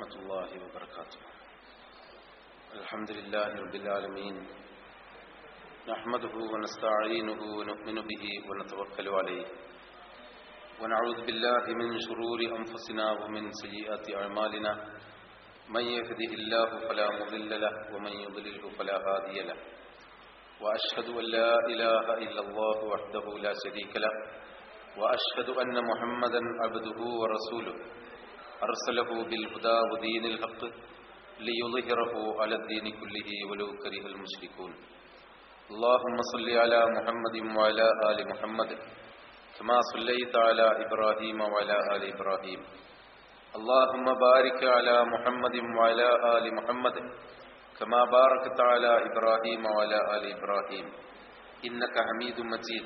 ورحمة الله وبركاته الحمد لله رب العالمين نحمده ونستعينه ونؤمن به ونتوكل عليه ونعوذ بالله من شرور أنفسنا ومن سيئات أعمالنا من يهده الله فلا مضل له ومن يضلله فلا هادي له وأشهد أن لا إله إلا الله وحده لا شريك له وأشهد أن محمدا عبده ورسوله أرسله بالهدى ودين الحق ليظهره على الدين كله ولو كره المشركون اللهم صل على محمد وعلى آل محمد كما صليت على إبراهيم وعلى آل إبراهيم اللهم بارك على محمد وعلى آل محمد كما باركت على إبراهيم وعلى آل إبراهيم إنك حميد مجيد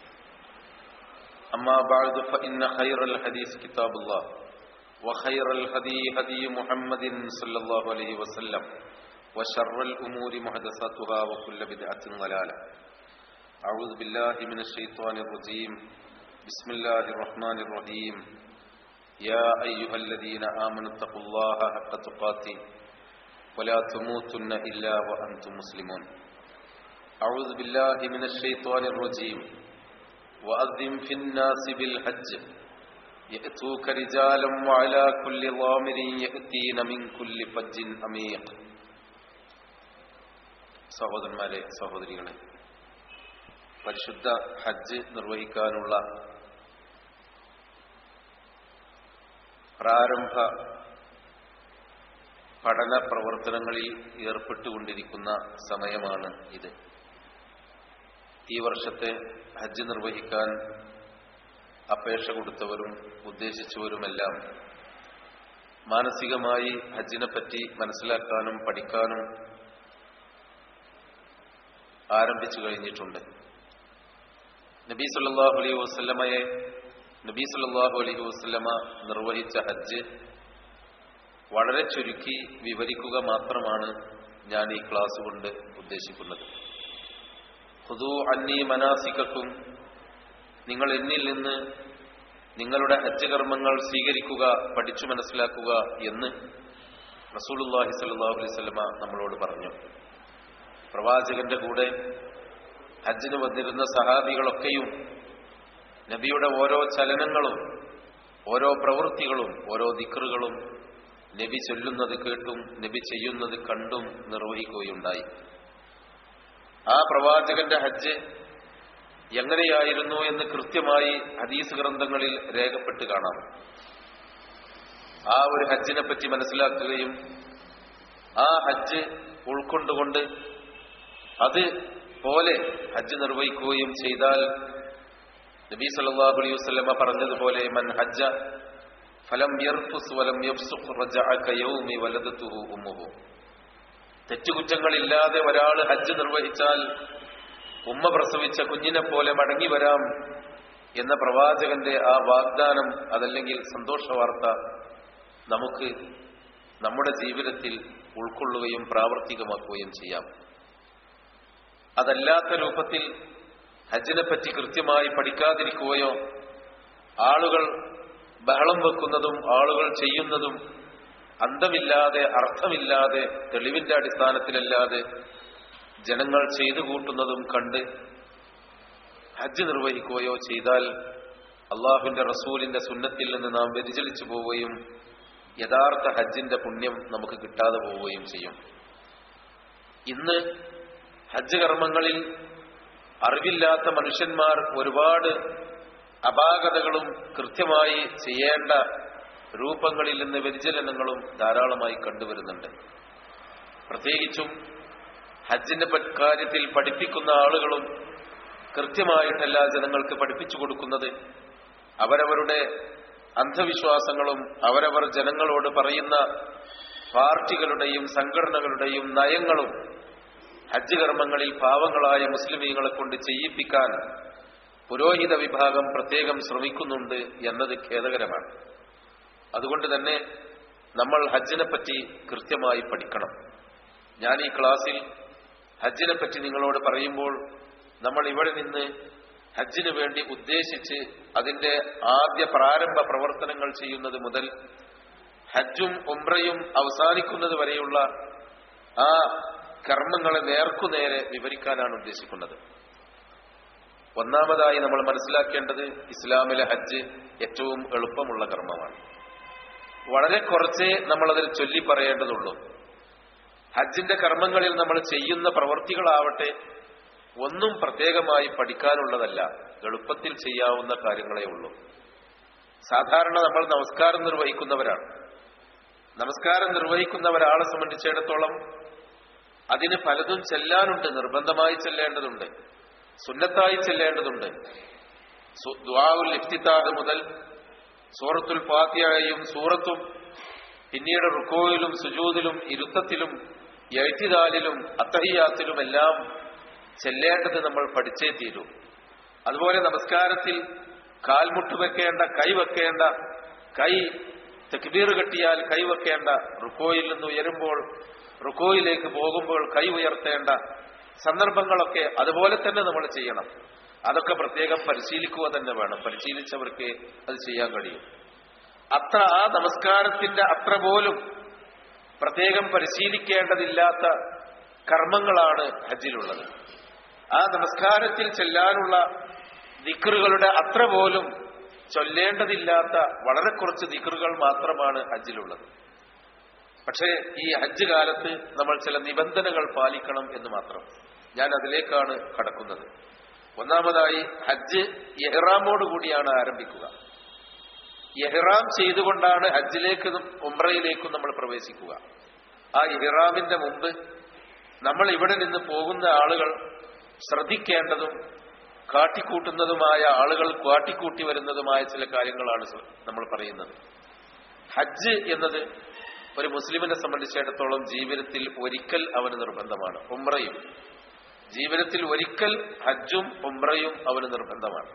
أما بعد فإن خير الحديث كتاب الله وخير الهدي هدي محمد صلى الله عليه وسلم وشر الأمور محدثاتها وكل بدعة ضلالة أعوذ بالله من الشيطان الرجيم بسم الله الرحمن الرحيم يا أيها الذين آمنوا اتقوا الله حق تقاته ولا تموتن إلا وأنتم مسلمون أعوذ بالله من الشيطان الرجيم وأذن في الناس بالحج يأتوك رجالا وعلى كل ضامر يأتين من كل فج أميق സഹോദരന്മാരെ സഹോദരികളെ പരിശുദ്ധ ഹജ്ജ് നിർവഹിക്കാനുള്ള പ്രാരംഭ പഠന പ്രവർത്തനങ്ങളിൽ ഏർപ്പെട്ടുകൊണ്ടിരിക്കുന്ന സമയമാണ് ഇത് ഈ വർഷത്തെ ഹജ്ജ് നിർവഹിക്കാൻ അപേക്ഷ കൊടുത്തവരും ഉദ്ദേശിച്ചവരുമെല്ലാം മാനസികമായി ഹജ്ജിനെ പറ്റി മനസ്സിലാക്കാനും പഠിക്കാനും ആരംഭിച്ചു കഴിഞ്ഞിട്ടുണ്ട് നബി സല്ലാഹു അലൈഹി വസ്ലമയെ നബി സല്ലാഹു അലൈഹി വസ്ലമ നിർവഹിച്ച ഹജ്ജ് വളരെ ചുരുക്കി വിവരിക്കുക മാത്രമാണ് ഞാൻ ഈ ക്ലാസ് കൊണ്ട് ഉദ്ദേശിക്കുന്നത് ഹുദു അന്നി മനാസിക്കും നിങ്ങൾ എന്നിൽ നിന്ന് നിങ്ങളുടെ ഹജ്ജ് കർമ്മങ്ങൾ സ്വീകരിക്കുക പഠിച്ചു മനസ്സിലാക്കുക എന്ന് റസൂലുല്ലാഹി സല്ലാഹു അലൈഹി സ്വലമ നമ്മളോട് പറഞ്ഞു പ്രവാചകന്റെ കൂടെ ഹജ്ജിന് വന്നിരുന്ന സഹാബികളൊക്കെയും നബിയുടെ ഓരോ ചലനങ്ങളും ഓരോ പ്രവൃത്തികളും ഓരോ ദിക്കറുകളും നബി ചൊല്ലുന്നത് കേട്ടും നബി ചെയ്യുന്നത് കണ്ടും നിർവഹിക്കുകയുണ്ടായി ആ പ്രവാചകന്റെ ഹജ്ജ് എങ്ങനെയായിരുന്നു എന്ന് കൃത്യമായി ഹദീസ് ഗ്രന്ഥങ്ങളിൽ രേഖപ്പെട്ട് കാണാം ആ ഒരു ഹജ്ജിനെ പറ്റി മനസ്സിലാക്കുകയും ആ ഹജ്ജ് ഉൾക്കൊണ്ടുകൊണ്ട് അത് പോലെ ഹജ്ജ് നിർവഹിക്കുകയും ചെയ്താൽ നബി സല്ലല്ലാഹു അലൈഹി വസല്ലമ പറഞ്ഞതുപോലെ മൻ ഹജ്ജ ഫലം യർഫുസ് വലം യഫ്സുഖ് റജഅ കയൗമി വലദതുഹു ഉമ്മുഹു തെറ്റുകുറ്റങ്ങളില്ലാതെ ഒരാൾ ഹജ്ജ് നിർവഹിച്ചാൽ ഉമ്മ പ്രസവിച്ച കുഞ്ഞിനെ പോലെ മടങ്ങി വരാം എന്ന പ്രവാചകന്റെ ആ വാഗ്ദാനം അതല്ലെങ്കിൽ സന്തോഷ വാർത്ത നമുക്ക് നമ്മുടെ ജീവിതത്തിൽ ഉൾക്കൊള്ളുകയും പ്രാവർത്തികമാക്കുകയും ചെയ്യാം അതല്ലാത്ത രൂപത്തിൽ ഹജ്ജിനെ പറ്റി കൃത്യമായി പഠിക്കാതിരിക്കുകയോ ആളുകൾ ബഹളം വെക്കുന്നതും ആളുകൾ ചെയ്യുന്നതും അന്തമില്ലാതെ അർത്ഥമില്ലാതെ തെളിവിന്റെ അടിസ്ഥാനത്തിലല്ലാതെ ജനങ്ങൾ ചെയ്തു കൂട്ടുന്നതും കണ്ട് ഹജ്ജ് നിർവഹിക്കുകയോ ചെയ്താൽ അള്ളാഹുവിന്റെ റസൂലിന്റെ സുന്നത്തിൽ നിന്ന് നാം വ്യതിചലിച്ചു പോവുകയും യഥാർത്ഥ ഹജ്ജിന്റെ പുണ്യം നമുക്ക് കിട്ടാതെ പോവുകയും ചെയ്യും ഇന്ന് ഹജ്ജ് കർമ്മങ്ങളിൽ അറിവില്ലാത്ത മനുഷ്യന്മാർ ഒരുപാട് അപാകതകളും കൃത്യമായി ചെയ്യേണ്ട രൂപങ്ങളിൽ നിന്ന് വ്യതിചലനങ്ങളും ധാരാളമായി കണ്ടുവരുന്നുണ്ട് പ്രത്യേകിച്ചും ഹജ്ജിന്റെ കാര്യത്തിൽ പഠിപ്പിക്കുന്ന ആളുകളും കൃത്യമായിട്ടല്ല ജനങ്ങൾക്ക് പഠിപ്പിച്ചു കൊടുക്കുന്നത് അവരവരുടെ അന്ധവിശ്വാസങ്ങളും അവരവർ ജനങ്ങളോട് പറയുന്ന പാർട്ടികളുടെയും സംഘടനകളുടെയും നയങ്ങളും ഹജ്ജ് കർമ്മങ്ങളിൽ പാവങ്ങളായ മുസ്ലിമീങ്ങളെ കൊണ്ട് ചെയ്യിപ്പിക്കാൻ പുരോഹിത വിഭാഗം പ്രത്യേകം ശ്രമിക്കുന്നുണ്ട് എന്നത് ഖേദകരമാണ് അതുകൊണ്ട് തന്നെ നമ്മൾ ഹജ്ജിനെ പറ്റി കൃത്യമായി പഠിക്കണം ഞാൻ ഈ ക്ലാസ്സിൽ ഹജ്ജിനെ പറ്റി നിങ്ങളോട് പറയുമ്പോൾ നമ്മൾ ഇവിടെ നിന്ന് ഹജ്ജിന് വേണ്ടി ഉദ്ദേശിച്ച് അതിന്റെ ആദ്യ പ്രാരംഭ പ്രവർത്തനങ്ങൾ ചെയ്യുന്നത് മുതൽ ഹജ്ജും ഉംറയും അവസാനിക്കുന്നത് വരെയുള്ള ആ കർമ്മങ്ങളെ നേർക്കുനേരെ വിവരിക്കാനാണ് ഉദ്ദേശിക്കുന്നത് ഒന്നാമതായി നമ്മൾ മനസ്സിലാക്കേണ്ടത് ഇസ്ലാമിലെ ഹജ്ജ് ഏറ്റവും എളുപ്പമുള്ള കർമ്മമാണ് വളരെ കുറച്ചേ നമ്മളതിൽ ചൊല്ലി പറയേണ്ടതുള്ളൂ ഹജ്ജിന്റെ കർമ്മങ്ങളിൽ നമ്മൾ ചെയ്യുന്ന പ്രവൃത്തികളാവട്ടെ ഒന്നും പ്രത്യേകമായി പഠിക്കാനുള്ളതല്ല എളുപ്പത്തിൽ ചെയ്യാവുന്ന കാര്യങ്ങളേ ഉള്ളൂ സാധാരണ നമ്മൾ നമസ്കാരം നിർവഹിക്കുന്നവരാണ് നമസ്കാരം നിർവഹിക്കുന്ന ഒരാളെ സംബന്ധിച്ചിടത്തോളം അതിന് പലതും ചെല്ലാനുണ്ട് നിർബന്ധമായി ചെല്ലേണ്ടതുണ്ട് സുന്നത്തായി ചെല്ലേണ്ടതുണ്ട് ദ്വാവുൽ ഇഫ്തിത്താഹ് മുതൽ സൂറത്തുൽ ഫാത്തിഹയും സൂറത്തും പിന്നീട് റുക്കോയിലും സുജൂദിലും ഇരുത്തത്തിലും എഴുത്തിദാലിലും അത്തഹിയാത്തിലും എല്ലാം ചെല്ലേണ്ടത് നമ്മൾ പഠിച്ചേ തീരൂ അതുപോലെ നമസ്കാരത്തിൽ കാൽമുട്ട് വെക്കേണ്ട കൈ വെക്കേണ്ട കൈ തെക്ബീർ കെട്ടിയാൽ കൈ വെക്കേണ്ട റുക്കോയിൽ നിന്ന് ഉയരുമ്പോൾ റുക്കോയിലേക്ക് പോകുമ്പോൾ കൈ ഉയർത്തേണ്ട സന്ദർഭങ്ങളൊക്കെ അതുപോലെ തന്നെ നമ്മൾ ചെയ്യണം അതൊക്കെ പ്രത്യേകം പരിശീലിക്കുക തന്നെ വേണം പരിശീലിച്ചവർക്ക് അത് ചെയ്യാൻ കഴിയും അത്ര ആ നമസ്കാരത്തിന്റെ അത്ര പോലും പ്രത്യേകം പരിശീലിക്കേണ്ടതില്ലാത്ത കർമ്മങ്ങളാണ് ഹജ്ജിലുള്ളത് ആ നമസ്കാരത്തിൽ ചെല്ലാനുള്ള ദിക്റുകളുടെ അത്ര പോലും ചൊല്ലേണ്ടതില്ലാത്ത വളരെ കുറച്ച് ദിക്റുകൾ മാത്രമാണ് ഹജ്ജിലുള്ളത് പക്ഷേ ഈ ഹജ്ജ് കാലത്ത് നമ്മൾ ചില നിബന്ധനകൾ പാലിക്കണം എന്ന് മാത്രം ഞാൻ അതിലേക്കാണ് കടക്കുന്നത് ഒന്നാമതായി ഹജ്ജ് എഹ്റാമോട് കൂടിയാണ് ആരംഭിക്കുക എഹ്റാം ചെയ്തുകൊണ്ടാണ് ഹജ്ജിലേക്കും ഉംറയിലേക്കും നമ്മൾ പ്രവേശിക്കുക ആ ഇഹ്റാമിന്റെ മുമ്പ് നമ്മൾ ഇവിടെ നിന്ന് പോകുന്ന ആളുകൾ ശ്രദ്ധിക്കേണ്ടതും കാട്ടിക്കൂട്ടുന്നതുമായ ആളുകൾ കാട്ടിക്കൂട്ടി വരുന്നതുമായ ചില കാര്യങ്ങളാണ് നമ്മൾ പറയുന്നത് ഹജ്ജ് എന്നത് ഒരു മുസ്ലിമിനെ സംബന്ധിച്ചിടത്തോളം ജീവിതത്തിൽ ഒരിക്കൽ അവന് നിർബന്ധമാണ് ഉംറയും ജീവിതത്തിൽ ഒരിക്കൽ ഹജ്ജും ഉംറയും അവന് നിർബന്ധമാണ്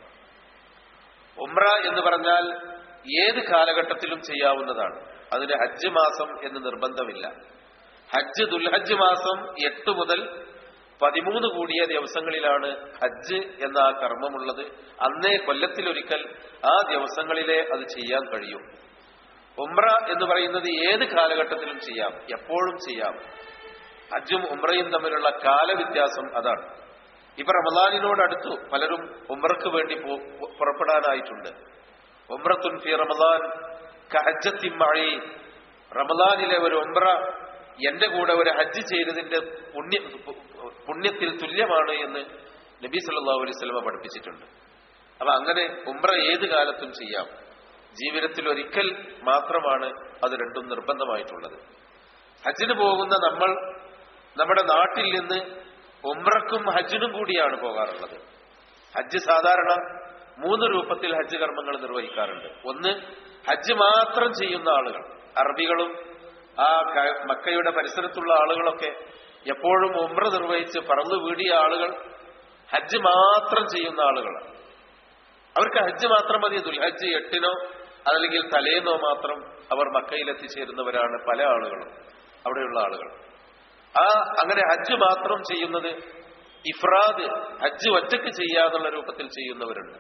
ഉംറ എന്ന് പറഞ്ഞാൽ ഏത് കാലഘട്ടത്തിലും ചെയ്യാവുന്നതാണ് അതിന് ഹജ്ജ് മാസം എന്ന് നിർബന്ധമില്ല ഹജ്ജ് ദുൽഹജ്ജ് മാസം എട്ട് മുതൽ പതിമൂന്ന് കൂടിയ ദിവസങ്ങളിലാണ് ഹജ്ജ് എന്ന ആ കർമ്മമുള്ളത് അന്നേ കൊല്ലത്തിലൊരിക്കൽ ആ ദിവസങ്ങളിലെ അത് ചെയ്യാൻ കഴിയും ഉംറ എന്ന് പറയുന്നത് ഏത് കാലഘട്ടത്തിലും ചെയ്യാം എപ്പോഴും ചെയ്യാം ഹജ്ജും ഉംറയും തമ്മിലുള്ള കാലവ്യത്യാസം അതാണ് ഇപ്പൊ റമദാനിനോടടുത്തു പലരും ഉംറക്ക് വേണ്ടി പുറപ്പെടാനായിട്ടുണ്ട് ഉംറത്തുൻ ഫി റമദാൻ കഹജ്ജത്തിമ്മഴി റമദാനിലെ ഒരു ഉംറ എന്റെ കൂടെ ഒരു ഹജ്ജ് ചെയ്തതിന്റെ പുണ്യ പുണ്യത്തിൽ തുല്യമാണ് എന്ന് നബി സല്ലല്ലാഹു അലൈഹി വസല്ലമ പഠിപ്പിച്ചിട്ടുണ്ട് അപ്പൊ അങ്ങനെ ഉംറ ഏത് കാലത്തും ചെയ്യാം ജീവിതത്തിൽ ഒരിക്കൽ മാത്രമാണ് അത് രണ്ടും നിർബന്ധമായിട്ടുള്ളത് ഹജ്ജിന് പോകുന്ന നമ്മൾ നമ്മുടെ നാട്ടിൽ നിന്ന് ഉംറക്കും ഹജ്ജിനും കൂടിയാണ് പോകാറുള്ളത് ഹജ്ജ് സാധാരണ മൂന്ന് രൂപത്തിൽ ഹജ്ജ് കർമ്മങ്ങൾ നിർവഹിക്കാറുണ്ട് ഒന്ന് ഹജ്ജ് മാത്രം ചെയ്യുന്ന ആളുകൾ അറബികളും ആ മക്കയുടെ പരിസരത്തുള്ള ആളുകളൊക്കെ എപ്പോഴും ഉംറ നിർവഹിച്ച് പറന്നു വീടിയ ആളുകൾ ഹജ്ജ് മാത്രം ചെയ്യുന്ന ആളുകളാണ് അവർക്ക് ഹജ്ജ് മാത്രം മതി ദുൽഹജ്ജ് എട്ടിനോ അതല്ലെങ്കിൽ തലേന്നോ മാത്രം അവർ മക്കയിൽ എത്തിച്ചേരുന്നവരാണ് പല ആളുകളും അവിടെയുള്ള ആളുകൾ ആ അങ്ങനെ ഹജ്ജ് മാത്രം ചെയ്യുന്നത് ഇഫ്രാദ് ഹജ്ജ് ഒറ്റയ്ക്ക് ചെയ്യാന്നുള്ള രൂപത്തിൽ ചെയ്യുന്നവരുണ്ട്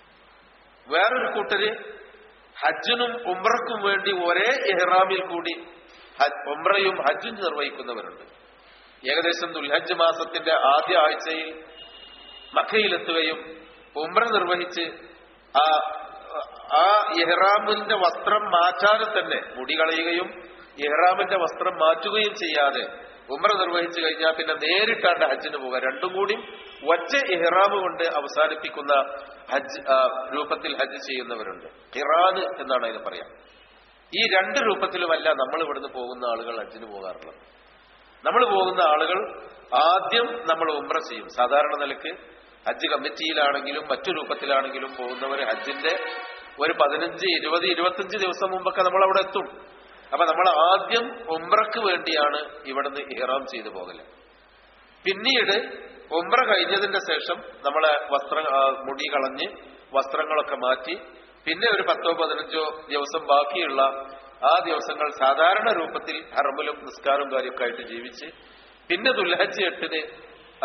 വേറൊരു കൂട്ടര് ഹജ്ജിനും ഉംറക്കും വേണ്ടി ഒരേ എഹ്റാമിൽ കൂടി ഉംറയും ഹജ്ജും നിർവഹിക്കുന്നവരുണ്ട് ഏകദേശം ദുൽഹജ്ജ് മാസത്തിന്റെ ആദ്യ ആഴ്ചയിൽ മക്കയിലെത്തുകയും ഉംറ നിർവഹിച്ച് ആ ആ ഇഹ്റാമിന്റെ വസ്ത്രം മാറ്റാതെ തന്നെ മുടി കളയുകയും ഇഹ്റാമിന്റെ വസ്ത്രം മാറ്റുകയും ചെയ്യാതെ ഉമ്ര നിർവഹിച്ചു കഴിഞ്ഞാൽ പിന്നെ നേരിട്ടാണ്ട് ഹജ്ജിന് പോവുക രണ്ടും കൂടി ഒറ്റ ഇഹ്റാമ് കൊണ്ട് അവസാനിപ്പിക്കുന്ന ഹജ്ജ് രൂപത്തിൽ ഹജ്ജ് ചെയ്യുന്നവരുണ്ട് ഹിറാന് എന്നാണ് അതിന് പറയാം ഈ രണ്ട് രൂപത്തിലുമല്ല നമ്മൾ ഇവിടുന്ന് പോകുന്ന ആളുകൾ ഹജ്ജിന് പോകാറുള്ളത് നമ്മൾ പോകുന്ന ആളുകൾ ആദ്യം നമ്മൾ ഉമ്ര ചെയ്യും സാധാരണ നിലക്ക് ഹജ്ജ് കമ്മിറ്റിയിലാണെങ്കിലും മറ്റു രൂപത്തിലാണെങ്കിലും പോകുന്നവർ ഹജ്ജിന്റെ ഒരു പതിനഞ്ച് ഇരുപത് ഇരുപത്തഞ്ച് ദിവസം മുമ്പൊക്കെ നമ്മൾ അവിടെ എത്തും അപ്പൊ നമ്മൾ ആദ്യം ഉംറക്ക് വേണ്ടിയാണ് ഇവിടുന്ന് ഇഹ്റാം ചെയ്തു പോകല് പിന്നീട് ഉംറ കഴിഞ്ഞതിന്റെ ശേഷം നമ്മളെ വസ്ത്ര മുടി കളഞ്ഞ് വസ്ത്രങ്ങളൊക്കെ മാറ്റി പിന്നെ ഒരു പത്തോ പതിനഞ്ചോ ദിവസം ബാക്കിയുള്ള ആ ദിവസങ്ങൾ സാധാരണ രൂപത്തിൽ ഹറമിലും നിസ്കാരവും കാര്യമൊക്കെ ആയിട്ട് ജീവിച്ച് പിന്നെ ദുൽഹജ്ജ് എട്ടിന്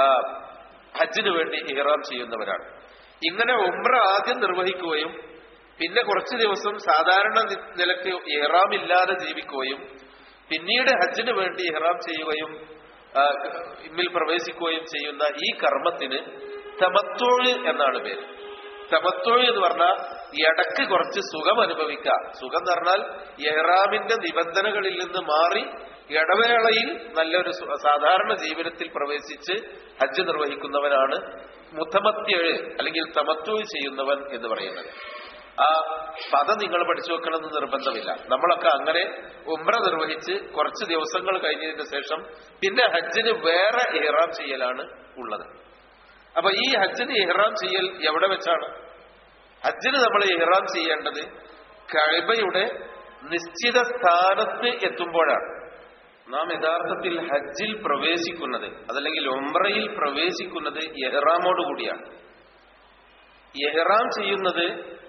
ഹജ്ജിന് വേണ്ടി ഇഹ്റാം ചെയ്യുന്നവരാണ് ഇങ്ങനെ ഉംറ ആദ്യം നിർവഹിക്കുകയും പിന്നെ കുറച്ച് ദിവസം സാധാരണ നി- നിലക്ക് ഇഹ്റാം ഇല്ലാതെ ജീവിക്കുകയും പിന്നീട് ഹജ്ജിന് വേണ്ടി ഇഹ്റാം ചെയ്യുകയും ആ, ഇമ്മിൽ പ്രവേശിക്കുകയും ചെയ്യുന്ന ഈ കർമ്മത്തിന് തമത്തോഴ് എന്നാണ് പേര് തമത്തോഴ് എന്ന് പറഞ്ഞാൽ ഇടക്ക് കുറച്ച് സുഖം അനുഭവിക്കുക സുഖം എന്ന് പറഞ്ഞാൽ ഇഹ്റാമിന്റെ നിബന്ധനകളിൽ നിന്ന് മാറി ഇടവേളയിൽ നല്ലൊരു സു- സാധാരണ ജീവിതത്തിൽ പ്രവേശിച്ച് ഹജ്ജ് നിർവഹിക്കുന്നവനാണ് മുത്തമത്യഴ് അല്ലെങ്കിൽ തമത്തോഴ് ചെയ്യുന്നവൻ എന്ന് പറയുന്നത് ആ പദം നിങ്ങൾ പഠിച്ചു വെക്കണമെന്ന് നിർബന്ധമില്ല നമ്മളൊക്കെ അങ്ങനെ ഉംറ നിർവഹിച്ച് കുറച്ച് ദിവസങ്ങൾ കഴിഞ്ഞതിന് ശേഷം പിന്നെ ഹജ്ജിന് വേറെ ഇഹ്റാം ചെയ്യലാണ് ഉള്ളത് അപ്പൊ ഈ ഹജ്ജിന് ഇഹ്റാം ചെയ്യൽ എവിടെ വെച്ചാണ് ഹജ്ജിന് നമ്മൾ ഇഹ്റാം ചെയ്യേണ്ടത് കഴബയുടെ നിശ്ചിത സ്ഥാനത്ത് എത്തുമ്പോഴാണ് നാം യഥാർത്ഥത്തിൽ ഹജ്ജിൽ പ്രവേശിക്കുന്നത് അതല്ലെങ്കിൽ ഒമ്രയിൽ പ്രവേശിക്കുന്നത് എഹ്റാമോട് കൂടിയാണ് എഹ്റാം ചെയ്യുന്നത്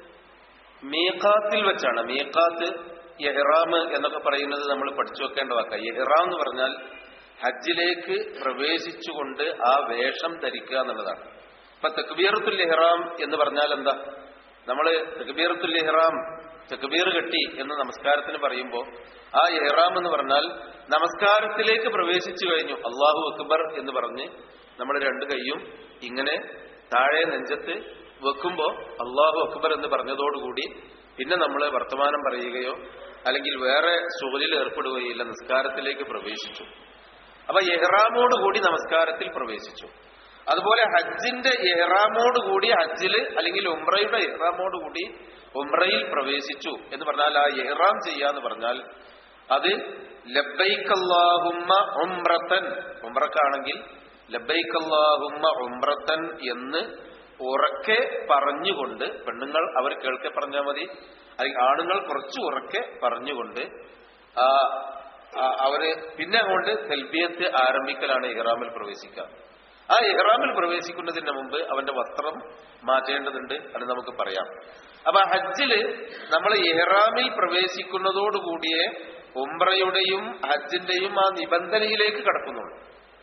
മീഖാത്തിൽ വെച്ചാണ് മീഖാത്ത് എഹ്റാം എന്നൊക്കെ പറയുന്നത് നമ്മൾ പഠിച്ചു വെക്കേണ്ട വാക്ക എഹ്റാം എന്ന് പറഞ്ഞാൽ ഹജ്ജിലേക്ക് പ്രവേശിച്ചുകൊണ്ട് ആ വേഷം ധരിക്കുക എന്നുള്ളതാണ് ഇപ്പൊ തെക്ബീറത്തുൽ ഇഹ്റാം എന്ന് പറഞ്ഞാൽ എന്താ നമ്മള് തെക്ബീറത്തുൽ ഇഹ്റാം തെക്ബീർ കെട്ടി എന്ന് നമസ്കാരത്തിന് പറയുമ്പോൾ ആ ഇഹ്റാം എന്ന് പറഞ്ഞാൽ നമസ്കാരത്തിലേക്ക് പ്രവേശിച്ചു കഴിഞ്ഞു അള്ളാഹു അക്ബർ എന്ന് പറഞ്ഞ് നമ്മൾ രണ്ട് കൈയും ഇങ്ങനെ താഴെ നെഞ്ചത്ത് വെക്കുമ്പോ അള്ളാഹു അക്ബർ എന്ന് പറഞ്ഞതോടുകൂടി പിന്നെ നമ്മൾ വർത്തമാനം പറയുകയോ അല്ലെങ്കിൽ വേറെ സുഖലിൽ ഏർപ്പെടുകയോ ഇല്ല നിസ്കാരത്തിലേക്ക് പ്രവേശിച്ചു അപ്പൊ എഹ്റാമോട് കൂടി നമസ്കാരത്തിൽ പ്രവേശിച്ചു അതുപോലെ ഹജ്ജിന്റെ എഹ്റാമോട് കൂടി ഹജ്ജില് അല്ലെങ്കിൽ ഉംറയുടെ എഹ്റാമോട് കൂടി ഉംറയിൽ പ്രവേശിച്ചു എന്ന് പറഞ്ഞാൽ ആ എഹ്റാം ചെയ്യാന്ന് പറഞ്ഞാൽ അത് ലബൈക്കല്ലാഹുമ്മ ഉംറത്തൻ ഉംറക്കാണെങ്കിൽ ലബൈക്കല്ലാഹുമ്മ ഉംറത്തൻ എന്ന് ഉറക്കെ പറഞ്ഞുകൊണ്ട് പെണ്ണുങ്ങൾ അവർ കേൾക്കെ പറഞ്ഞാൽ മതി അല്ലെങ്കിൽ ആണുങ്ങൾ കുറച്ച് ഉറക്കെ പറഞ്ഞുകൊണ്ട് ആ ആ, അവര് പിന്നെ അങ്ങോട്ട് തെൽബിയത്ത് ആരംഭിക്കലാണ് ഇഹ്റാമിൽ പ്രവേശിക്കുക ആ ഇഹ്റാമിൽ പ്രവേശിക്കുന്നതിന് മുമ്പ് അവന്റെ വസ്ത്രം മാറ്റേണ്ടതുണ്ട് അത് നമുക്ക് പറയാം അപ്പൊ ഹജ്ജില് നമ്മൾ ഇഹ്റാമിൽ പ്രവേശിക്കുന്നതോടുകൂടിയേ ഉംറയുടെയും ഹജ്ജിന്റെയും ആ നിബന്ധനയിലേക്ക് കടക്കുന്നുള്ളൂ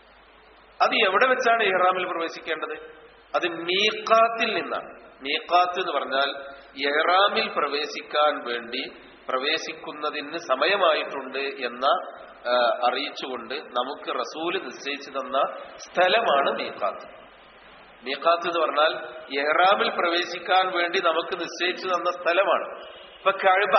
അത് എവിടെ വെച്ചാണ് ഇഹ്റാമിൽ പ്രവേശിക്കേണ്ടത് അത് മീഖാത്തിൽ നിന്നാണ് മീഖാത്ത് എന്ന് പറഞ്ഞാൽ ഇഹ്റാമിൽ പ്രവേശിക്കാൻ വേണ്ടി പ്രവേശിക്കുന്നതിന് സമയമായിട്ടുണ്ട് എന്ന ആ, അറിയിച്ചുകൊണ്ട് നമുക്ക് റസൂല് നിശ്ചയിച്ചു തന്ന സ്ഥലമാണ് മീഖാത്ത് മീഖാത്ത് എന്ന് പറഞ്ഞാൽ ഇഹ്റാമിൽ പ്രവേശിക്കാൻ വേണ്ടി നമുക്ക് നിശ്ചയിച്ചു തന്ന സ്ഥലമാണ് ഇപ്പൊ കഴബ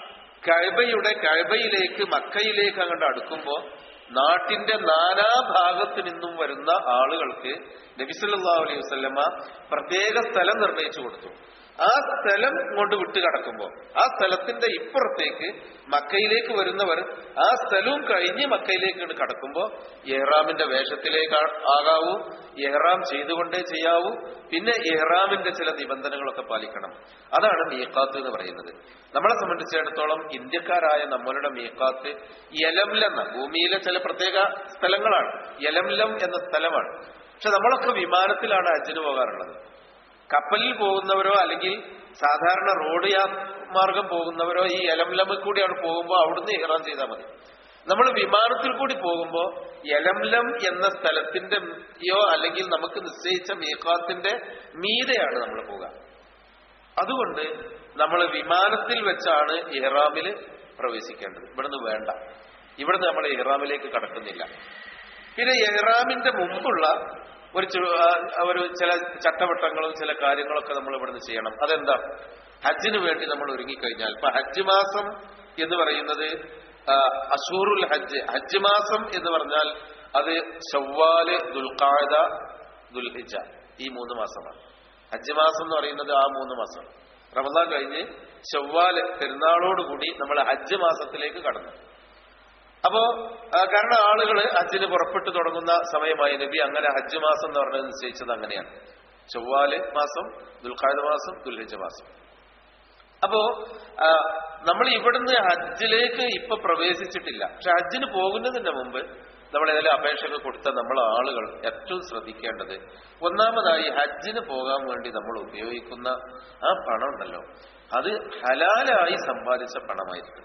കഴബയുടെ കഴബയിലേക്ക് മക്കയിലേക്ക് അങ്ങോട്ട് അടുക്കുമ്പോ നാട്ടിന്റെ നാനാഭാഗത്തു നിന്നും വരുന്ന ആളുകൾക്ക് നബിസല്ലാ അലൈഹി വസ്ലമ പ്രത്യേക സ്ഥലം നിർണയിച്ചു കൊടുത്തു ആ സ്ഥലം കൊണ്ട് വിട്ട് കടക്കുമ്പോൾ ആ സ്ഥലത്തിന്റെ ഇപ്പുറത്തേക്ക് മക്കയിലേക്ക് വരുന്നവർ ആ സ്ഥലവും കഴിഞ്ഞ് മക്കയിലേക്ക് ഇങ്ങട് കടക്കുമ്പോൾ എഹ്റാമിന്റെ വേഷത്തിലേക്ക് ആ- ആകാവൂ എഹ്റാം ചെയ്തുകൊണ്ടേ ചെയ്യാവൂ പിന്നെ എഹ്റാമിന്റെ ചില നിബന്ധനകളൊക്കെ പാലിക്കണം അതാണ് മീക്കാത്ത് എന്ന് പറയുന്നത് നമ്മളെ സംബന്ധിച്ചിടത്തോളം ഇന്ത്യക്കാരായ നമ്മളുടെ മീക്കാത്ത് യലംലം എന്ന ഭൂമിയിലെ ചില പ്രത്യേക സ്ഥലങ്ങളാണ് യലംലം എന്ന സ്ഥലമാണ് പക്ഷെ നമ്മളൊക്കെ വിമാനത്തിലാണ് ഹജ്ജിന് പോകാറുള്ളത് കപ്പലിൽ പോകുന്നവരോ അല്ലെങ്കിൽ സാധാരണ റോഡ് യാ മാർഗം പോകുന്നവരോ ഈ എലംലമിൽ കൂടിയാണ് പോകുമ്പോൾ അവിടുന്ന് ഇഹ്റാം ചെയ്താൽ മതി നമ്മൾ വിമാനത്തിൽ കൂടി പോകുമ്പോൾ എലംലം എന്ന സ്ഥലത്തിന്റെ യോ അല്ലെങ്കിൽ നമുക്ക് നിശ്ചയിച്ച മീക്കാത്തിന്റെ മീതെയാണ് നമ്മൾ പോകുക അതുകൊണ്ട് നമ്മൾ വിമാനത്തിൽ വെച്ചാണ് ഇഹ്റാമിൽ പ്രവേശിക്കേണ്ടത് ഇവിടുന്ന് വേണ്ട ഇവിടുന്ന് നമ്മൾ ഇഹ്റാമിലേക്ക് കടക്കുന്നില്ല പിന്നെ ഇഹ്റാമിന്റെ മുമ്പുള്ള ഒരു ചു- ആ, ഒരു ചില ചട്ടവട്ടങ്ങളും ചില കാര്യങ്ങളൊക്കെ നമ്മൾ ഇവിടുന്ന് ചെയ്യണം അതെന്താ ഹജ്ജിന് വേണ്ടി നമ്മൾ ഒരുങ്ങിക്കഴിഞ്ഞാൽ ഇപ്പൊ ഹജ്ജ് മാസം എന്ന് പറയുന്നത് ആ, അഷൂറുൽ ഹജ്ജ് ഹജ്ജ് മാസം എന്ന് പറഞ്ഞാൽ അത് ഷവ്വാല് ദുൽഖാദ ദുൽഹിജ ഈ മൂന്ന് മാസമാണ് ഹജ്ജ് മാസം എന്ന് പറയുന്നത് ആ മൂന്ന് മാസം റമദാൻ കഴിഞ്ഞ് ഷവ്വാല് പെരുന്നാളോടുകൂടി നമ്മൾ ഹജ്ജ് മാസത്തിലേക്ക് കടന്നു അപ്പോ ആ, കാരണം ആളുകൾ ഹജ്ജിന് പുറപ്പെട്ടു തുടങ്ങുന്ന സമയമായി നബി അങ്ങനെ ഹജ്ജ് മാസം എന്ന് പറഞ്ഞത് നിശ്ചയിച്ചത് അങ്ങനെയാണ് ചൊവ്വാല് മാസം ദുൽഖാദ മാസം ദുൽഹിജ മാസം അപ്പോ ആ, നമ്മൾ ഇവിടുന്ന് ഹജ്ജിലേക്ക് ഇപ്പൊ പ്രവേശിച്ചിട്ടില്ല പക്ഷെ ഹജ്ജിന് പോകുന്നതിന് മുമ്പ് നമ്മൾ ഏതെങ്കിലും അപേക്ഷകൾ കൊടുത്ത നമ്മൾ ആളുകൾ ഏറ്റവും ശ്രദ്ധിക്കേണ്ടത് ഒന്നാമതായി ഹജ്ജിന് പോകാൻ വേണ്ടി നമ്മൾ ഉപയോഗിക്കുന്ന ആ പണം ഉണ്ടല്ലോ അത് ഹലാലായി സമ്പാദിച്ച പണമായിരിക്കണം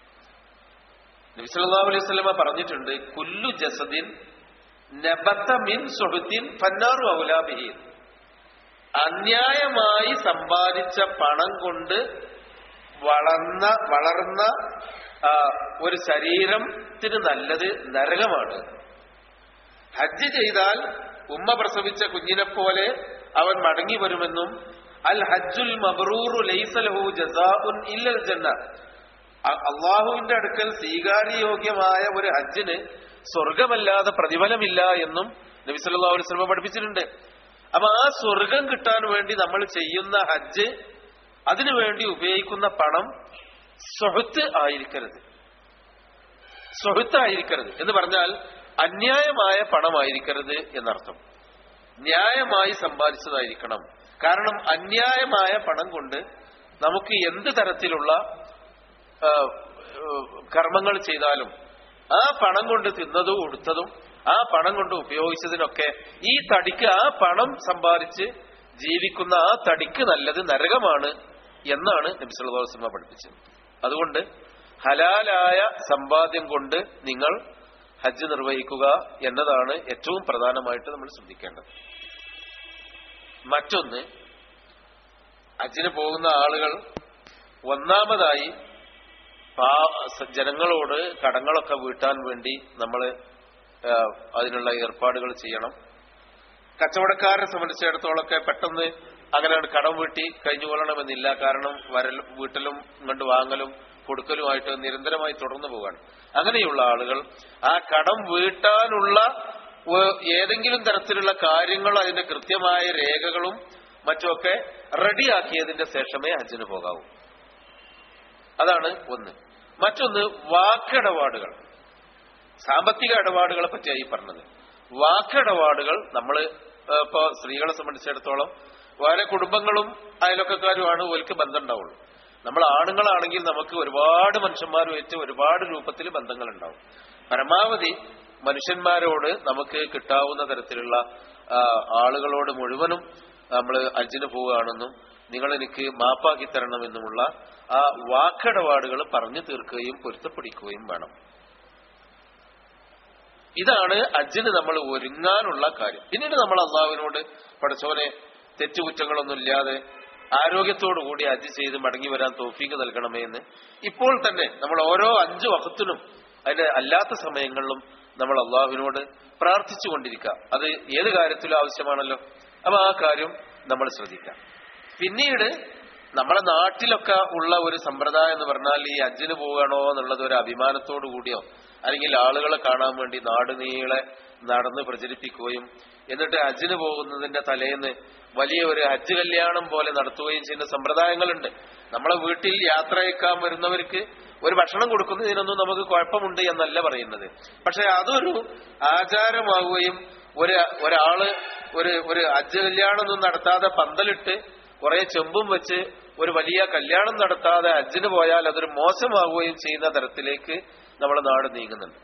നബിസല്ലാ അലൈഹി സ്വലമ പറഞ്ഞിട്ടുണ്ട് കുല്ലു ജസദിൻ നബത്ത മിൻ സുഹൃത്തിൻ ഫന്നാറു ഔലാബിഹീൻ അന്യായമായി സമ്പാദിച്ച പണം കൊണ്ട് വളർന്ന വളർന്ന ആ, ഒരു ശരീരത്തിന് നല്ലത് നരകമാണ് ഹജ്ജ് ചെയ്താൽ ഉമ്മ പ്രസവിച്ച കുഞ്ഞിനെ പോലെ അവൻ മടങ്ങി വരുമെന്നും അൽ ഹജ്ജുൽ മബ്രൂറു ലൈസലഹു ജസാഉൻ ഇല്ലൽ ജന്ന അ- അള്ളാഹുവിന്റെ അടുക്കൽ സ്വീകാര്യയോഗ്യമായ ഒരു ഹജ്ജിന് സ്വർഗമല്ലാതെ പ്രതിഫലമില്ല എന്നും നബി സല്ലല്ലാഹു അലൈഹി വസല്ലം പഠിപ്പിച്ചിട്ടുണ്ട് അപ്പൊ ആ സ്വർഗം കിട്ടാൻ വേണ്ടി നമ്മൾ ചെയ്യുന്ന ഹജ്ജ് അതിനു വേണ്ടി ഉപയോഗിക്കുന്ന പണം സ്വഹത്ത് ആയിരിക്കരുത് സ്വഹത്ത് ആയിരിക്കരുത് എന്ന് പറഞ്ഞാൽ അന്യായമായ പണമായിരിക്കരുത് എന്നർത്ഥം ന്യായമായി സമ്പാദിച്ചതായിരിക്കണം കാരണം അന്യായമായ പണം കൊണ്ട് നമുക്ക് എന്ത് തരത്തിലുള്ള ആ, ആ, കർമ്മങ്ങൾ ചെയ്താലും ആ പണം കൊണ്ട് തിന്നതും ഉടുത്തതും ആ പണം കൊണ്ട് ഉപയോഗിച്ചതിനൊക്കെ ഈ തടിക്ക് ആ പണം സമ്പാദിച്ച് ജീവിക്കുന്ന ആ തടിക്ക് നല്ലത് നരകമാണ് എന്നാണ് നബി സല്ലല്ലാഹു അലൈഹി വസല്ലം പഠിപ്പിച്ചത് അതുകൊണ്ട് ഹലാലായ സമ്പാദ്യം കൊണ്ട് നിങ്ങൾ ഹജ്ജ് നിർവഹിക്കുക എന്നതാണ് ഏറ്റവും പ്രധാനമായിട്ട് നമ്മൾ ശ്രദ്ധിക്കേണ്ടത് മറ്റൊന്ന് ഹജ്ജിന് പോകുന്ന ആളുകൾ ഒന്നാമതായി പാ- സ- ജനങ്ങളോട് കടങ്ങളൊക്കെ വീട്ടാൻ വേണ്ടി നമ്മൾ അതിനുള്ള ഏർപ്പാടുകൾ ചെയ്യണം കച്ചവടക്കാരെ സംബന്ധിച്ചിടത്തോളമൊക്കെ പെട്ടെന്ന് അങ്ങനെ കടം വീട്ടി കഴിഞ്ഞു കൊള്ളണമെന്നില്ല കാരണം വരലും വീട്ടലും ഇങ്ങോട്ട് വാങ്ങലും കൊടുക്കലുമായിട്ട് നിരന്തരമായി തുടർന്നു പോകാണ് അങ്ങനെയുള്ള ആളുകൾ ആ കടം വീട്ടാനുള്ള ഒ- ഏതെങ്കിലും തരത്തിലുള്ള കാര്യങ്ങൾ അതിന്റെ കൃത്യമായ രേഖകളും മറ്റുമൊക്കെ റെഡിയാക്കിയതിന്റെ ശേഷമേ ഹജ്ജിന് പോകാവൂ അതാണ് ഒന്ന് മറ്റൊന്ന് വാക്കിടപാടുകൾ സാമ്പത്തിക ഇടപാടുകളെ പറ്റിയായി പറഞ്ഞത് വാക്കിടപാടുകൾ നമ്മൾ ഇപ്പോ സ്ത്രീകളെ സംബന്ധിച്ചിടത്തോളം വേറെ കുടുംബങ്ങളും അയലൊക്കക്കാരുമാണ് ഓൽക്ക് ബന്ധം ഉണ്ടാവുള്ളൂ നമ്മൾ ആണുങ്ങളാണെങ്കിൽ നമുക്ക് ഒരുപാട് മനുഷ്യന്മാരുമായിട്ട് ഒരുപാട് രൂപത്തിൽ ബന്ധങ്ങൾ ഉണ്ടാവും പരമാവധി മനുഷ്യന്മാരോട് നമുക്ക് കിട്ടാവുന്ന തരത്തിലുള്ള ആ, ആളുകളോട് മുഴുവനും നമ്മൾ അജ്ജിന് പോവുകയാണെന്നും നിങ്ങൾ എനിക്ക് മാപ്പാക്കി തരണമെന്നുമുള്ള ആ വാക്കിടപാടുകൾ പറഞ്ഞു തീർക്കുകയും പൊരുത്തപ്പെടിക്കുകയും വേണം ഇതാണ് അജ്ജിന് നമ്മൾ ഒരുങ്ങാനുള്ള കാര്യം പിന്നീട് നമ്മൾ അള്ളാഹുവിനോട് പഠിച്ചവനെ തെറ്റുകുറ്റങ്ങളൊന്നും ഇല്ലാതെ ആരോഗ്യത്തോടു കൂടി അജ്ജ് ചെയ്ത് മടങ്ങി വരാൻ തോഫീക്ക് നൽകണമേ എന്ന് ഇപ്പോൾ തന്നെ നമ്മൾ ഓരോ അഞ്ചു വക്കത്തിനും അതിന്റെ അല്ലാത്ത സമയങ്ങളിലും നമ്മൾ അള്ളാഹുവിനോട് പ്രാർത്ഥിച്ചുകൊണ്ടിരിക്കുക അത് ഏത് കാര്യത്തിലും ആവശ്യമാണല്ലോ അപ്പൊ ആ കാര്യം നമ്മൾ ശ്രദ്ധിക്കാം പിന്നീട് നമ്മുടെ നാട്ടിലൊക്കെ ഉള്ള ഒരു സമ്പ്രദായം എന്ന് പറഞ്ഞാൽ ഈ അജ്ജിന് പോകണോ എന്നുള്ളത് ഒരു അഭിമാനത്തോടു കൂടിയോ അല്ലെങ്കിൽ ആളുകളെ കാണാൻ വേണ്ടി നാട് നീളെ നടന്ന് പ്രചരിപ്പിക്കുകയും എന്നിട്ട് ഹജ്ജിന് പോകുന്നതിന്റെ തലേന്ന് വലിയ ഒരു ഹജ്ജ് കല്യാണം പോലെ നടത്തുകയും ചെയ്യുന്ന സമ്പ്രദായങ്ങളുണ്ട് നമ്മളെ വീട്ടിൽ യാത്ര അയക്കാൻ വരുന്നവർക്ക് ഒരു ഭക്ഷണം കൊടുക്കുന്നതിനൊന്നും നമുക്ക് കുഴപ്പമുണ്ട് എന്നല്ല പറയുന്നത് പക്ഷെ അതൊരു ആചാരമാവുകയും ഒരു ഒരാള് ഒരു ഒരു ഹജ്ജ് കല്യാണം ഒന്നും നടത്താതെ പന്തലിട്ട് കുറെ ചെമ്പും വെച്ച് ഒരു വലിയ കല്യാണം നടത്താതെ ഹജ്ജിന് പോയാൽ അതൊരു മോശമാവുകയും ചെയ്യുന്ന തരത്തിലേക്ക് നമ്മുടെ നാട് നീങ്ങുന്നുണ്ട്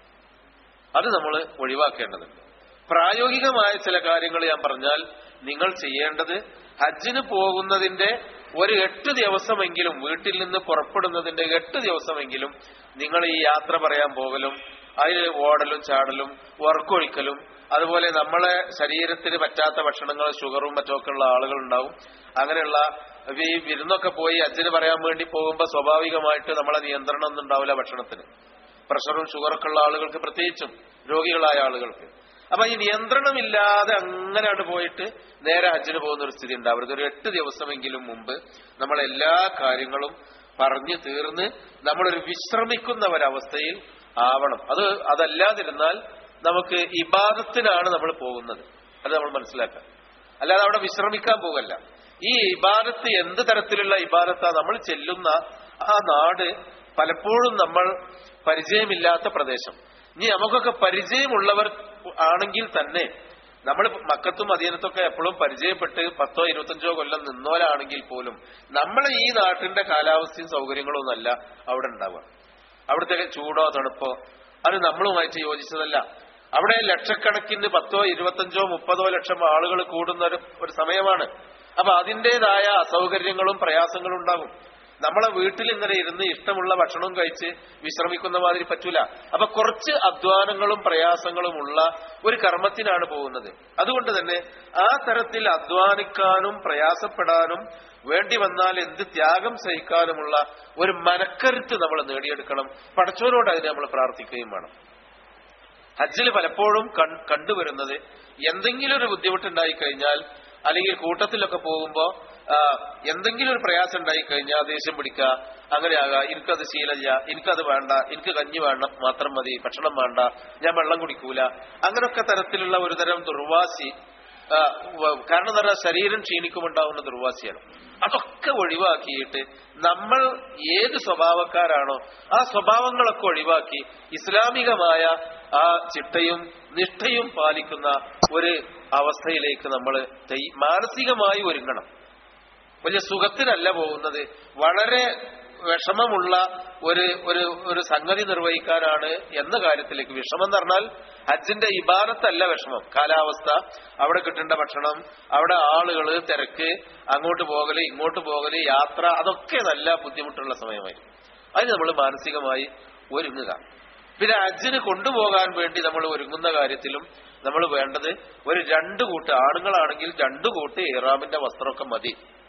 അത് നമ്മൾ ഒഴിവാക്കേണ്ടതുണ്ട് പ്രായോഗികമായ ചില കാര്യങ്ങൾ ഞാൻ പറഞ്ഞാൽ നിങ്ങൾ ചെയ്യേണ്ടത് ഹജ്ജിന് പോകുന്നതിന്റെ ഒരു എട്ട് ദിവസമെങ്കിലും വീട്ടിൽ നിന്ന് പുറപ്പെടുന്നതിന്റെ എട്ട് ദിവസമെങ്കിലും നിങ്ങൾ ഈ യാത്ര പറയാൻ പോകലും അതിൽ ഓടലും ചാടലും വർക്കൊഴിക്കലും അതുപോലെ നമ്മളെ ശരീരത്തിന് പറ്റാത്ത ഭക്ഷണങ്ങൾ ഷുഗറും മറ്റൊക്കെ ഉള്ള ആളുകൾ ഉണ്ടാവും അങ്ങനെയുള്ള ഈ വിരുന്നൊക്കെ പോയി അച്ഛന് പറയാൻ വേണ്ടി പോകുമ്പോൾ സ്വാഭാവികമായിട്ട് നമ്മളെ നിയന്ത്രണം ഒന്നും ഉണ്ടാവില്ല ഭക്ഷണത്തിന് പ്രഷറും ഷുഗറൊക്കെ ഉള്ള ആളുകൾക്ക് പ്രത്യേകിച്ചും രോഗികളായ ആളുകൾക്ക് അപ്പൊ ഈ നിയന്ത്രണമില്ലാതെ അങ്ങനെയാണ് പോയിട്ട് നേരെ ഹജ്ജിന് പോകുന്ന ഒരു സ്ഥിതി ഉണ്ടാവരുത് ഒരു എട്ട് ദിവസമെങ്കിലും മുമ്പ് നമ്മൾ എല്ലാ കാര്യങ്ങളും പറഞ്ഞു തീർന്ന് നമ്മളൊരു വിശ്രമിക്കുന്ന ഒരവസ്ഥയിൽ ആവണം അത് അതല്ലാതിരുന്നാൽ നമുക്ക് ഇബാദത്തിനാണ് നമ്മൾ പോകുന്നത് അത് നമ്മൾ മനസ്സിലാക്കാം അല്ലാതെ അവിടെ വിശ്രമിക്കാൻ പോകല്ല ഈ ഇബാദത്ത് എന്ത് തരത്തിലുള്ള ഇബാദത്താ നമ്മൾ ചെല്ലുന്ന ആ നാട് പലപ്പോഴും നമ്മൾ പരിചയമില്ലാത്ത പ്രദേശം ഇനി നമുക്കൊക്കെ പരിചയമുള്ളവർ ആണെങ്കിൽ തന്നെ നമ്മൾ മക്കത്തും അധീനത്തൊക്കെ എപ്പോഴും പരിചയപ്പെട്ട് പത്തോ ഇരുപത്തഞ്ചോ കൊല്ലം നിന്നോലാണെങ്കിൽ പോലും നമ്മളെ ഈ നാട്ടിന്റെ കാലാവസ്ഥയും സൗകര്യങ്ങളും ഒന്നല്ല അവിടെ ഉണ്ടാവുക അവിടുത്തെ ചൂടോ തണുപ്പോ അത് നമ്മളുമായിട്ട് യോജിച്ചതല്ല അവിടെ ലക്ഷക്കണക്കിന് പത്തോ ഇരുപത്തഞ്ചോ മുപ്പതോ ലക്ഷം ആളുകൾ കൂടുന്ന ഒരു ഒരു സമയമാണ് അപ്പൊ അതിൻ്റെതായ അസൗകര്യങ്ങളും പ്രയാസങ്ങളും ഉണ്ടാകും നമ്മളെ വീട്ടിൽ ഇങ്ങനെ ഇരുന്ന് ഇഷ്ടമുള്ള ഭക്ഷണവും കഴിച്ച് വിശ്രമിക്കുന്ന മാതിരി പറ്റൂല അപ്പൊ കുറച്ച് അധ്വാനങ്ങളും പ്രയാസങ്ങളും ഉള്ള ഒരു കർമ്മത്തിനാണ് പോകുന്നത് അതുകൊണ്ട് തന്നെ ആ തരത്തിൽ അധ്വാനിക്കാനും പ്രയാസപ്പെടാനും വേണ്ടി വന്നാൽ എന്ത് ത്യാഗം സഹിക്കാനുമുള്ള ഒരു മനക്കരുത്ത് നമ്മൾ നേടിയെടുക്കണം പടച്ചോനോട് അതിനെ നമ്മൾ പ്രാർത്ഥിക്കുകയും വേണം ഹജ്ജിൽ പലപ്പോഴും കൺ- കണ്ടുവരുന്നത് എന്തെങ്കിലും ഒരു ബുദ്ധിമുട്ടുണ്ടായി കഴിഞ്ഞാൽ അല്ലെങ്കിൽ കൂട്ടത്തിലൊക്കെ പോകുമ്പോ ആ, എന്തെങ്കിലും ഒരു പ്രയാസം ഉണ്ടായി കഴിഞ്ഞാൽ ദേഷ്യം പിടിക്കുക അങ്ങനെയാകാം എനിക്കത് ശീലമില്ല എനിക്കത് വേണ്ട എനിക്ക് കഞ്ഞി വേണ്ട മാത്രം മതി ഭക്ഷണം വേണ്ട ഞാൻ വെള്ളം കുടിക്കൂല അങ്ങനൊക്കെ തരത്തിലുള്ള ഒരു തരം ദുർവാസി ആ, വ- കാരണം എന്താ പറയുക ശരീരം ക്ഷീണിക്കുമുണ്ടാവുന്ന ദുർവാസിയാണ് അതൊക്കെ ഒഴിവാക്കിയിട്ട് നമ്മൾ ഏത് സ്വഭാവക്കാരാണോ ആ സ്വഭാവങ്ങളൊക്കെ ഒഴിവാക്കി ഇസ്ലാമികമായ ആ ചിട്ടയും നിഷ്ഠയും പാലിക്കുന്ന ഒരു അവസ്ഥയിലേക്ക് നമ്മൾ മാനസികമായി ഒരുങ്ങണം വലിയ സുഖത്തിനല്ല പോകുന്നത് വളരെ വിഷമമുള്ള ഒരു ഒരു ഒരു സംഗതി നിർവഹിക്കാനാണ് എന്ന കാര്യത്തിലേക്ക് വിഷമം എന്ന് പറഞ്ഞാൽ ഹജ്ജിന്റെ ഇബാനത്തല്ല വിഷമം കാലാവസ്ഥ അവിടെ കിട്ടേണ്ട ഭക്ഷണം അവിടെ ആളുകള് തിരക്ക് അങ്ങോട്ട് പോകല് ഇങ്ങോട്ട് പോകല് യാത്ര അതൊക്കെ നല്ല ബുദ്ധിമുട്ടുള്ള സമയമായിരുന്നു അതിന് നമ്മൾ മാനസികമായി ഒരുങ്ങുക പിന്നെ ഹജ്ജിന് കൊണ്ടുപോകാൻ വേണ്ടി നമ്മൾ ഒരുങ്ങുന്ന കാര്യത്തിലും നമ്മൾ വേണ്ടത് ഒരു രണ്ട് കൂട്ട് ആണുങ്ങളാണെങ്കിൽ രണ്ട് കൂട്ട് ഇറാമിന്റെ വസ്ത്രമൊക്കെ മതി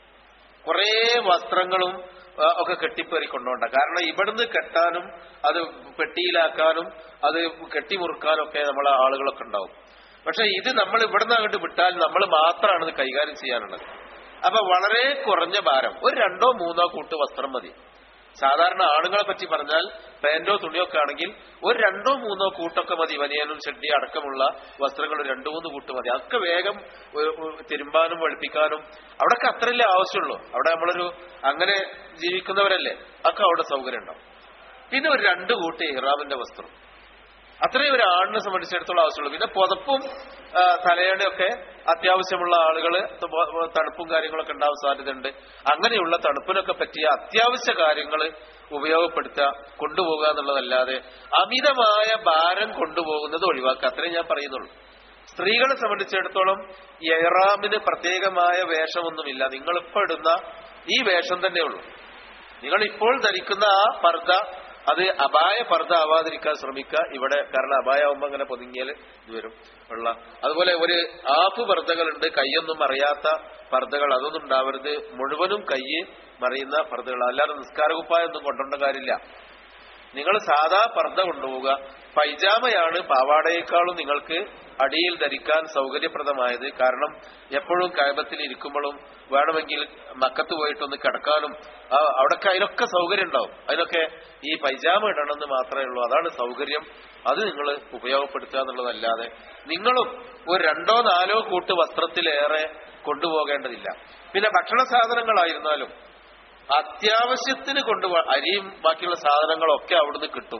കുറേ വസ്ത്രങ്ങളും ആ, ഒക്കെ കെട്ടിപ്പേറി കൊണ്ടുപോണ്ട കാരണം ഇവിടുന്ന് കെട്ടാനും അത് പെട്ടിയിലാക്കാനും അത് കെട്ടിമുറുക്കാനും ഒക്കെ നമ്മളെ ആളുകളൊക്കെ ഉണ്ടാവും പക്ഷെ ഇത് നമ്മൾ ഇവിടുന്ന് അങ്ങോട്ട് വിട്ടാൽ നമ്മൾ മാത്രമാണ് ഇത് കൈകാര്യം ചെയ്യാനുള്ളത് അപ്പൊ വളരെ കുറഞ്ഞ ഭാരം ഒരു രണ്ടോ മൂന്നോ കൂട്ട് വസ്ത്രം മതി സാധാരണ ആണുങ്ങളെ പറ്റി പറഞ്ഞാൽ പാന്റോ തുണിയോ ഒക്കെ ആണെങ്കിൽ ഒരു രണ്ടോ മൂന്നോ കൂട്ടൊക്കെ മതി വനിയനും ചെട്ടി അടക്കമുള്ള വസ്ത്രങ്ങൾ ഒരു രണ്ടു മൂന്ന് കൂട്ട് മതി അതൊക്കെ വേഗം ഒരു- ഒരു തിരുമ്പാനും വെളുപ്പിക്കാനും അവിടൊക്കെ അത്രയല്ലേ ആവശ്യമുള്ളൂ അവിടെ നമ്മളൊരു അങ്ങനെ ജീവിക്കുന്നവരല്ലേ ഒക്കെ അവിടെ സൗകര്യം ഉണ്ടാവും പിന്നെ ഒരു രണ്ട് കൂട്ട് ഇഹ്റാമിന്റെ വസ്ത്രം അത്രയും ഒരു ആണിനെ സംബന്ധിച്ചിടത്തോളം ആവശ്യമുള്ളൂ പിന്നെ പുതപ്പും ആ, തലയണയൊക്കെ അത്യാവശ്യമുള്ള ആളുകള് ത- തണുപ്പും കാര്യങ്ങളൊക്കെ ഉണ്ടാവാൻ സാധ്യതയുണ്ട് അങ്ങനെയുള്ള തണുപ്പിനൊക്കെ പറ്റിയ അത്യാവശ്യ കാര്യങ്ങൾ ഉപയോഗപ്പെടുത്തുക കൊണ്ടുപോകുക എന്നുള്ളതല്ലാതെ അമിതമായ ഭാരം കൊണ്ടുപോകുന്നത് ഒഴിവാക്കുക അത്രയും ഞാൻ പറയുന്നുള്ളൂ സ്ത്രീകളെ സംബന്ധിച്ചിടത്തോളം എഹ്റാമിന് പ്രത്യേകമായ വേഷമൊന്നുമില്ല നിങ്ങളിപ്പോ ഇടുന്ന ഈ വേഷം തന്നെ ഉള്ളൂ നിങ്ങൾ ഇപ്പോൾ ധരിക്കുന്ന ആ പർദ്ദ അത് അപായ പർദ്ദ ആവാതിരിക്കാൻ ശ്രമിക്കുക ഇവിടെ കാരണം അപായ ആവുമ്പോ അങ്ങനെ പൊതുങ്ങിയാൽ ഇത് വരും ഉള്ള അതുപോലെ ഒരു ആപ്പ് പർദ്ദകളുണ്ട് കൈയൊന്നും അറിയാത്ത പർദ്ദകൾ അതൊന്നും ഉണ്ടാവരുത് മുഴുവനും കൈ മറിയുന്ന പർദ്ദകൾ അല്ലാതെ നിസ്കാര കുപ്പായൊന്നും കൊണ്ടുവരേണ്ട കാര്യമില്ല നിങ്ങൾ സാധാ പർദ്ദ കൊണ്ടുപോവുക പൈജാമയാണ് പാവാടയേക്കാളും നിങ്ങൾക്ക് അടിയിൽ ധരിക്കാൻ സൗകര്യപ്രദമായത് കാരണം എപ്പോഴും കയബത്തിൽ ഇരിക്കുമ്പോഴും വേണമെങ്കിൽ മക്കത്ത് പോയിട്ടൊന്ന് കിടക്കാനും ആ, അവിടൊക്കെ അതിനൊക്കെ സൗകര്യം ഉണ്ടാവും അതിനൊക്കെ ഈ പൈജാമ ഇടണമെന്ന് മാത്രമേ ഉള്ളൂ അതാണ് സൗകര്യം അത് നിങ്ങൾ ഉപയോഗപ്പെടുത്തുക എന്നുള്ളതല്ലാതെ നിങ്ങളും ഒരു രണ്ടോ നാലോ കൂട്ട് വസ്ത്രത്തിലേറെ കൊണ്ടുപോകേണ്ടതില്ല പിന്നെ ഭക്ഷണ സാധനങ്ങളായിരുന്നാലും അത്യാവശ്യത്തിന് കൊണ്ടുപോ അരിയും ബാക്കിയുള്ള സാധനങ്ങളൊക്കെ അവിടുന്ന് കിട്ടും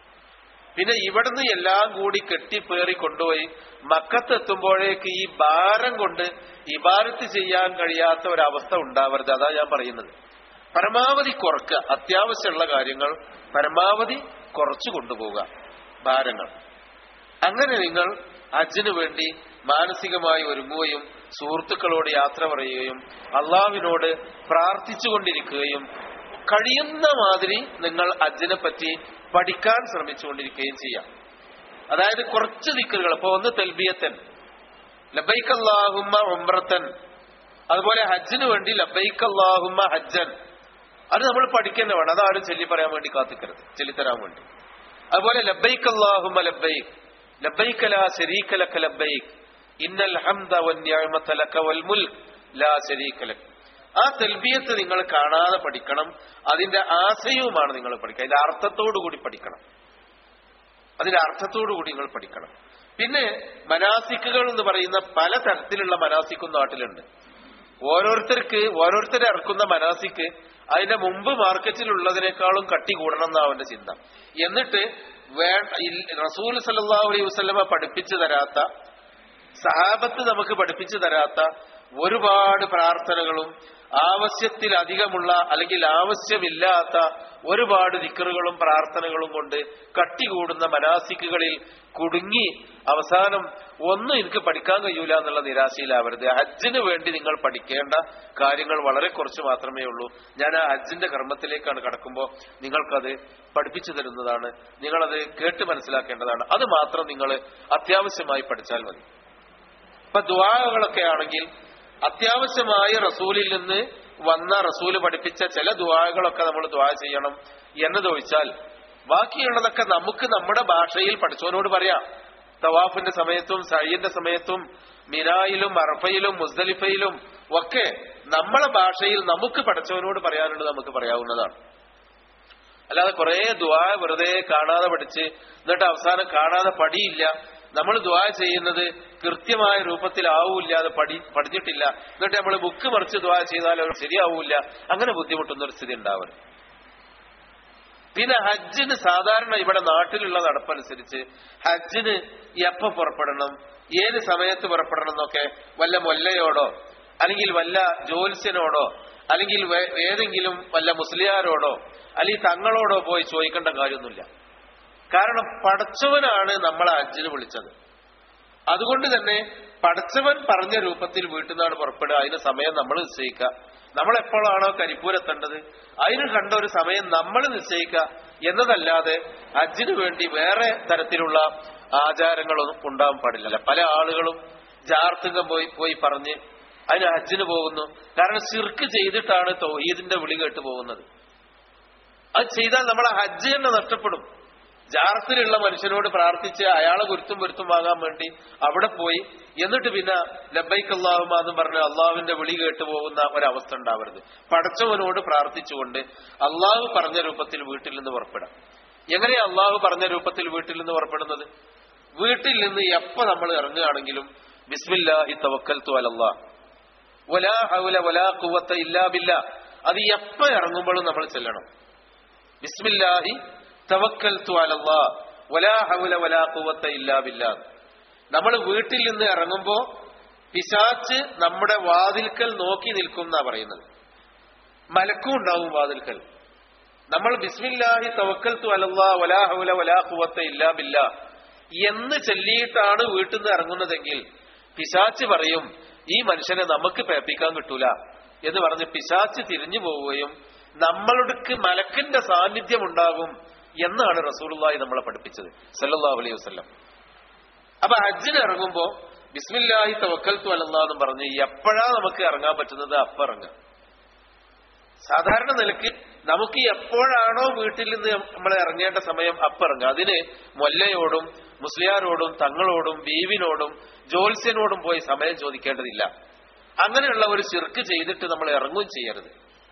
പിന്നെ ഇവിടുന്ന് എല്ലാം കൂടി കെട്ടിപ്പേറി കൊണ്ടുപോയി മക്കത്തെത്തുമ്പോഴേക്ക് ഈ ഭാരം കൊണ്ട് ഇബാരത്ത് ചെയ്യാൻ കഴിയാത്ത ഒരവസ്ഥ ഉണ്ടാവരുത് അതാ ഞാൻ പറയുന്നത് പരമാവധി കുറക്കുക അത്യാവശ്യമുള്ള കാര്യങ്ങൾ പരമാവധി കുറച്ചു കൊണ്ടുപോവുക ഭാരങ്ങൾ അങ്ങനെ നിങ്ങൾ ഹജ്ജിനു വേണ്ടി മാനസികമായി ഒരുങ്ങുകയും സുഹൃത്തുക്കളോട് യാത്ര പറയുകയും അള്ളാവിനോട് പ്രാർത്ഥിച്ചുകൊണ്ടിരിക്കുകയും കഴിയുന്ന മാതിരി നിങ്ങൾ ഹജ്ജിനെ പറ്റി പഠിക്കാൻ ശ്രമിച്ചുകൊണ്ടിരിക്കുകയും ചെയ്യാം അതായത് കുറച്ച് ദിക്കറുകൾ ഇപ്പൊ ഒന്ന് തെൽബിയത്തൻ ലബൈക്ക് അള്ളാഹുമ്മ ഉംറത്തൻ അതുപോലെ ഹജ്ജിന് വേണ്ടി ലബൈക്ക് അള്ളാഹുമ്മ ഹജ്ജൻ അത് നമ്മൾ പഠിക്കുന്ന വേണം അതാരും ചൊല്ലി പറയാൻ വേണ്ടി കാത്തിക്കരുത് ചൊല്ലിത്തരാൻ വേണ്ടി അതുപോലെ ലബൈക്ക് അള്ളാഹുമ്മ ലബൈക്ക് ലബൈക്ക് ലാ ശരീക ലക ലബൈക്ക് ഇന്നൽ ഹംദ വന്നിഅമത ലക വൽ മുൽക്ക് ലാ ശരീക ലക ആ തെൽബിയത്ത് നിങ്ങൾ കാണാതെ പഠിക്കണം അതിന്റെ ആശയവുമാണ് നിങ്ങൾ പഠിക്കുക അതിന്റെ അർത്ഥത്തോടു കൂടി പഠിക്കണം അതിന്റെ അർത്ഥത്തോടു കൂടി നിങ്ങൾ പഠിക്കണം പിന്നെ മനാസിക്കുകൾ എന്ന് പറയുന്ന പല തരത്തിലുള്ള മനാസിക്കും നാട്ടിലുണ്ട് ഓരോരുത്തർക്ക് ഓരോരുത്തരെ ഇറക്കുന്ന മനാസിക്ക് അതിന്റെ മുമ്പ് മാർക്കറ്റിലുള്ളതിനേക്കാളും കട്ടി കൂടണം എന്നാ അവന്റെ ചിന്ത എന്നിട്ട് വേ റസൂൽ സല്ലാ അലൈഹി വസ്ലമ പഠിപ്പിച്ചു തരാത്ത സഹാബത്ത് നമുക്ക് പഠിപ്പിച്ചു തരാത്ത ഒരുപാട് പ്രാർത്ഥനകളും ആവശ്യത്തിലധികമുള്ള അല്ലെങ്കിൽ ആവശ്യമില്ലാത്ത ഒരുപാട് ദിക്കറുകളും പ്രാർത്ഥനകളും കൊണ്ട് കട്ടികൂടുന്ന മനാസിക്കുകളിൽ കുടുങ്ങി അവസാനം ഒന്നും എനിക്ക് പഠിക്കാൻ കഴിയൂല എന്നുള്ള നിരാശയിലാവരുത് ഹജ്ജിന് വേണ്ടി നിങ്ങൾ പഠിക്കേണ്ട കാര്യങ്ങൾ വളരെ കുറച്ച് മാത്രമേ ഉള്ളൂ ഞാൻ ആ ഹജ്ജിന്റെ കർമ്മത്തിലേക്കാണ് കടക്കുമ്പോൾ നിങ്ങൾക്കത് പഠിപ്പിച്ചു തരുന്നതാണ് നിങ്ങളത് കേട്ട് മനസ്സിലാക്കേണ്ടതാണ് അത് മാത്രം നിങ്ങൾ അത്യാവശ്യമായി പഠിച്ചാൽ മതി ഇപ്പൊ ദുവാകളൊക്കെ ആണെങ്കിൽ അത്യാവശ്യമായ റസൂലിൽ നിന്ന് വന്ന റസൂല് പഠിപ്പിച്ച ചില ദുവാകളൊക്കെ നമ്മൾ ദുവാ ചെയ്യണം എന്നതൊഴിച്ചാൽ ബാക്കിയുള്ളതൊക്കെ നമുക്ക് നമ്മുടെ ഭാഷയിൽ പഠിച്ചവനോട് പറയാം തവാഫിന്റെ സമയത്തും സയ്യിന്റെ സമയത്തും മിനായിലും അറഫയിലും മുസ്ദലിഫയിലും ഒക്കെ നമ്മളെ ഭാഷയിൽ നമുക്ക് പഠിച്ചവനോട് പറയാനുള്ളത് നമുക്ക് പറയാവുന്നതാണ് അല്ലാതെ കുറെ ദ്വാ വെറുതെ കാണാതെ പഠിച്ച് എന്നിട്ട് അവസാനം കാണാതെ പടിയില്ല നമ്മൾ ദ്വാ ചെയ്യുന്നത് കൃത്യമായ രൂപത്തിലാവൂല്ല അത് പഠി പഠിച്ചിട്ടില്ല എന്നിട്ട് നമ്മൾ ബുക്ക് മറിച്ച് ദ്വാ ചെയ്താൽ അത് ശരിയാവൂല അങ്ങനെ ബുദ്ധിമുട്ടുന്ന ഒരു സ്ഥിതി ഉണ്ടാവരുത് പിന്നെ ഹജ്ജിന് സാധാരണ ഇവിടെ നാട്ടിലുള്ള നടപ്പനുസരിച്ച് ഹജ്ജിന് എപ്പോ പുറപ്പെടണം ഏത് സമയത്ത് പുറപ്പെടണം എന്നൊക്കെ വല്ല മൊല്ലയോടോ അല്ലെങ്കിൽ വല്ല ജ്യോത്സ്യനോടോ അല്ലെങ്കിൽ വേ- ഏതെങ്കിലും വല്ല മുസ്ലിയാരോടോ അല്ലെങ്കിൽ തങ്ങളോടോ പോയി ചോദിക്കേണ്ട കാര്യമൊന്നുമില്ല കാരണം പടച്ചവനാണ് നമ്മളെ ഹജ്ജിന് വിളിച്ചത് അതുകൊണ്ട് തന്നെ പടച്ചവൻ പറഞ്ഞ രൂപത്തിൽ വീട്ടിൽ നിന്നാണ് പുറപ്പെടുക അതിന് സമയം നമ്മൾ നിശ്ചയിക്കുക നമ്മൾ എപ്പോഴാണോ കരിപ്പൂരെത്തേണ്ടത് അതിന് കണ്ട ഒരു സമയം നമ്മൾ നിശ്ചയിക്കുക എന്നതല്ലാതെ ഹജ്ജിന് വേണ്ടി വേറെ തരത്തിലുള്ള ആചാരങ്ങളൊന്നും ഉണ്ടാവാൻ പാടില്ല പല ആളുകളും ജാർത്തുങ്കം പോയി പോയി പറഞ്ഞ് അതിന് ഹജ്ജിന് പോകുന്നു കാരണം ശിർക്ക് ചെയ്തിട്ടാണ് തൗഹീദിന്റെ വിളി കേട്ട് പോകുന്നത് അത് ചെയ്താൽ നമ്മളെ ഹജ്ജ് തന്നെ നഷ്ടപ്പെടും ജാറത്തിലുള്ള മനുഷ്യനോട് പ്രാർത്ഥിച്ച് അയാളെ ഗുരുത്തും പൊരുത്തും വാങ്ങാൻ വേണ്ടി അവിടെ പോയി എന്നിട്ട് പിന്നെ ലബൈക്ക് അള്ളാഹുമാന്നും പറഞ്ഞ് അള്ളാഹുവിന്റെ വിളി കേട്ടു പോകുന്ന ഒരവസ്ഥ ഉണ്ടാവരുത് പടച്ചവനോട് പ്രാർത്ഥിച്ചുകൊണ്ട് അള്ളാഹു പറഞ്ഞ രൂപത്തിൽ വീട്ടിൽ നിന്ന് പുറപ്പെടാം എങ്ങനെയാ അള്ളാഹു പറഞ്ഞ രൂപത്തിൽ വീട്ടിൽ നിന്ന് പുറപ്പെടുന്നത് വീട്ടിൽ നിന്ന് എപ്പോ നമ്മൾ ഇറങ്ങുകയാണെങ്കിലും ബിസ്മില്ലാഹി തവക്കൽത്തു അലല്ലാ വലാ ഹൗല വലാ ഖുവത്ത ഇല്ലാ ബില്ലാ അത് എപ്പ ഇറങ്ങുമ്പോഴും നമ്മൾ ചെല്ലണം ബിസ്മില്ലാഹി തവക്കൽത്തു അലല്ലാ വലാ ഹൗല വലാ ഖുവത്ത ഇല്ലാ ബില്ലാ നമ്മൾ വീട്ടിൽ നിന്ന് ഇറങ്ങുമ്പോ പിശാച്ച് നമ്മുടെ വാതിൽക്കൽ നോക്കി നിൽക്കും എന്നാ പറയുന്നത് മലക്കും ഉണ്ടാവും വാതിൽക്കൽ നമ്മൾ ബിസ്മില്ലാഹി തവക്കൽത്തു അലല്ലാ വലാ ഹൗല വലാ ഖുവത്ത ഇല്ലാ ബില്ലാ എന്ന് ചൊല്ലിയിട്ടാണ് വീട്ടിൽ നിന്ന് ഇറങ്ങുന്നതെങ്കിൽ പിശാച്ച് പറയും ഈ മനുഷ്യനെ നമുക്ക് പേപ്പിക്കാൻ കിട്ടൂല എന്ന് പറഞ്ഞ് പിശാച്ച് തിരിഞ്ഞു പോവുകയും നമ്മൾക്ക് മലക്കിന്റെ സാന്നിധ്യം ഉണ്ടാകും എന്നാണ് റസൂലുള്ളാഹി നമ്മളെ പഠിപ്പിച്ചത് സല്ലല്ലാഹു അലൈഹി വസല്ലം അപ്പൊ ഹജ്ജിന് ഇറങ്ങുമ്പോ ബിസ്മില്ലാഹി തവക്കൽത്തു അലല്ലാ എന്ന് പറഞ്ഞ് എപ്പോഴാ നമുക്ക് ഇറങ്ങാൻ പറ്റുന്നത് അപ്പ ഇറങ്ങാം സാധാരണ നിലയ്ക്ക് നമുക്ക് എപ്പോഴാണോ വീട്ടിൽ നിന്ന് നമ്മൾ ഇറങ്ങേണ്ട സമയം അപ്പിറങ്ങുക അതിന് മൊല്ലയോടും മുസ്ലിയാരോടും തങ്ങളോടും ബീവിനോടും ജോത്സ്യനോടും പോയി സമയം ചോദിക്കേണ്ടതില്ല അങ്ങനെയുള്ള ഒരു ചിർക്ക് ചെയ്തിട്ട് നമ്മൾ ഇറങ്ങുകയും ചെയ്യരുത്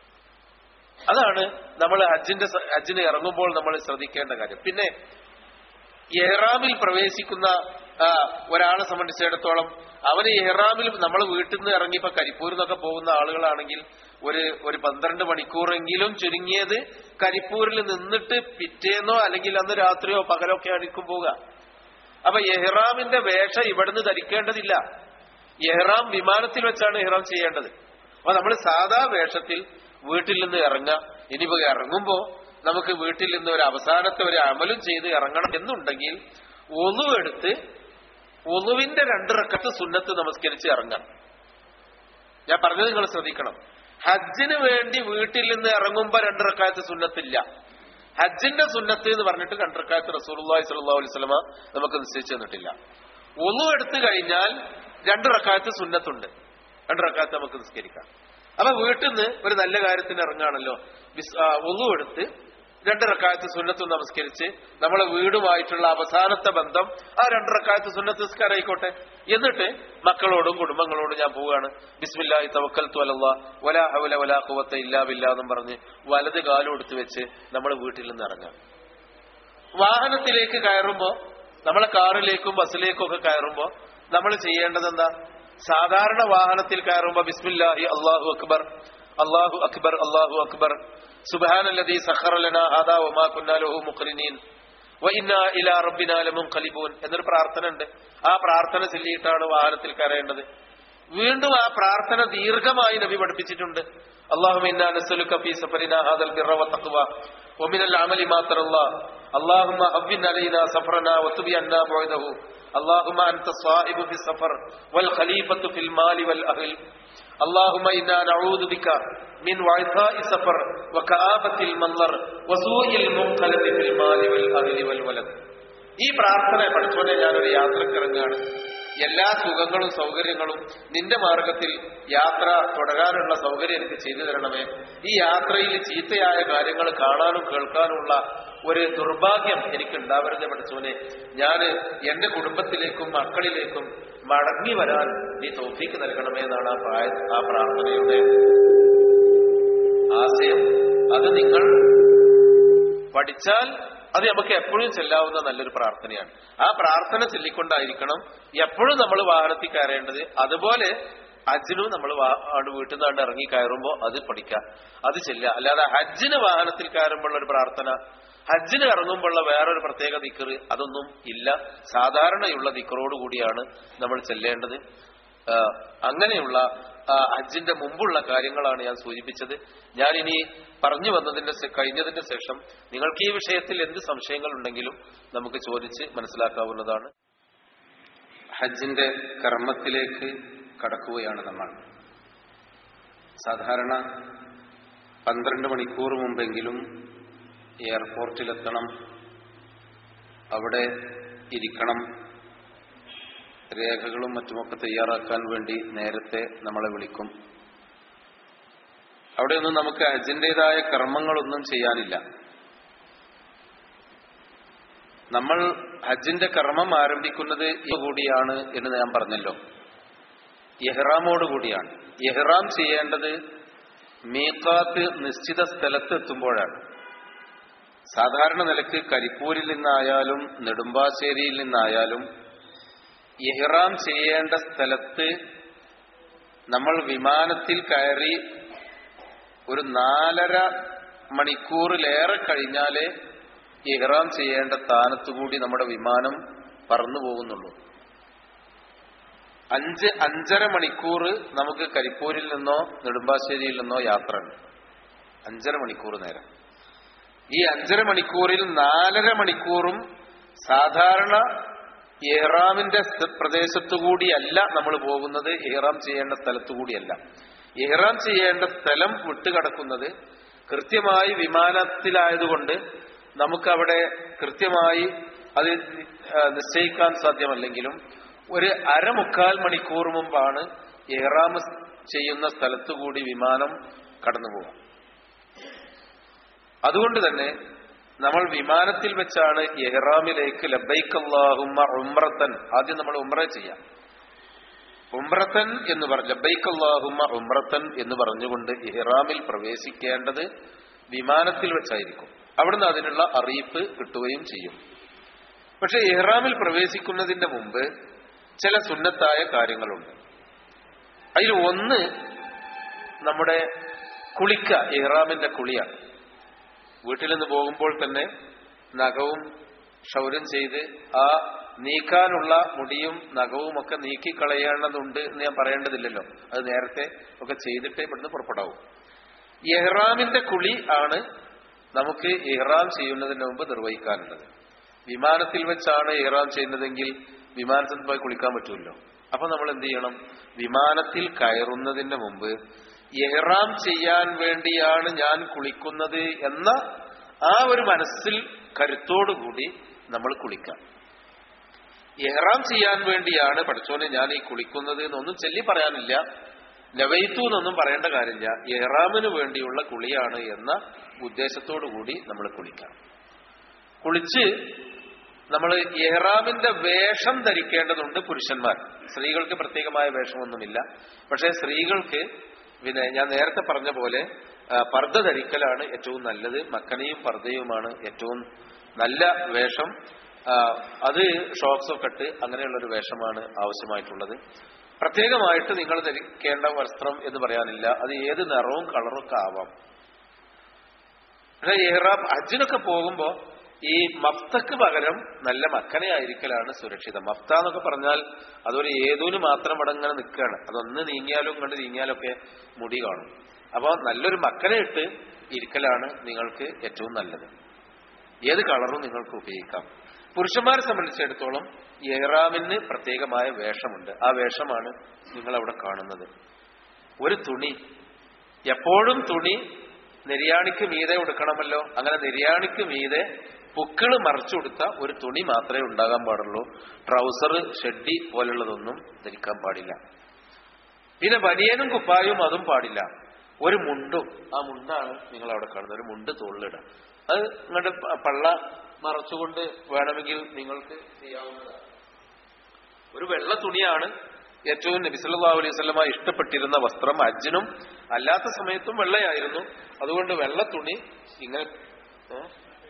അതാണ് നമ്മൾ ഹജ്ജിന്റെ സ- ഹജ്ജിന് ഇറങ്ങുമ്പോൾ നമ്മൾ ശ്രദ്ധിക്കേണ്ട കാര്യം പിന്നെ എഹ്റാമിൽ പ്രവേശിക്കുന്ന ആ, ഒരാളെ സംബന്ധിച്ചിടത്തോളം അവന് എഹ്റാമിൽ നമ്മൾ വീട്ടിൽ നിന്ന് ഇറങ്ങി ഇപ്പൊ കരിപ്പൂരിൽ നിന്നൊക്കെ പോകുന്ന ആളുകളാണെങ്കിൽ ഒരു ഒരു പന്ത്രണ്ട് മണിക്കൂറെങ്കിലും ചുരുങ്ങിയത് കരിപ്പൂരിൽ നിന്നിട്ട് പിറ്റേന്നോ അല്ലെങ്കിൽ അന്ന് രാത്രിയോ പകലോ ഒക്കെ ആയിരിക്കും പോവുക അപ്പൊ എഹ്റാമിന്റെ വേഷ ഇവിടുന്ന് ധരിക്കേണ്ടതില്ല എഹ്റാം വിമാനത്തിൽ വെച്ചാണ് എഹ്റാം ചെയ്യേണ്ടത് അപ്പൊ നമ്മൾ സാധാ വേഷത്തിൽ വീട്ടിൽ നിന്ന് ഇറങ്ങുക ഇനിയിപ്പോ ഇറങ്ങുമ്പോ നമുക്ക് വീട്ടിൽ നിന്ന് ഒരു അവസാനത്തെ ഒരു അമലും ചെയ്ത് ഇറങ്ങണം എന്നുണ്ടെങ്കിൽ ഒന്നു എടുത്ത് ഒന്നുവിന്റെ രണ്ട് റക്കത്ത് സുന്നത്ത് നമസ്കരിച്ച് ഇറങ്ങാം ഞാൻ പറഞ്ഞത് നിങ്ങൾ ശ്രദ്ധിക്കണം ഹജ്ജിന് വേണ്ടി വീട്ടിൽ നിന്ന് ഇറങ്ങുമ്പോ രണ്ട് റക്കായത്ത് സുന്നത്തില്ല ഹജ്ജിന്റെ സുന്നത്ത് എന്ന് പറഞ്ഞിട്ട് രണ്ട് റക്കായത്ത് റസൂലുള്ളാഹി സ്വല്ലല്ലാഹു അലൈഹി വസല്ലമ നമുക്ക് നിശ്ചയിച്ചു തന്നിട്ടില്ല ഒന്നു എടുത്തു കഴിഞ്ഞാൽ രണ്ട് റക്കായത്ത് സുന്നത്തുണ്ട് രണ്ട് റക്കായത്ത് നമുക്ക് നിസ്കരിക്കാം അപ്പൊ വീട്ടിൽ നിന്ന് ഒരു നല്ല കാര്യത്തിന് ഇറങ്ങാണല്ലോ ഒന്നു എടുത്ത് രണ്ട് റക്കായത്ത് സുന്നത്ത് നമസ്കരിച്ച് നമ്മളെ വീടുമായിട്ടുള്ള അവസാനത്തെ ബന്ധം ആ രണ്ട് റക്കായത്ത് സുന്നത്ത് നിസ്കാരം ആയിക്കോട്ടെ എന്നിട്ട് മക്കളോടും കുടുംബങ്ങളോടും ഞാൻ പോവുകയാണ് ബിസ്മില്ലാഹി തവക്കൽത്തു അലല്ലാ വലാ ഹൗല വലാ ഖുവത്ത ഇല്ലാ ബില്ലാ എന്നും പറഞ്ഞ് വലത് കാലും എടുത്ത് വെച്ച് നമ്മൾ വീട്ടിൽ നിന്ന് ഇറങ്ങാം വാഹനത്തിലേക്ക് കയറുമ്പോ നമ്മളെ കാറിലേക്കും ബസ്സിലേക്കും ഒക്കെ കയറുമ്പോ നമ്മൾ ചെയ്യേണ്ടത് എന്താ സാധാരണ വാഹനത്തിൽ കയറുമ്പോ ബിസ്മില്ലാഹി അള്ളാഹു അക്ബർ അള്ളാഹു അക്ബർ അള്ളാഹു അക്ബർ സുബാനല്ലദീ സഖറലന ഹാദാ വമാ കുന്നാ ലഹു മുഖ്രിനീൻ വഇന്നാ ഇലാ റബ്ബിനാ ലമുൻഖലിബൂൻ എന്നൊരു പ്രാർത്ഥന ഉണ്ട് ആ പ്രാർത്ഥന ചൊല്ലിയിട്ടാണ് വാഹനത്തിൽ കയറേണ്ടത് വീണ്ടും ആ പ്രാർത്ഥന ദീർഘമായി നബി പഠിപ്പിച്ചിട്ടുണ്ട് اللهم انا نسالك في سفرنا هذا البر والتقوى ومن العمل ما ترى الله اللهم هون علينا سفرنا وتب عنا بعده اللهم انت الصائب في السفر والخليفه في المال والاهل اللهم انا نعوذ بك من وعثاء سفر وكآبة المنظر وسوء المنقلب في المال والاهل والولد ഈ പ്രാർത്ഥന പഠിച്ചോനെ ഞാനൊരു യാത്രക്കിറങ്ങാണ് എല്ലാ സുഖങ്ങളും സൗകര്യങ്ങളും നിന്റെ മാർഗത്തിൽ യാത്ര തുടരാനുള്ള സൗകര്യം എനിക്ക് ചെയ്തു തരണമേ ഈ യാത്രയിൽ ചീത്തയായ കാര്യങ്ങൾ കാണാനും കേൾക്കാനുമുള്ള ഒരു ദുർഭാഗ്യം എനിക്ക് ഉണ്ടാവരുത് പഠിച്ചോനെ ഞാൻ എന്റെ കുടുംബത്തിലേക്കും മക്കളിലേക്കും മടങ്ങി വരാൻ നീ തോഫിക്ക് നൽകണമേ എന്നാണ് ആ പ്രായ ആ പ്രാർത്ഥനയുടെ ആശയം അത് നിങ്ങൾ പഠിച്ചാൽ അത് നമുക്ക് എപ്പോഴും ചെല്ലാവുന്ന നല്ലൊരു പ്രാർത്ഥനയാണ് ആ പ്രാർത്ഥന ചൊല്ലിക്കൊണ്ടായിരിക്കണം എപ്പോഴും നമ്മൾ വാഹനത്തിൽ കയറേണ്ടത് അതുപോലെ ഹജ്ജിനും നമ്മൾ വീട്ടിൽ നിന്നാണ്ട് ഇറങ്ങി കയറുമ്പോൾ അത് പഠിക്കാം അത് ചെല്ലുക അല്ലാതെ ഹജ്ജിന് വാഹനത്തിൽ കയറുമ്പോഴുള്ള ഒരു പ്രാർത്ഥന ഹജ്ജിന് ഇറങ്ങുമ്പോഴുള്ള വേറൊരു പ്രത്യേക ദിക്കറ് അതൊന്നും ഇല്ല സാധാരണയുള്ള ദിക്കറോട് കൂടിയാണ് നമ്മൾ ചെല്ലേണ്ടത് ആ, അങ്ങനെയുള്ള ആ, ഹജ്ജിന്റെ മുമ്പുള്ള കാര്യങ്ങളാണ് ഞാൻ സൂചിപ്പിച്ചത് ഞാൻ ഇനി പറഞ്ഞു വന്നതിന്റെ ശേ- കഴിഞ്ഞതിന്റെ ശേഷം നിങ്ങൾക്ക് ഈ വിഷയത്തിൽ എന്ത് സംശയങ്ങൾ ഉണ്ടെങ്കിലും നമുക്ക് ചോദിച്ച് മനസ്സിലാക്കാവുന്നതാണ് ഹജ്ജിന്റെ കർമ്മത്തിലേക്ക് കടക്കുകയാണ് നമ്മൾ സാധാരണ പന്ത്രണ്ട് മണിക്കൂർ മുമ്പെങ്കിലും എയർപോർട്ടിലെത്തണം അവിടെ ഇരിക്കണം രേഖകളും മറ്റുമൊക്കെ തയ്യാറാക്കാൻ വേണ്ടി നേരത്തെ നമ്മളെ വിളിക്കും അവിടെയൊന്നും നമുക്ക് ഹജ്ജിൻ്റെതായ കർമ്മങ്ങളൊന്നും ചെയ്യാനില്ല നമ്മൾ ഹജ്ജിന്റെ കർമ്മം ആരംഭിക്കുന്നത് കൂടിയാണ് എന്ന് ഞാൻ പറഞ്ഞല്ലോ ഇഹ്റാമോട് കൂടിയാണ് ഇഹ്റാം ചെയ്യേണ്ടത് മീക്കാത്ത് നിശ്ചിത സ്ഥലത്ത് എത്തുമ്പോഴാണ് സാധാരണ നിലക്ക് കരിപ്പൂരിൽ നിന്നായാലും നെടുമ്പാശ്ശേരിയിൽ നിന്നായാലും ഇഹ്റാം ചെയ്യേണ്ട സ്ഥലത്ത് നമ്മൾ വിമാനത്തിൽ കയറി ഒരു നാലര മണിക്കൂറിലേറെ കഴിഞ്ഞാലേ ഇഹ്റാം ചെയ്യേണ്ട സ്ഥാനത്തുകൂടി നമ്മുടെ വിമാനം പറന്നു പോകുന്നുള്ളൂ അഞ്ച് അഞ്ചര മണിക്കൂർ നമുക്ക് കരിപ്പൂരിൽ നിന്നോ നെടുമ്പാശ്ശേരിയിൽ നിന്നോ യാത്ര ഉണ്ട് അഞ്ചര മണിക്കൂർ നേരം ഈ അഞ്ചര മണിക്കൂറിൽ നാലര മണിക്കൂറും സാധാരണ ഇഹ്റാമിന്റെ സ്ഥ- പ്രദേശത്തുകൂടിയല്ല നമ്മൾ പോകുന്നത് ഇഹ്റാം ചെയ്യേണ്ട സ്ഥലത്തുകൂടിയല്ല ഇഹ്റാം ചെയ്യേണ്ട സ്ഥലം വിട്ടുകടക്കുന്നത് കൃത്യമായി വിമാനത്തിലായതുകൊണ്ട് നമുക്കവിടെ കൃത്യമായി അത് ആ, നിശ്ചയിക്കാൻ സാധ്യമല്ലെങ്കിലും ഒരു അരമുക്കാൽ മണിക്കൂർ മുമ്പാണ് ഇഹ്റാം ചെയ്യുന്ന സ്ഥലത്തുകൂടി വിമാനം കടന്നു പോകുക അതുകൊണ്ട് തന്നെ നമ്മൾ വിമാനത്തിൽ വെച്ചാണ് എഹ്റാമിലേക്ക് ലബൈക്ക് അല്ലാഹുമ്മ ഉംറത്തൻ ആദ്യം നമ്മൾ ഉംറ ചെയ്യാം ഉംറത്തൻ എന്ന് പറഞ്ഞു ലബൈക്ക് അല്ലാഹുമ്മ ഉംറത്തൻ എന്ന് പറഞ്ഞുകൊണ്ട് ഇഹ്റാമിൽ പ്രവേശിക്കേണ്ടത് വിമാനത്തിൽ വെച്ചായിരിക്കും അവിടുന്ന് അതിനുള്ള അറിയിപ്പ് കിട്ടുകയും ചെയ്യും പക്ഷെ ഇഹ്റാമിൽ പ്രവേശിക്കുന്നതിന്റെ മുമ്പ് ചില സുന്നത്തായ കാര്യങ്ങളുണ്ട് അതിൽ ഒന്ന് നമ്മുടെ കുളിക്ക ഇഹ്റാമിന്റെ കുളിയാണ് വീട്ടിൽ നിന്ന് പോകുമ്പോൾ തന്നെ നഖവും ക്ഷൗരം ചെയ്ത് ആ നീക്കാനുള്ള മുടിയും നഖവും ഒക്കെ നീക്കിക്കളയേണ്ടതുണ്ട് എന്ന് ഞാൻ പറയേണ്ടതില്ലല്ലോ അത് നേരത്തെ ഒക്കെ ചെയ്തിട്ടേ ഇവിടുന്ന് പുറപ്പെടാവൂ ഇഹ്റാമിന്റെ കുളി ആണ് നമുക്ക് ഇഹ്റാം ചെയ്യുന്നതിന് മുമ്പ് നിർവഹിക്കാനുള്ളത് വിമാനത്തിൽ വെച്ചാണ് ഇഹ്റാം ചെയ്യുന്നതെങ്കിൽ വിമാനത്തിൽ പോയി കുളിക്കാൻ പറ്റുമല്ലോ അപ്പൊ നമ്മൾ എന്ത് ചെയ്യണം വിമാനത്തിൽ കയറുന്നതിന് മുമ്പ് ഇഹ്റാം ചെയ്യാൻ വേണ്ടിയാണ് ഞാൻ കുളിക്കുന്നത് എന്ന ആ ഒരു മനസ്സിൽ കരുത്തോടുകൂടി നമ്മൾ കുളിക്കാം ഇഹ്റാം ചെയ്യാൻ വേണ്ടിയാണ് പഠിച്ചോനെ ഞാൻ ഈ കുളിക്കുന്നത് എന്നൊന്നും ചൊല്ലി പറയാനില്ല ലവൈത്തു എന്നൊന്നും പറയേണ്ട കാര്യമില്ല ഇഹ്റാമിന് വേണ്ടിയുള്ള കുളിയാണ് എന്ന ഉദ്ദേശത്തോടു കൂടി നമ്മൾ കുളിക്കാം കുളിച്ച് നമ്മൾ ഇഹ്റാമിന്റെ വേഷം ധരിക്കേണ്ടതുണ്ട് പുരുഷന്മാർ സ്ത്രീകൾക്ക് പ്രത്യേകമായ വേഷമൊന്നുമില്ല പക്ഷേ സ്ത്രീകൾക്ക് പിന്നെ ഞാൻ നേരത്തെ പറഞ്ഞ പോലെ ആ, പർദ്ദ ധരിക്കലാണ് ഏറ്റവും നല്ലത് മക്കനയും പർദ്ദയുമാണ് ഏറ്റവും നല്ല വേഷം ആ, അത് ഷോക്സ് ഒക്കെ ഇട്ട് അങ്ങനെയുള്ള ഒരു വേഷമാണ് ആവശ്യമായിട്ടുള്ളത് പ്രത്യേകമായിട്ട് നിങ്ങൾ ധരിക്കേണ്ട വസ്ത്രം എന്ന് പറയാനില്ല അത് ഏത് നിറവും കളറും ഒക്കെ ആവാം പക്ഷേ ഇഹ്റാം ഹജ്ജിനൊക്കെ പോകുമ്പോൾ ഈ മഫ്തക്ക് പകരം നല്ല മക്കനെ ആയിരിക്കലാണ് സുരക്ഷിതം മഫ്ത എന്നൊക്കെ പറഞ്ഞാൽ അതൊരു ഏതൂന് മാത്രം ഇവിടെ ഇങ്ങനെ നിൽക്കുകയാണ് അതൊന്ന് നീങ്ങിയാലും കണ്ട് നീങ്ങിയാലും ഒക്കെ മുടി കാണും അപ്പൊ നല്ലൊരു മക്കനെ ഇട്ട് ഇരിക്കലാണ് നിങ്ങൾക്ക് ഏറ്റവും നല്ലത് ഏത് കളറും നിങ്ങൾക്ക് ഉപയോഗിക്കാം പുരുഷന്മാരെ സംബന്ധിച്ചിടത്തോളം ഏറാമിന് പ്രത്യേകമായ വേഷമുണ്ട് ആ വേഷമാണ് നിങ്ങൾ അവിടെ കാണുന്നത് ഒരു തുണി എപ്പോഴും തുണി നിര്യാണിക്ക് മീതെ ഉടുക്കണമല്ലോ അങ്ങനെ നിര്യാണിക്ക് മീതെ പുക്കിള് മറച്ചു കൊടുത്ത ഒരു തുണി മാത്രമേ ഉണ്ടാകാൻ പാടുള്ളൂ ട്രൗസർ ഷെഡി പോലുള്ളതൊന്നും ധരിക്കാൻ പാടില്ല പിന്നെ ബനിയനും കുപ്പായും അതും പാടില്ല ഒരു മുണ്ടും ആ മുണ്ടാണ് നിങ്ങൾ അവിടെ കാണുന്നത് ഒരു മുണ്ട് തോളിലിടാം അത് നിങ്ങളുടെ പള്ള മറച്ചുകൊണ്ട് വേണമെങ്കിൽ നിങ്ങൾക്ക് ചെയ്യാവുന്നതാണ് ഒരു വെള്ള തുണിയാണ് ഏറ്റവും നബി സല്ലല്ലാഹു അലൈഹി വസല്ലമ ഇഷ്ടപ്പെട്ടിരുന്ന വസ്ത്രം അജ്ജിനും അല്ലാത്ത സമയത്തും വെള്ളയായിരുന്നു അതുകൊണ്ട് വെള്ള തുണി ഇങ്ങനെ ഏ?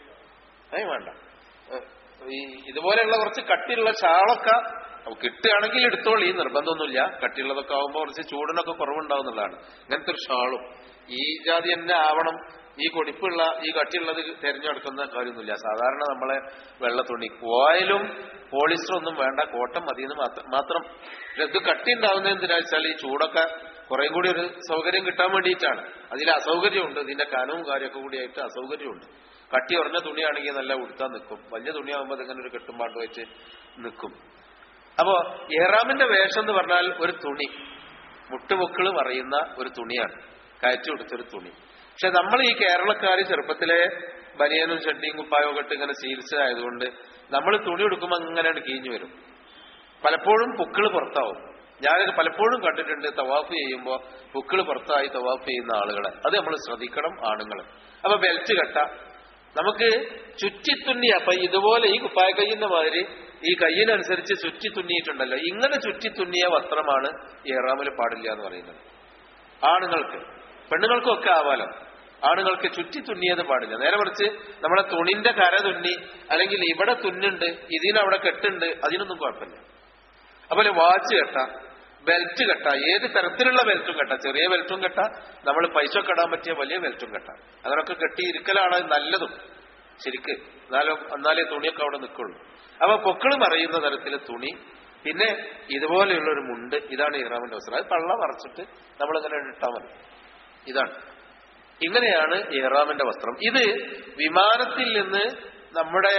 ഏയ് വേണ്ട ഏ, ഈ ഇതുപോലെയുള്ള കുറച്ച് കട്ടിയുള്ള ഷാളൊക്കെ കിട്ടുകയാണെങ്കിൽ എടുത്തോളി നിർബന്ധമൊന്നുമില്ല കട്ടിയുള്ളതൊക്കെ ആവുമ്പോൾ കുറച്ച് ചൂടിനൊക്കെ കുറവുണ്ടാവുന്നതാണ് ഇങ്ങനത്തെ ഒരു ഷാളും ഈ ജാതി തന്നെ ആവണം ഈ കൊടിപ്പുള്ള ഈ കട്ടിയുള്ളത് തിരഞ്ഞെടുക്കുന്ന കാര്യമൊന്നുമില്ല സാധാരണ നമ്മളെ വെള്ള തുണി ഓയിലും പോളിസ്റ്റർ ഒന്നും വേണ്ട കോട്ടൺ മതിയെന്ന് മാത്രം മാത്രം പക്ഷെ ഇത് കട്ടി ഉണ്ടാവുന്നത് എന്തിനാ വെച്ചാൽ ഈ ചൂടൊക്കെ കുറേ കൂടി ഒരു സൗകര്യം കിട്ടാൻ വേണ്ടിയിട്ടാണ് അതിൽ അസൗകര്യമുണ്ട് ഇതിന്റെ കനവും കാര്യമൊക്കെ കൂടിയായിട്ട് അസൗകര്യമുണ്ട് കട്ടി ഉറഞ്ഞ തുണിയാണെങ്കിൽ നല്ല ഉടുത്താൻ നിൽക്കും വലിയ തുണിയാകുമ്പോൾ അതിങ്ങനെ ഒരു കെട്ടുമ്പാണ്ട് വെച്ച് നിൽക്കും അപ്പോ ഏറാമിന്റെ വേഷം എന്ന് പറഞ്ഞാൽ ഒരു തുണി മുട്ടുപൊക്കിള് പറയുന്ന ഒരു തുണിയാണ് കയറ്റി കൊടുത്തൊരു തുണി പക്ഷെ നമ്മൾ ഈ കേരളക്കാർ ചെറുപ്പത്തിലെ ബനിയനും ഷഡ്ഡിയും കുപ്പായും ഒക്കെ ഇട്ട് ഇങ്ങനെ ശീലിച്ചതായതുകൊണ്ട് നമ്മൾ തുണി എടുക്കുമ്പോൾ അങ്ങനെ കീഞ്ഞു വരും പലപ്പോഴും പുക്കിള് പുറത്താവും ഞാനത് പലപ്പോഴും കണ്ടിട്ടുണ്ട് തവാഫ് ചെയ്യുമ്പോൾ പുക്കിള് പുറത്തായി തവാഫ് ചെയ്യുന്ന ആളുകളെ അത് നമ്മൾ ശ്രദ്ധിക്കണം ആണുങ്ങൾ അപ്പൊ ബെൽറ്റ് കെട്ട നമുക്ക് ചുറ്റിത്തുന്നി അപ്പൊ ഇതുപോലെ ഈ കുപ്പായ കയ്യിന്റെ മാതിരി ഈ കയ്യിനനുസരിച്ച് ചുറ്റി തുന്നിയിട്ടുണ്ടല്ലോ ഇങ്ങനെ ചുറ്റി തുന്നിയ വസ്ത്രമാണ് ഏറാമിൽ പാടില്ല എന്ന് പറയുന്നത് ആണുങ്ങൾക്ക് പെണ്ണുങ്ങൾക്കും ഒക്കെ ആവാലോ ആണുങ്ങൾക്ക് ചുറ്റി തുന്നിയത് പാടില്ല നേരെ മറിച്ച് നമ്മളെ തുണിന്റെ കര തുന്നി അല്ലെങ്കിൽ ഇവിടെ തുന്നുണ്ട് ഇതിനവിടെ കെട്ടുണ്ട് അതിനൊന്നും കുഴപ്പമില്ല അതുപോലെ വാച്ച് കെട്ട ബെൽറ്റ് കെട്ട ഏത് തരത്തിലുള്ള ബെൽറ്റും കെട്ട ചെറിയ ബെൽറ്റും കെട്ട നമ്മൾ പൈസ കെടാൻ പറ്റിയ വലിയ ബെൽറ്റും കെട്ട അങ്ങനൊക്കെ കെട്ടി ഇരിക്കലാണ് നല്ലതും ശരിക്ക് എന്നാലും എന്നാലേ തുണിയൊക്കെ അവിടെ നിൽക്കുള്ളൂ അപ്പൊ പൊക്കിള് മറയുന്ന തരത്തിലെ തുണി പിന്നെ ഇതുപോലെയുള്ള ഒരു മുണ്ട് ഇതാണ് ഇഹ്റാമിന്റെ വസ്ത്രം അത് പള്ള മറച്ചിട്ട് നമ്മളിങ്ങനെ ഇട്ടാൽ മതി ഇതാണ് ഇങ്ങനെയാണ് ഇഹ്റാമിന്റെ വസ്ത്രം ഇത് വിമാനത്തിൽ നിന്ന് നമ്മുടെ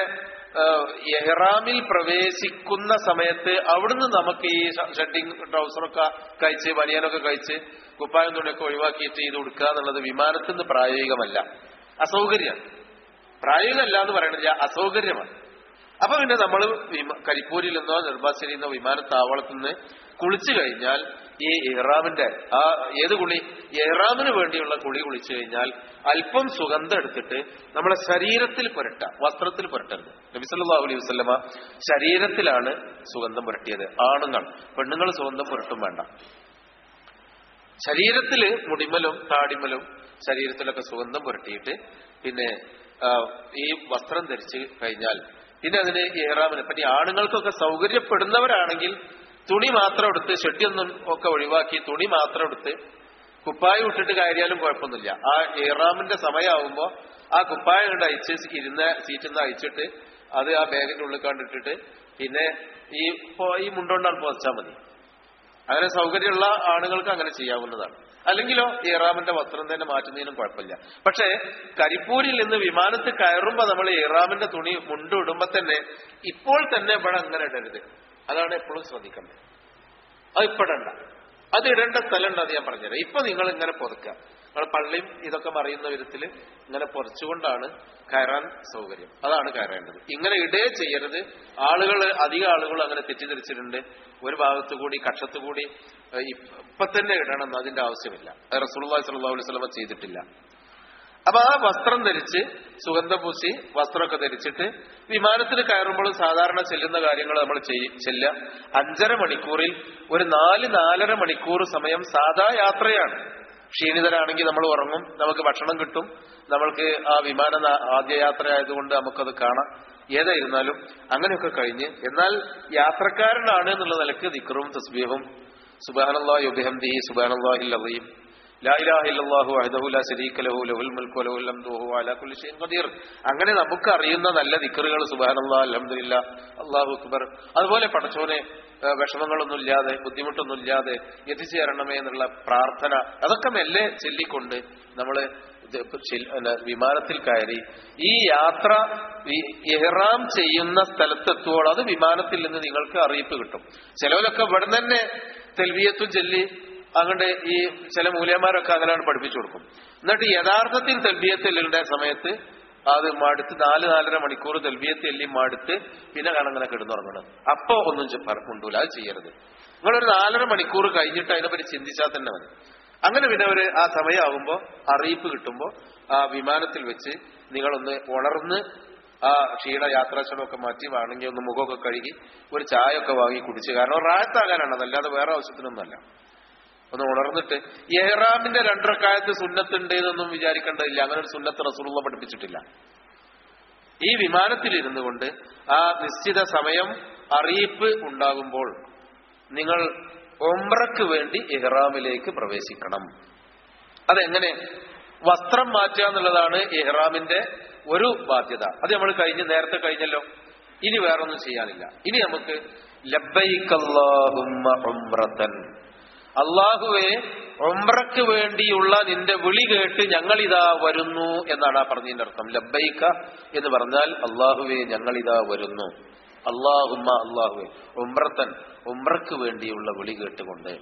എഹ്റാമിൽ പ്രവേശിക്കുന്ന സമയത്ത് അവിടുന്ന് നമുക്ക് ഈ ഷഡിങ് ട്രൗസറൊക്കെ കഴിച്ച് ബനിയനൊക്കെ കഴിച്ച് കുപ്പായം തുണിയൊക്കെ ഒഴിവാക്കിയിട്ട് ഇത് കൊടുക്കുക എന്നുള്ളത് വിമാനത്തിൽ നിന്ന് പ്രായോഗികമല്ല അസൗകര്യമാണ് പ്രായോഗികമല്ല എന്ന് പറയണില്ല അസൗകര്യമാണ് അപ്പൊ പിന്നെ നമ്മൾ കരിപ്പൂരിൽ നിന്നോ നെടുമ്പാശ്ശേരിയിൽ നിന്നോ വിമാനത്താവളത്തിൽ നിന്ന് കുളിച്ചു കഴിഞ്ഞാൽ ഈ ഇഹ്റാമിന്റെ ആ ഏത് കുളി ഇഹ്റാമിന് വേണ്ടിയുള്ള കുളി കുളിച്ചു കഴിഞ്ഞാൽ അല്പം സുഗന്ധം എടുത്തിട്ട് നമ്മളെ ശരീരത്തിൽ പുരട്ട വസ്ത്രത്തിൽ പുരട്ടരുത് നബി സല്ലല്ലാഹു അലൈഹി വസല്ലമ ശരീരത്തിലാണ് സുഗന്ധം പുരട്ടിയത് ആണുങ്ങൾ പെണ്ണുങ്ങൾ സുഗന്ധം പുരട്ടും വേണ്ട ശരീരത്തില് മുടിമലും താടിമലും ശരീരത്തിലൊക്കെ സുഗന്ധം പുരട്ടിയിട്ട് പിന്നെ ഈ വസ്ത്രം ധരിച്ചു കഴിഞ്ഞാൽ പിന്നെ അതിന് ഏറാമിന് പറ്റി ആണുങ്ങൾക്കൊക്കെ സൗകര്യപ്പെടുന്നവരാണെങ്കിൽ തുണി മാത്രം എടുത്ത് ഷെഡിയൊന്നും ഒക്കെ ഒഴിവാക്കി തുണി മാത്രം എടുത്ത് കുപ്പായം ഇട്ടിട്ട് കയറിയാലും കുഴപ്പമൊന്നുമില്ല ആ ഏറാമിന്റെ സമയമാകുമ്പോൾ ആ കുപ്പായം കൊണ്ട് അയച്ച് ഇരുന്ന സീറ്റിൽ നിന്ന് അയച്ചിട്ട് അത് ആ ബാഗിന്റെ ഉള്ളിൽ കണ്ടിട്ടിട്ട് പിന്നെ ഈ ഈ മുണ്ടോണ്ടാണ് പോച്ചാൽ മതി അങ്ങനെ സൗകര്യമുള്ള ആണുങ്ങൾക്ക് അങ്ങനെ ചെയ്യാവുന്നതാണ് അല്ലെങ്കിലോ ഇറാമിന്റെ വസ്ത്രം തന്നെ മാറ്റുന്നതിനും കുഴപ്പമില്ല പക്ഷേ കരിപ്പൂരിൽ നിന്ന് വിമാനത്തിൽ കയറുമ്പോ നമ്മൾ ഇറാമിന്റെ തുണി മുണ്ട് ഇടുമ്പോ തന്നെ ഇപ്പോൾ തന്നെ ഇവിടെ അങ്ങനെ ഇടരുത് അതാണ് എപ്പോഴും ശ്രദ്ധിക്കേണ്ടത് അത് ഇപ്പടണ്ട അത് ഇടേണ്ട സ്ഥലമുണ്ട് അത് ഞാൻ പറഞ്ഞുതരാം ഇപ്പൊ നിങ്ങൾ ഇങ്ങനെ പൊതുക്കുക നിങ്ങൾ പള്ളിയും ഇതൊക്കെ മറിയുന്ന വിധത്തിൽ ഇങ്ങനെ പൊറച്ചുകൊണ്ടാണ് കയറാൻ സൗകര്യം അതാണ് കയറേണ്ടത് ഇങ്ങനെ ഇടേ ചെയ്യരുത് ആളുകൾ അധിക ആളുകൾ അങ്ങനെ തെറ്റിദ്ധരിച്ചിട്ടുണ്ട് ഒരു ഭാഗത്തു കൂടി കക്ഷത്തു കൂടി ഇപ്പൊ തന്നെ ഇടണം എന്ന് അതിന്റെ ആവശ്യമില്ല റസൂലുള്ളാഹി സ്വല്ലല്ലാഹു അലൈഹി വസല്ലം ചെയ്തിട്ടില്ല അപ്പൊ ആ വസ്ത്രം ധരിച്ച് സുഗന്ധം പൂശി വസ്ത്രമൊക്കെ ധരിച്ചിട്ട് വിമാനത്തിൽ കയറുമ്പോൾ സാധാരണ ചെല്ലുന്ന കാര്യങ്ങൾ നമ്മൾ ചെല്ല അഞ്ചര മണിക്കൂറിൽ ഒരു നാല് നാലര മണിക്കൂർ സമയം സാധാ യാത്രയാണ് ക്ഷീണിതരാണെങ്കിൽ നമ്മൾ ഉറങ്ങും നമുക്ക് ഭക്ഷണം കിട്ടും നമ്മൾക്ക് ആ വിമാന ആദ്യ യാത്ര ആയതുകൊണ്ട് നമുക്കത് കാണാം ഏതായിരുന്നാലും അങ്ങനെയൊക്കെ കഴിഞ്ഞ് എന്നാൽ യാത്രക്കാരനാണ് എന്നുള്ള നിലക്ക് ദിക്റും തസ്ബീഹും സുബാനല്ലാഹി അബിഹംദിഹി സുബാനല്ലാഹിൽ അലീം ലാ ഇലാഹ ഇല്ലല്ലാഹു വഹ്ദഹു ലാ ശരീക ലഹു ലഹുൽ മുൽക്കു വലഹുൽ ഹംദു വഹുവ അലാ കുല്ലി ഷൈഇൻ ഖദീർ അങ്ങനെ നമുക്ക് അറിയുന്ന നല്ല ദിക്റുകൾ സുബ്ഹാനല്ലാഹ് അൽഹംദുലില്ലാ അല്ലാഹു അക്ബർ അതുപോലെ പടച്ചോനെ ഏഹ് വിഷമങ്ങളൊന്നും ഇല്ലാതെ ബുദ്ധിമുട്ടൊന്നും ഇല്ലാതെ എത്തിച്ചു തരണമേ എന്നുള്ള പ്രാർത്ഥന അതൊക്കെ മെല്ലെ ചൊല്ലിക്കൊണ്ട് നമ്മള് ഇത് ചെൽ- അല്ല, വിമാനത്തിൽ കയറി ഈ യാത്ര ഈ ഇഹ്റാം ചെയ്യുന്ന സ്ഥലത്തെത്തുമ്പോൾ അത് വിമാനത്തിൽ നിന്ന് നിങ്ങൾക്ക് അറിയിപ്പ് കിട്ടും ചിലവരൊക്കെ ഇവിടെ തന്നെ തെൽവിയത്തും ചൊല്ലി അങ്ങോട്ട് ഈ ചില മൂല്യന്മാരൊക്കെ അങ്ങനെയാണ് പഠിപ്പിച്ചു കൊടുക്കും എന്നിട്ട് യഥാർത്ഥത്തിൽ തെൽബിയത്തില്ലിന്റെ സമയത്ത് അത് മടുത്ത് നാല് നാലര മണിക്കൂർ തെൽബിയത്ത് എല്ലി മടുത്ത് പിന്നെ കാണാൻ അങ്ങനെ കിടന്നുറങ്ങണം അപ്പോ ഒന്നും ചെ- പറ- ഉണ്ടൂല അത് ചെയ്യരുത് നിങ്ങളൊരു നാലര മണിക്കൂർ കഴിഞ്ഞിട്ട് അതിനെപ്പറ്റി ചിന്തിച്ചാൽ തന്നെ മതി അങ്ങനെ പിന്നെ ഒരു ആ സമയമാകുമ്പോൾ അറിയിപ്പ് കിട്ടുമ്പോൾ ആ വിമാനത്തിൽ വെച്ച് നിങ്ങളൊന്ന് ഉണർന്ന് ആ ക്ഷീണ യാത്രാക്ഷണമൊക്കെ മാറ്റി വേണമെങ്കിൽ ഒന്ന് മുഖമൊക്കെ കഴുകി ഒരു ചായ ഒക്കെ വാങ്ങി കുടിച്ച് കാരണം റായത്താകാനാണ് അതല്ലാതെ വേറെ ആവശ്യത്തിനൊന്നുമല്ല ഒന്ന് ഉണർന്നിട്ട് എഹ്റാമിന്റെ രണ്ടരക്കാലത്ത് സുന്നത്തുണ്ട് എന്നൊന്നും വിചാരിക്കേണ്ടതില്ല അങ്ങനെ ഒരു സുന്നത്ത് റസൂലുള്ള പഠിപ്പിച്ചിട്ടില്ല ഈ വിമാനത്തിൽ ഇരുന്നു കൊണ്ട് ആ നിശ്ചിത സമയം അറിയിപ്പ് ഉണ്ടാകുമ്പോൾ നിങ്ങൾ ഒമ്രക്ക് വേണ്ടി ഇഹ്റാമിലേക്ക് പ്രവേശിക്കണം അതെങ്ങനെ വസ്ത്രം മാറ്റുക എന്നുള്ളതാണ് ഇഹ്റാമിന്റെ ഒരു ബാധ്യത അത് നമ്മൾ കഴിഞ്ഞ് നേരത്തെ കഴിഞ്ഞല്ലോ ഇനി വേറൊന്നും ചെയ്യാനില്ല ഇനി നമുക്ക് ലബ്ബൈക്കല്ലാഹുമ്മ ഉംറത്തൻ അള്ളാഹുവെ ഒമ്രക്ക് വേണ്ടിയുള്ള നിന്റെ വിളി കേട്ട് ഞങ്ങളിതാ വരുന്നു എന്നാണ് ആ പറഞ്ഞതിന്റെ അർത്ഥം ലബ്ബൈക്ക എന്ന് പറഞ്ഞാൽ അള്ളാഹുവെ ഞങ്ങളിതാ വരുന്നു അള്ളാഹുമ്മ അള്ളാഹുവെ ഉമ്രത്തൻ ഉമ്രക്ക് വേണ്ടിയുള്ള വിളി കേട്ടുകൊണ്ട്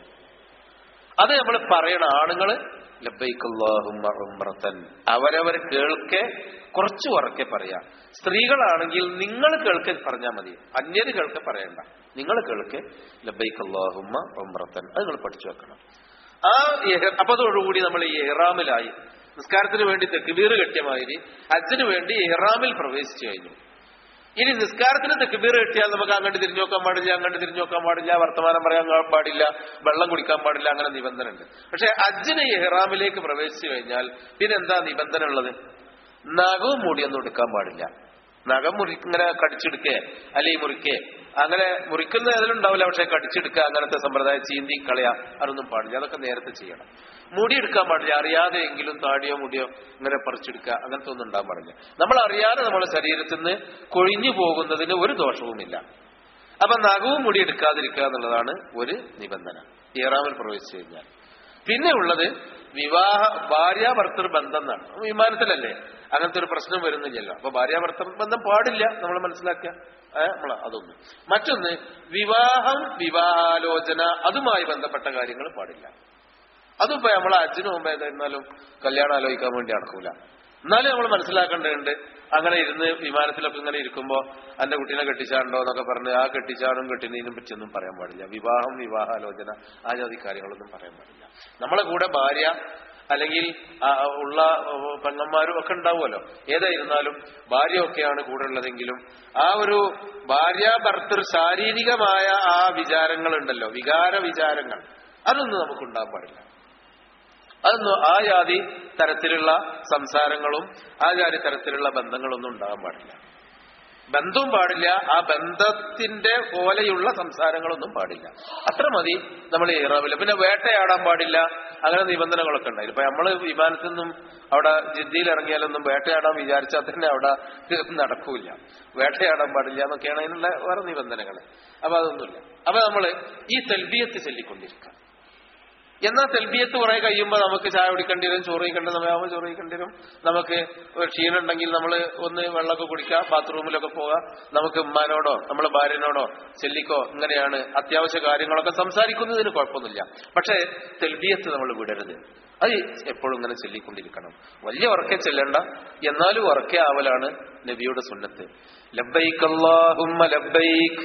അത് നമ്മൾ പറയണ ആണുങ്ങള് ലബ്ബൈക്കല്ലാഹുമ്മ ഉംറത്തൻ അവരവർ കേൾക്കെ കുറച്ചു ഉറക്കെ പറയാ സ്ത്രീകളാണെങ്കിൽ നിങ്ങൾ കേൾക്കെ പറഞ്ഞാൽ മതി അന്യര് കേൾക്കെ പറയണ്ട നിങ്ങൾ കേൾക്കെ ലബ്ബൈക്കല്ലാഹുമ്മ ഉംറത്തൻ അത് നിങ്ങൾ പഠിച്ചു വെക്കണം ആ ഇഹ്- അപ്പൊ അതോടുകൂടി നമ്മൾ ഈ ഇഹ്റാമിലായി നിസ്കാരത്തിന് വേണ്ടി തെക്കുബീർ കെട്ടിയ മാതിരി ഹജ്ജിന് വേണ്ടി ഇഹ്റാമിൽ പ്രവേശിച്ചു കഴിഞ്ഞു ഇനി നിസ്കാരത്തിന് തെക്കുബീർ കിട്ടിയാൽ നമുക്ക് അങ്ങോട്ട് തിരിഞ്ഞു നോക്കാൻ പാടില്ല അങ്ങോട്ട് തിരിഞ്ഞു നോക്കാൻ പാടില്ല വർത്തമാനം പറയാൻ പാടില്ല വെള്ളം കുടിക്കാൻ പാടില്ല അങ്ങനെ നിബന്ധന ഉണ്ട് പക്ഷെ അജ്ജിന് ഇഹ്റാമിലേക്ക് പ്രവേശിച്ചു കഴിഞ്ഞാൽ പിന്നെ എന്താ നിബന്ധന ഉള്ളത് നഖവും മുടിയൊന്നും എടുക്കാൻ പാടില്ല നഖം മുറി ഇങ്ങനെ കടിച്ചെടുക്കേ അല്ലെങ്കിൽ മുറിക്കേ അങ്ങനെ മുറിക്കുന്ന ഏതിലുണ്ടാവില്ല പക്ഷെ കടിച്ചെടുക്കുക അങ്ങനത്തെ സമ്പ്രദായം ചീന്തി കളയാ അതൊന്നും പാടില്ല അതൊക്കെ നേരത്തെ ചെയ്യണം മുടി എടുക്കാൻ പാടില്ല അറിയാതെ എങ്കിലും താടിയോ മുടിയോ ഇങ്ങനെ പറിച്ചെടുക്കുക അങ്ങനത്തെ ഒന്നും ഉണ്ടാകാൻ പാടില്ല നമ്മൾ അറിയാതെ നമ്മുടെ ശരീരത്തിൽ നിന്ന് കൊഴിഞ്ഞു പോകുന്നതിന് ഒരു ദോഷവുമില്ല അപ്പൊ നഖവും മുടി എടുക്കാതിരിക്കുക എന്നുള്ളതാണ് ഒരു നിബന്ധന ഇറാമിൽ പ്രവേശിച്ചു കഴിഞ്ഞാൽ പിന്നെ ഉള്ളത് വിവാഹ ഭാര്യ ഭർത്തൃ ബന്ധം എന്നാണ് വിമാനത്തിലല്ലേ അങ്ങനത്തെ ഒരു പ്രശ്നം വരുന്നില്ലല്ലോ അപ്പൊ ഭാര്യ ഭർത്തൃ ബന്ധം പാടില്ല നമ്മൾ മനസ്സിലാക്കുക ഏഹ് നമ്മള് അതൊന്ന് മറ്റൊന്ന് വിവാഹം വിവാഹാലോചന അതുമായി ബന്ധപ്പെട്ട കാര്യങ്ങൾ പാടില്ല അതിപ്പോ നമ്മൾ അച്ഛന് മുമ്പ് ഏതായിരുന്നാലും കല്യാണം ആലോചിക്കാൻ വേണ്ടി നടക്കൂല എന്നാലും നമ്മൾ മനസ്സിലാക്കേണ്ടതുണ്ട് അങ്ങനെ ഇരുന്ന് വിമാനത്തിലൊക്കെ ഇങ്ങനെ ഇരിക്കുമ്പോ എന്റെ കുട്ടീനെ കെട്ടിച്ചാണ്ടോ എന്നൊക്കെ പറഞ്ഞ് ആ കെട്ടിച്ചാടും കെട്ടിനതിനും പറ്റിയൊന്നും പറയാൻ പാടില്ല വിവാഹം വിവാഹാലോചന ആ ജാതി കാര്യങ്ങളൊന്നും പറയാൻ പാടില്ല നമ്മളെ കൂടെ ഭാര്യ അല്ലെങ്കിൽ ആ, ഉള്ള ഉം, പെങ്ങന്മാരും ഒക്കെ ഉണ്ടാവുമല്ലോ ഏതായിരുന്നാലും ഭാര്യയൊക്കെയാണ് കൂടെ ഉള്ളതെങ്കിലും ആ ഒരു ഭാര്യ ഭർത്തൃ ശാരീരികമായ ആ വിചാരങ്ങൾ ഉണ്ടല്ലോ വികാര വിചാരങ്ങൾ അതൊന്നും നമുക്ക് ഉണ്ടാകാൻ പാടില്ല അതൊന്നും ആ ജാതി തരത്തിലുള്ള സംസാരങ്ങളും ആ ജാതി തരത്തിലുള്ള ബന്ധങ്ങളൊന്നും ഉണ്ടാകാൻ പാടില്ല ബന്ധവും പാടില്ല ആ ബന്ധത്തിന്റെ പോലെയുള്ള സംസാരങ്ങളൊന്നും പാടില്ല അത്ര മതി നമ്മൾ ഇറാവില്ല പിന്നെ വേട്ടയാടാൻ പാടില്ല അങ്ങനെ നിബന്ധനകളൊക്കെ ഉണ്ടായി ഇപ്പൊ നമ്മള് വിമാനത്തിൽ നിന്നും അവിടെ ജിദ്ദിയിൽ ഇറങ്ങിയാലൊന്നും വേട്ടയാടാൻ വിചാരിച്ചാൽ തന്നെ അവിടെ നടക്കൂല വേട്ടയാടാൻ പാടില്ല എന്നൊക്കെയാണ് അതിനുള്ള വേറെ നിബന്ധനകൾ അപ്പൊ അതൊന്നുമില്ല അപ്പൊ നമ്മള് ഈ തെൽബിയത്ത് ചൊല്ലിക്കൊണ്ടിരിക്കുക എന്നാൽ തെൽബിയത്ത് കുറെ കഴിയുമ്പോൾ നമുക്ക് ചായ കുടിക്കേണ്ടി വരും ചോറ് കഴിക്കേണ്ട സമയമാകുമ്പോൾ ചോറ് കഴിക്കേണ്ടി വരും നമുക്ക് ഒരു ക്ഷീണം ഉണ്ടെങ്കിൽ നമ്മൾ ഒന്ന് വെള്ളമൊക്കെ കുടിക്കാം ബാത്റൂമിലൊക്കെ പോകാം നമുക്ക് ഉമ്മാനോടോ നമ്മളെ ഭാര്യനോടോ ചെല്ലിക്കോ ഇങ്ങനെയാണ് അത്യാവശ്യ കാര്യങ്ങളൊക്കെ സംസാരിക്കുന്നതിന് കുഴപ്പമൊന്നുമില്ല പക്ഷേ തെൽബിയത്ത് നമ്മൾ വിടരുത് അത് എപ്പോഴും ഇങ്ങനെ ചൊല്ലിക്കൊണ്ടിരിക്കണം വലിയ ഉറക്കെ ചെല്ലണ്ട എന്നാലും ഉറക്കെ ആവലാണ് നബിയുടെ സുന്നത്ത് ലബ്ബൈക്ക് അല്ലാഹുമ്മ ലബ്ബൈക്ക്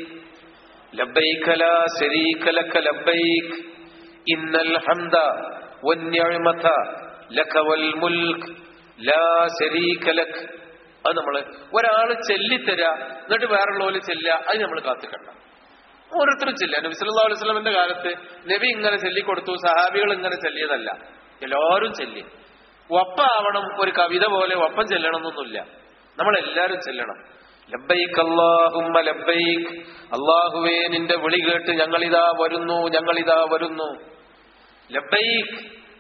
ലബ്ബൈക ലാ ശരീക ലക ലബ്ബൈക്ക് ഇന്നൽ ഹംദ വന്നിഅമത ലക വൽ മുൽക്ക് ലാ ശരീക ലക് അത് നമ്മള് ഒരാള് ചെല്ലിത്തരാ എന്നിട്ട് വേറുള്ളവര് ചെല്ലുക അത് നമ്മൾ കാത്തിക്കണ്ട ഓരോരുത്തരും ചെല്ലുക നബി സല്ലല്ലാഹു അലൈഹി വസല്ലമയുടെ കാലത്ത് നബി ഇങ്ങനെ ചൊല്ലിക്കൊടുത്തു സഹാബികൾ ഇങ്ങനെ ചെല്ലിയതല്ല എല്ലാവരും ചെല്ലി ഒപ്പാവണം ഒരു കവിത പോലെ ഒപ്പം ചെല്ലണം എന്നൊന്നുമില്ല നമ്മൾ എല്ലാവരും ചെല്ലണം ലബ്ബൈക്ക് അല്ലാഹുമ്മ ലബ്ബൈക്ക് അള്ളാഹുവേ നിന്റെ വിളി കേട്ട് ഞങ്ങളിതാ വരുന്നു ഞങ്ങളിതാ വരുന്നു ലബ്ബൈക്ക്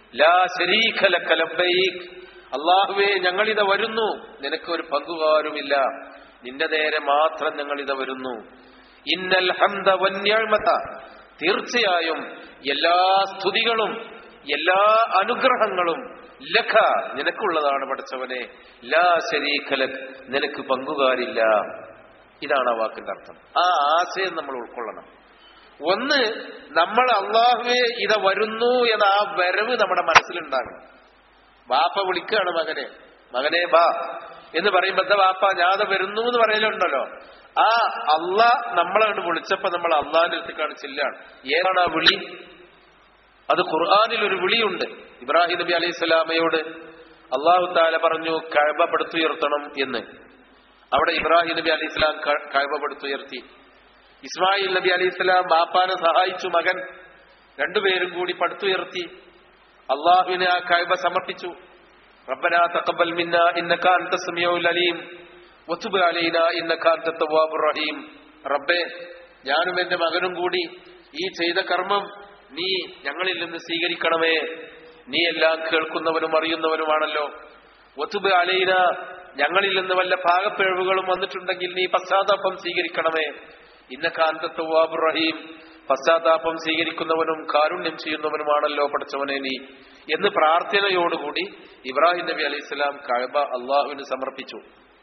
ലാ ശരീഖ ലക ലബ്ബൈക് അള്ളാഹുവേ ഞങ്ങളിത വരുന്നു നിനക്ക് ഒരു പങ്കുകാരുമില്ല നിന്റെ നേരെ മാത്രം ഞങ്ങളിത വരുന്നു ഇന്നൽ ഹംദ വന്യഴ്മത തീർച്ചയായും എല്ലാ സ്തുതികളും എല്ലാ അനുഗ്രഹങ്ങളും ലഖ നിനക്കുള്ളതാണ് പഠിച്ചവനെ ലാ ശരീഖ ലക് നിനക്ക് പങ്കുകാരില്ല ഇതാണ് ആ വാക്കിന്റെ അർത്ഥം ആ ആശയം നമ്മൾ ഉൾക്കൊള്ളണം ഒന്ന് നമ്മൾ അള്ളാഹുവെ ഇത വരുന്നു എന്ന ആ വരവ് നമ്മുടെ മനസ്സിലുണ്ടാകണം ബാപ്പ വിളിക്കുകയാണ് മകനെ മകനെ ബാ എന്ന് പറയുമ്പോ എന്താ ബാപ്പ ഞാത വരുന്നു എന്ന് പറയലുണ്ടല്ലോ ആ അള്ള നമ്മളെ കണ്ട് വിളിച്ചപ്പോ നമ്മൾ അള്ളാഹിന്റെ അടുത്തേക്കാണ് ചെല്ലാണ് ഏതാണ് ആ വിളി അത് ഖുർആാനിൽ ഒരു വിളിയുണ്ട് ഇബ്രാഹിം നബി അലൈഹി സ്വലാമയോട് അള്ളാഹു താല പറഞ്ഞു കഴബ പടുത്തുയർത്തണം എന്ന് അവിടെ ഇബ്രാഹിം നബി അലൈഹി സ്വലാം കഴബ പടുത്തുയർത്തി ഇസ്മായിൽ നബി അലൈഹി സ്വലാം ബാപ്പാനെ സഹായിച്ചു മകൻ രണ്ടുപേരും കൂടി പടുത്തുയർത്തി അള്ളാഹുവിനെ ആ കഴബ സമർപ്പിച്ചു റബ്ബനാ തഖബ്ബൽ മിന്ന ഇന്നക അൻത സമീഉൽ അലീം വതുബ് അലൈനാ ഇന്നക അൻത തവ്വാബുർ റഹീം റബ്ബേ ഞാനും എന്റെ മകനും കൂടി ഈ ചെയ്ത കർമ്മം നീ ഞങ്ങളിൽ നിന്ന് സ്വീകരിക്കണമേ നീ എല്ലാം കേൾക്കുന്നവനും അറിയുന്നവനുമാണല്ലോ വതുബ് അലൈന ഞങ്ങളിൽ നിന്ന് വല്ല ഭാഗപ്പിഴവുകളും വന്നിട്ടുണ്ടെങ്കിൽ നീ പശ്ചാത്താപം സ്വീകരിക്കണമേ ഇന്നക അൻത തവ്വാബുർ റഹീം പശ്ചാത്താപം സ്വീകരിക്കുന്നവനും കാരുണ്യം ചെയ്യുന്നവനുമാണല്ലോ പഠിച്ചവനെ നീ എന്ന് പ്രാർത്ഥനയോടുകൂടി ഇബ്രാഹിം നബി അലൈഹി സ്വലാം കഴബ അള്ളാഹുവിന് സമർപ്പിച്ചു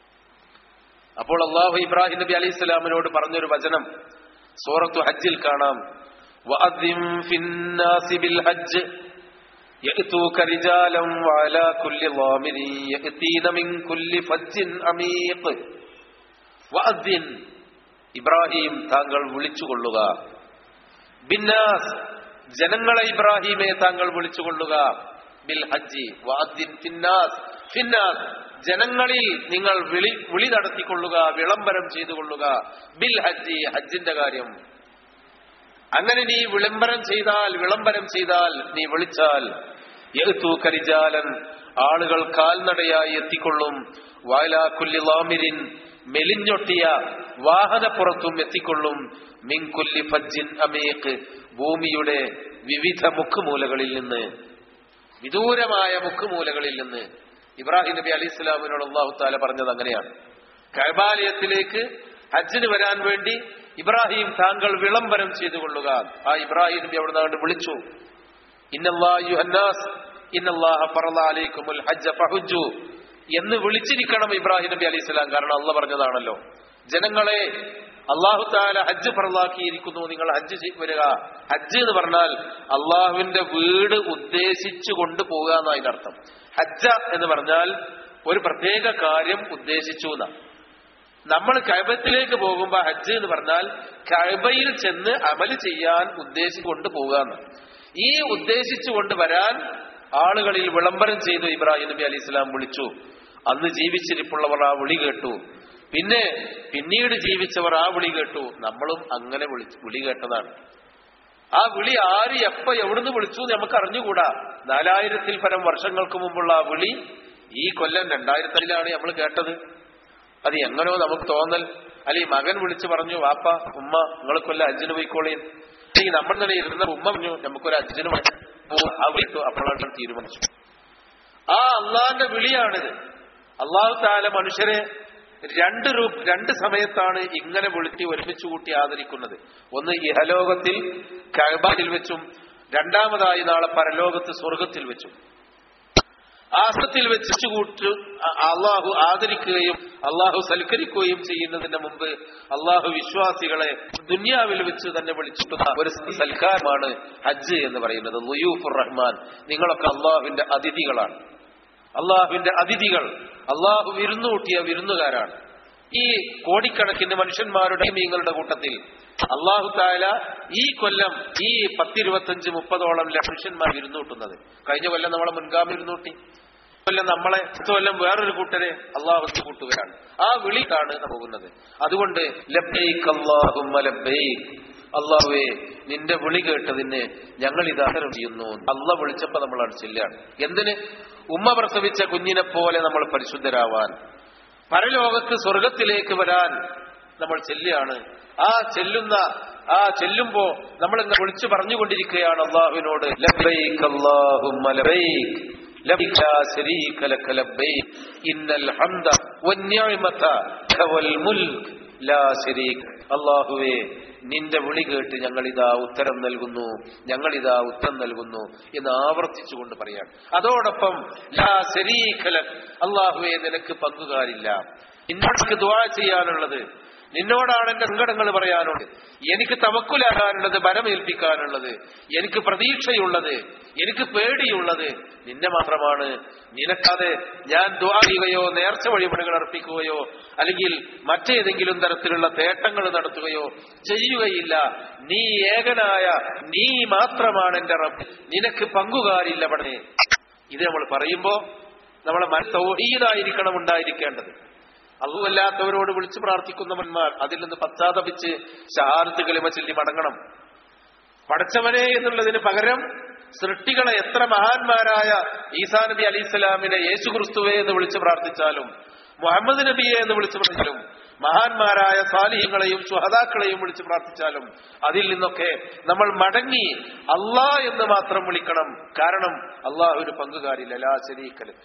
അപ്പോൾ അള്ളാഹു ഇബ്രാഹിം നബി അലൈഹി സ്വലാമിനോട് പറഞ്ഞൊരു വചനം സൂറത്തു ഹജ്ജിൽ കാണാം وأذن في الناس بالحج يأتوك رجالا وعلى كل ضامر يأتين من كل فج عميق وأذن ഇബ്രാഹിം താങ്കൾ വിളിച്ചുകൊള്ളുക ബിന്നാസ് ജനങ്ങളെ ഇബ്രാഹിമെ താങ്കൾ വിളിച്ചുകൊള്ളുക ബിൽ ഹജ്ജി വാദ്ദിൻ ഫിന്നാസ് ഫിന്നാസ് ജനങ്ങളിൽ നിങ്ങൾ വിളി വിളി നടത്തിക്കൊള്ളുക വിളംബരം ചെയ്തുകൊള്ളുക ബിൽ ഹജ്ജി ഹജ്ജിന്റെ കാര്യം അങ്ങനെ നീ വിളംബരം ചെയ്താൽ വിളംബരം ചെയ്താൽ നീ വിളിച്ചാൽ എഴുത്തു കരിജാലൻ ആളുകൾ കാൽനടയായി എത്തിക്കൊള്ളും വാലാക്കുല്ലി ലാമിരിൻ മെലിഞ്ഞൊട്ടിയ വാഹനപ്പുറത്തും എത്തിക്കൊള്ളും മിൻകുല്ലി ഫജ്ജിൻ അമേക്ക് ഭൂമിയുടെ വിവിധ മുക്കുമൂലകളിൽ നിന്ന് വിദൂരമായ മുക്കുമൂലകളിൽ നിന്ന് ഇബ്രാഹിം നബി അലി ഇസ്ലാമിനോട് അള്ളാഹു താല പറഞ്ഞത് അങ്ങനെയാണ് കൈബാലയത്തിലേക്ക് ഹജ്ജിന് വരാൻ വേണ്ടി ഇബ്രാഹിം താങ്കൾ വിളംബരം ചെയ്തു കൊള്ളുക ആ ഇബ്രാഹിം നബി അവിടെ നിന്ന് വിളിച്ചു എന്ന് വിളിച്ചിരിക്കണം ഇബ്രാഹിം നബി അലൈഹി സ്വലാം കാരണം അള്ള പറഞ്ഞതാണല്ലോ ജനങ്ങളെ അള്ളാഹു താല ഹജ്ജ് ഫറലാക്കിയിരിക്കുന്നു നിങ്ങൾ ഹജ്ജ് വരിക ഹജ്ജ് എന്ന് പറഞ്ഞാൽ അള്ളാഹുവിന്റെ വീട് ഉദ്ദേശിച്ചു കൊണ്ട് പോകുക എന്നാണ് അതിനർത്ഥം ഹജ്ജ എന്ന് പറഞ്ഞാൽ ഒരു പ്രത്യേക കാര്യം ഉദ്ദേശിച്ചു എന്നാണ് നമ്മൾ കഴബത്തിലേക്ക് പോകുമ്പോ ഹജ്ജ് എന്ന് പറഞ്ഞാൽ കഴബയിൽ ചെന്ന് അമല് ചെയ്യാൻ ഉദ്ദേശിച്ചുകൊണ്ട് പോകാന്ന് ഈ ഉദ്ദേശിച്ചുകൊണ്ട് വരാൻ ആളുകളിൽ വിളംബരം ചെയ്തു ഇബ്രാഹിം നബി അലി ഇസ്ലാം വിളിച്ചു അന്ന് ജീവിച്ചിരിപ്പുള്ളവർ ആ വിളി കേട്ടു പിന്നെ പിന്നീട് ജീവിച്ചവർ ആ വിളി കേട്ടു നമ്മളും അങ്ങനെ വിളി വിളി കേട്ടതാണ് ആ വിളി ആര് എപ്പ എവിടുന്ന് വിളിച്ചു എന്ന് നമുക്ക് അറിഞ്ഞുകൂടാ നാലായിരത്തിൽ പരം വർഷങ്ങൾക്ക് മുമ്പുള്ള ആ വിളി ഈ കൊല്ലം രണ്ടായിരത്തിലാണ് നമ്മൾ കേട്ടത് അത് എങ്ങനെയോ നമുക്ക് തോന്നൽ അല്ലെങ്കിൽ മകൻ വിളിച്ചു പറഞ്ഞു വാപ്പ ഉമ്മ നിങ്ങൾ കൊല്ലം അജ്ജിന് പോയിക്കോളീൻ അല്ലെങ്കിൽ നമ്മൾ തന്നെ ഇരുന്ന ഉമ്മ പറഞ്ഞു നമുക്കൊരു അജ്ജിന് വിളിച്ചു അപ്പോഴാണ് തീരുമാനിച്ചു ആ അള്ളാന്റെ വിളിയാണിത് അള്ളാഹു താല മനുഷ്യരെ രണ്ട് രൂപ രണ്ട് സമയത്താണ് ഇങ്ങനെ വിളിച്ച് ഒരുമിച്ച് കൂട്ടി ആദരിക്കുന്നത് ഒന്ന് ഇഹലോകത്തിൽ കഴബാനിൽ വെച്ചും രണ്ടാമതായി നാളെ പരലോകത്ത് സ്വർഗത്തിൽ വെച്ചും ആസത്തിൽ വെച്ച് കൂട്ട് അള്ളാഹു ആദരിക്കുകയും അള്ളാഹു സൽക്കരിക്കുകയും ചെയ്യുന്നതിന് മുമ്പ് അള്ളാഹു വിശ്വാസികളെ ദുന്യാവിൽ വെച്ച് തന്നെ വിളിച്ചിട്ടുള്ള ഒരു സൽക്കാരമാണ് ഹജ്ജ് എന്ന് പറയുന്നത് ലുയൂഫുർ റഹ്മാൻ നിങ്ങളൊക്കെ അള്ളാഹുവിന്റെ അതിഥികളാണ് അള്ളാഹുവിന്റെ അതിഥികൾ അള്ളാഹു വിരുന്നുകൂട്ടിയ വിരുന്നുകാരാണ് ഈ കോടിക്കണക്കിന് മനുഷ്യന്മാരുടെ മീങ്ങളുടെ കൂട്ടത്തിൽ അള്ളാഹു താല ഈ കൊല്ലം ഈ പത്തിരുപത്തഞ്ച് മുപ്പതോളം മനുഷ്യന്മാർ വിരുന്നൂട്ടുന്നത് കഴിഞ്ഞ കൊല്ലം നമ്മളെ മുൻഗാമി വിരുന്നൂട്ടി കൊല്ലം നമ്മളെ അടുത്ത കൊല്ലം വേറൊരു കൂട്ടരെ അള്ളാഹു കൂട്ടുകയാണ് ആ വിളിക്കാണ് പോകുന്നത് അതുകൊണ്ട് ലബ്ബൈക്ക് അള്ളാഹുമ്മ ലബ്ബൈക്ക് അള്ളാഹുവേ നിന്റെ വിളി കേട്ടതിന് ഞങ്ങൾ ഇതാഹരം ചെയ്യുന്നു അള്ള വിളിച്ചപ്പോ നമ്മൾ അടിച്ചില്ലാണ് എന്തിന് ഉമ്മ പ്രസവിച്ച കുഞ്ഞിനെ പോലെ നമ്മൾ പരിശുദ്ധരാവാൻ പരലോകത്ത് സ്വർഗത്തിലേക്ക് വരാൻ നമ്മൾ ചെല്ലുകയാണ് ആ ചെല്ലുന്ന ആ ചെല്ലുമ്പോ നമ്മൾ ഇങ്ങനെ വിളിച്ചു പറഞ്ഞുകൊണ്ടിരിക്കുകയാണ് അള്ളാഹുവിനോട് ലബ്ബൈക് അല്ലാഹുമ്മ ലബ്ബൈക് ലബ്ബൈക് ലാ ശരീക ലക ലബ്ബൈക് ഇന്നൽ ഹംദ വന്നിഅമത വൽ മുൽക് ലാ ശരീക അള്ളാഹുവേ നിന്റെ വിളി കേട്ട് ഞങ്ങളിതാ ഉത്തരം നൽകുന്നു ഞങ്ങളിതാ ഉത്തരം നൽകുന്നു എന്ന് ആവർത്തിച്ചുകൊണ്ട് പറയാണ് അതോടൊപ്പം ലാ ശരീഖല അള്ളാഹുവെ നിനക്ക് പങ്കുകാരില്ല നിന്നോടക്ക് ദുആ ചെയ്യാനുള്ളത് നിന്നോടാണ് എന്റെ സങ്കടങ്ങൾ പറയാനുള്ളത് എനിക്ക് തവക്കുലാകാനുള്ളത് ബലമേൽപ്പിക്കാനുള്ളത് എനിക്ക് പ്രതീക്ഷയുള്ളത് എനിക്ക് പേടിയുള്ളത് നിന്നെ മാത്രമാണ് നിനക്കാതെ ഞാൻ ദുആ ചെയ്യുകയോ നേർച്ച വഴിപാടുകൾ അർപ്പിക്കുകയോ അല്ലെങ്കിൽ മറ്റേതെങ്കിലും തരത്തിലുള്ള തേട്ടങ്ങൾ നടത്തുകയോ ചെയ്യുകയില്ല നീ ഏകനായ നീ മാത്രമാണ് എന്റെ റബ്ബ് നിനക്ക് പങ്കുകാരില്ല പടനെ ഇത് നമ്മൾ പറയുമ്പോ നമ്മളെ മനസ്സ് തൗഹീദായിരിക്കണം ഉണ്ടായിരിക്കേണ്ടത് അല്ലാത്തവരോട് വിളിച്ചു പ്രാർത്ഥിക്കുന്നവന്മാർ അതിൽ നിന്ന് പശ്ചാത്തപിച്ച് ഷഹാദത്ത് കലിമ ചൊല്ലി മടങ്ങണം പടച്ചവനെ എന്നുള്ളതിന് പകരം സൃഷ്ടികളെ എത്ര മഹാന്മാരായ ഈസാ നബി അലി ഇസ്ലാമിനെ യേശു ക്രിസ്തുവെ എന്ന് വിളിച്ചു പ്രാർത്ഥിച്ചാലും മുഹമ്മദ് നബിയെ എന്ന് വിളിച്ചു പറഞ്ഞാലും മഹാന്മാരായ സാലിഹ്യങ്ങളെയും സുഹതാക്കളെയും വിളിച്ചു പ്രാർത്ഥിച്ചാലും അതിൽ നിന്നൊക്കെ നമ്മൾ മടങ്ങി അള്ളാ എന്ന് മാത്രം വിളിക്കണം കാരണം അള്ളാഹ് ഒരു പങ്കുകാരില്ല ലാ ശരീക്കല്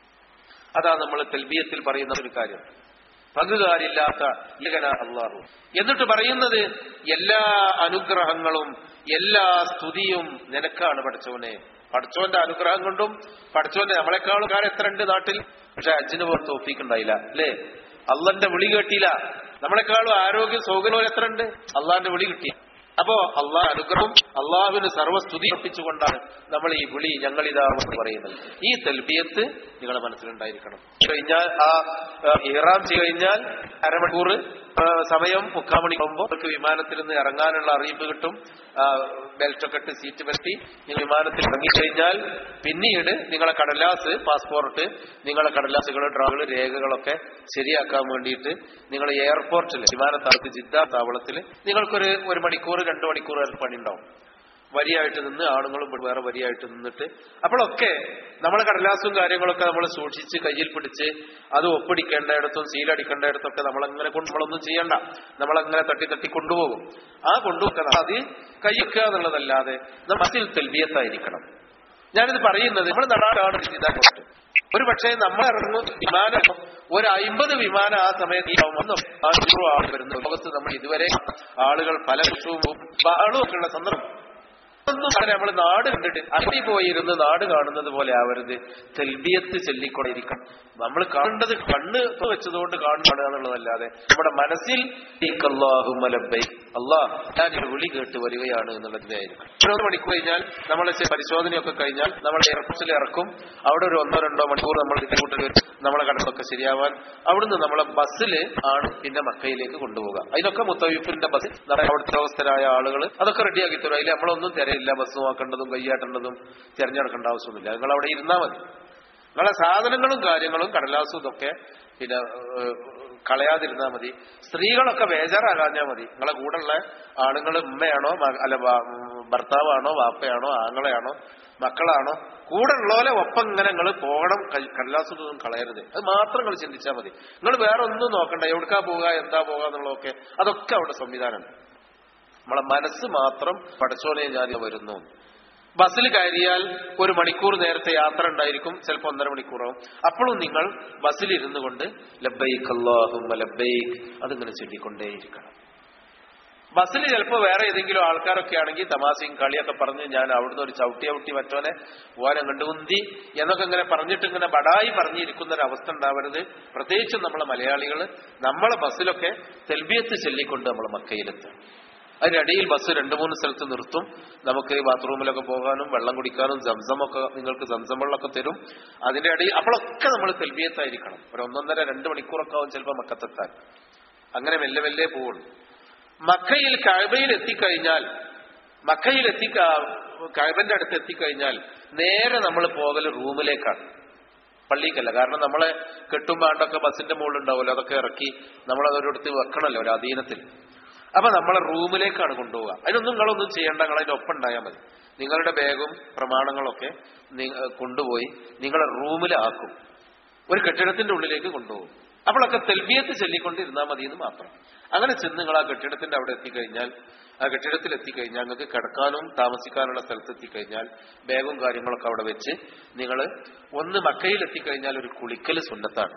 അതാ നമ്മൾ തെൽബിയത്തിൽ പറയുന്ന ഒരു കാര്യം പങ്കുകാരില്ലാത്ത ഏകന അള്ളാഹു എന്നിട്ട് പറയുന്നത് എല്ലാ അനുഗ്രഹങ്ങളും എല്ലാ സ്തുതിയും നിനക്കാണ് പഠിച്ചവനെ പഠിച്ചവന്റെ അനുഗ്രഹം കൊണ്ടും പഠിച്ചവന്റെ നമ്മളെക്കാളും കാലം എത്ര ഉണ്ട് നാട്ടിൽ പക്ഷെ അജ്ജിന് പുറത്ത് ഒപ്പിക്കുണ്ടായില്ല അല്ലേ അള്ളന്റെ വിളി കേട്ടില്ല നമ്മളെക്കാളും ആരോഗ്യ സൗകര്യം എത്ര ഉണ്ട് അള്ളാന്റെ വിളി കിട്ടി അപ്പോ അള്ളാഹ് അനുഗ്രഹം അള്ളാഹുവിന് സർവ്വസ്തുതി അർപ്പിച്ചുകൊണ്ടാണ് നമ്മൾ ഈ വിളി ഞങ്ങളിതാ എന്ന് പറയുന്നത് ഈ തെൽബിയത്ത് നിങ്ങളുടെ മനസ്സിലുണ്ടായിരിക്കണം കഴിഞ്ഞാൽ ആ ഇഹ്റാം ചെയ്ത് കഴിഞ്ഞാൽ അരമണിക്കൂർ ആ, സമയം മുക്കാൽ മണിയാകുമ്പോൾ അവർക്ക് വിമാനത്തിൽ നിന്ന് ഇറങ്ങാനുള്ള അറിയിപ്പ് കിട്ടും ബെൽറ്റൊക്കെ ഇട്ട് സീറ്റ് പറ്റി നിങ്ങൾ വിമാനത്തിൽ ഇറങ്ങിക്കഴിഞ്ഞാൽ പിന്നീട് നിങ്ങളെ കടലാസ് പാസ്പോർട്ട് നിങ്ങളെ കടലാസുകൾ ഡ്രാവുകൾ രേഖകളൊക്കെ ശരിയാക്കാൻ വേണ്ടിയിട്ട് നിങ്ങൾ എയർപോർട്ടിൽ വിമാനത്താവളത്തിൽ ജിദ്ദ താവളത്തിൽ നിങ്ങൾക്കൊരു ഒരു മണിക്കൂർ രണ്ട് മണിക്കൂർ വരെ പണി ഉണ്ടാവും വരിയായിട്ട് നിന്ന് ആണുങ്ങളും വേറെ വരിയായിട്ട് നിന്നിട്ട് അപ്പോഴൊക്കെ നമ്മളെ കടലാസും കാര്യങ്ങളൊക്കെ നമ്മൾ സൂക്ഷിച്ച് കയ്യിൽ പിടിച്ച് അത് ഒപ്പിടിക്കേണ്ടയിടത്തും സീലടിക്കേണ്ടയിടത്തൊക്കെ നമ്മളങ്ങനെ കൊണ്ട് നമ്മളൊന്നും ചെയ്യണ്ട നമ്മളങ്ങനെ തട്ടി തട്ടി കൊണ്ടുപോകും ആ കൊണ്ടുപോകുന്ന അത് കൈയ്ക്കുക എന്നുള്ളതല്ലാതെ മനസ്സിൽ തെൽബിയത്തായിരിക്കണം ഞാനിത് പറയുന്നത് നമ്മൾ നടാടാണ് ഇതാക്കുന്നത് ഒരു പക്ഷേ നമ്മൾ ഇറങ്ങും വിമാനം ഒരു അയിമ്പത് വിമാനം ആ സമയത്ത് ഈ ഒന്ന് അഞ്ഞൂറ് ആൾ വരുന്ന ലോകത്ത് നമ്മൾ ഇതുവരെ ആളുകൾ പല വിഷവും ബഹളവും ഒക്കെ ഉള്ള സന്ദർഭം ഒന്നും അങ്ങനെ നമ്മൾ നാട് കണ്ടിട്ട് അതി പോയിരുന്ന് നാട് കാണുന്നത് പോലെ ആവരുത് തെൽബിയത്ത് ചൊല്ലിക്കൊണ്ടിരിക്കണം നമ്മൾ കാണേണ്ടത് കണ്ണ് വെച്ചതുകൊണ്ട് കാണുകയാണ് എന്നുള്ളതല്ലാതെ നമ്മുടെ മനസ്സിൽ അള്ളാഹ് ഞാൻ ഒരു വിളി കേട്ട് വരികയാണ് എന്നുള്ളതിനായിരിക്കും ഇരുപത് മണിക്കൂർ കഴിഞ്ഞാൽ നമ്മൾ പരിശോധനയൊക്കെ കഴിഞ്ഞാൽ നമ്മൾ എയർപോർട്ടിൽ ഇറക്കും അവിടെ ഒരു ഒന്നോ രണ്ടോ മണിക്കൂർ നമ്മൾ കൂട്ടൽ വരും നമ്മളെ കടന്നൊക്കെ ശരിയാവാൻ അവിടുന്ന് നമ്മളെ ബസ്സിൽ ആണ് പിന്നെ മക്കയിലേക്ക് കൊണ്ടുപോകുക അതിനൊക്കെ മുത്തവീഫിന്റെ ബസ് നമ്മുടെ അവിടുത്തെ അവസ്ഥരായ ആളുകൾ അതൊക്കെ റെഡിയാക്കി തരും അതിൽ നമ്മളൊന്നും തിരയില്ല ബസ് നോക്കേണ്ടതും കൈയാട്ടേണ്ടതും തിരഞ്ഞെടുക്കേണ്ട ആവശ്യമൊന്നുമില്ല നിങ്ങൾ അവിടെ ഇരുന്നാൽ മതി നിങ്ങളെ സാധനങ്ങളും കാര്യങ്ങളും കടലാസും ഇതൊക്കെ പിന്നെ ഏഹ്, കളയാതിരുന്നാൽ മതി സ്ത്രീകളൊക്കെ ബേജാറാകാഞ്ഞാൽ മതി നിങ്ങളെ കൂടെയുള്ള ആണുങ്ങൾ ഉമ്മയാണോ മക- അല്ല വാ- ഭർത്താവാണോ വാപ്പയാണോ ആങ്ങളെയാണോ മക്കളാണോ കൂടെ ഉള്ളപോലെ ഒപ്പം ഇങ്ങനെ നിങ്ങൾ പോകണം ക- കടലാസൊന്നും കളയരുത് അത് മാത്രം നിങ്ങൾ ചിന്തിച്ചാൽ മതി നിങ്ങൾ വേറെ ഒന്നും നോക്കണ്ട എവിടുക്കാ പോവുക എന്താ പോവുക എന്നുള്ളതൊക്കെ അതൊക്കെ അവിടെ സംവിധാനമുണ്ട് നമ്മളെ മനസ്സ് മാത്രം പടച്ചോനെ ഞാൻ വരുന്നു ബസ്സിൽ കയറിയാൽ ഒരു മണിക്കൂർ നേരത്തെ യാത്ര ഉണ്ടായിരിക്കും ചിലപ്പോൾ ഒന്നര മണിക്കൂറാവും അപ്പോഴും നിങ്ങൾ ബസ്സിൽ ഇരുന്നു കൊണ്ട് ലബൈക്ക് അല്ലാഹുമ്മ ലബൈക്ക് അതിങ്ങനെ ചൊല്ലിക്കൊണ്ടേയിരിക്കണം ബസ്സിൽ ചിലപ്പോൾ വേറെ ഏതെങ്കിലും ആൾക്കാരൊക്കെ ആണെങ്കിൽ തമാശയും കളിയൊക്കെ പറഞ്ഞ് ഞാൻ അവിടുന്ന് ഒരു ചവിട്ടി ചവിട്ടി മറ്റോനെ പോകാൻ കണ്ടു ഉന്തി എന്നൊക്കെ ഇങ്ങനെ പറഞ്ഞിട്ട് ഇങ്ങനെ ബടായി പറഞ്ഞിരിക്കുന്ന ഒരു അവസ്ഥ ഉണ്ടാവരുത് പ്രത്യേകിച്ചും നമ്മളെ മലയാളികൾ നമ്മളെ ബസ്സിലൊക്കെ തെൽബിയത്ത് ചൊല്ലിക്കൊണ്ട് നമ്മൾ മക്കയിലെത്തും അതിനിടയിൽ ബസ് രണ്ടു മൂന്ന് സ്ഥലത്ത് നിർത്തും നമുക്ക് ബാത്റൂമിലൊക്കെ പോകാനും വെള്ളം കുടിക്കാനും സംസമൊക്കെ നിങ്ങൾക്ക് സംസം വെള്ളമൊക്കെ തരും അതിന്റെ ഇടയിൽ അപ്പോഴൊക്കെ നമ്മൾ തെൽബിയത്തായിരിക്കണം ഒരു ഒന്നൊന്നര രണ്ട് മണിക്കൂറൊക്കെ ആവും ചിലപ്പോൾ മക്കത്തെത്താൻ അങ്ങനെ മെല്ലെ മെല്ലെ പോകുള്ളൂ മക്കയിൽ കഴബയിൽ എത്തിക്കഴിഞ്ഞാൽ മക്കയിൽ എത്തി കഴബന്റെ അടുത്ത് എത്തിക്കഴിഞ്ഞാൽ നേരെ നമ്മൾ പോകൽ റൂമിലേക്കാണ് പള്ളിക്കല്ല കാരണം നമ്മളെ കെട്ടും പാണ്ടൊക്കെ ബസ്സിന്റെ മുകളിൽ ഉണ്ടാവുമല്ലോ അതൊക്കെ ഇറക്കി നമ്മളതൊരിടത്ത് വെക്കണമല്ലോ ഒരു അധീനത്തിൽ അപ്പൊ നമ്മളെ റൂമിലേക്കാണ് കൊണ്ടുപോവുക അതിനൊന്നും നിങ്ങളൊന്നും ചെയ്യേണ്ട നിങ്ങൾ അതിന്റെ ഒപ്പം ഉണ്ടായാൽ മതി നിങ്ങളുടെ ബാഗും പ്രമാണങ്ങളൊക്കെ നി- കൊണ്ടുപോയി നിങ്ങളെ റൂമിലാക്കും ഒരു കെട്ടിടത്തിന്റെ ഉള്ളിലേക്ക് കൊണ്ടുപോകും അപ്പോഴൊക്കെ തെൽബിയത്ത് ചൊല്ലിക്കൊണ്ടിരുന്നാൽ മതി എന്ന് മാത്രം അങ്ങനെ ചെന്ന് നിങ്ങൾ ആ കെട്ടിടത്തിന്റെ അവിടെ എത്തിക്കഴിഞ്ഞാൽ ആ കെട്ടിടത്തിൽ എത്തിക്കഴിഞ്ഞാൽ നിങ്ങൾക്ക് കിടക്കാനും താമസിക്കാനുള്ള സ്ഥലത്ത് എത്തിക്കഴിഞ്ഞാൽ ബാഗും കാര്യങ്ങളൊക്കെ അവിടെ വെച്ച് നിങ്ങൾ ഒന്ന് മക്കയിൽ എത്തിക്കഴിഞ്ഞാൽ ഒരു കുളിക്കൽ സുന്നത്താണ്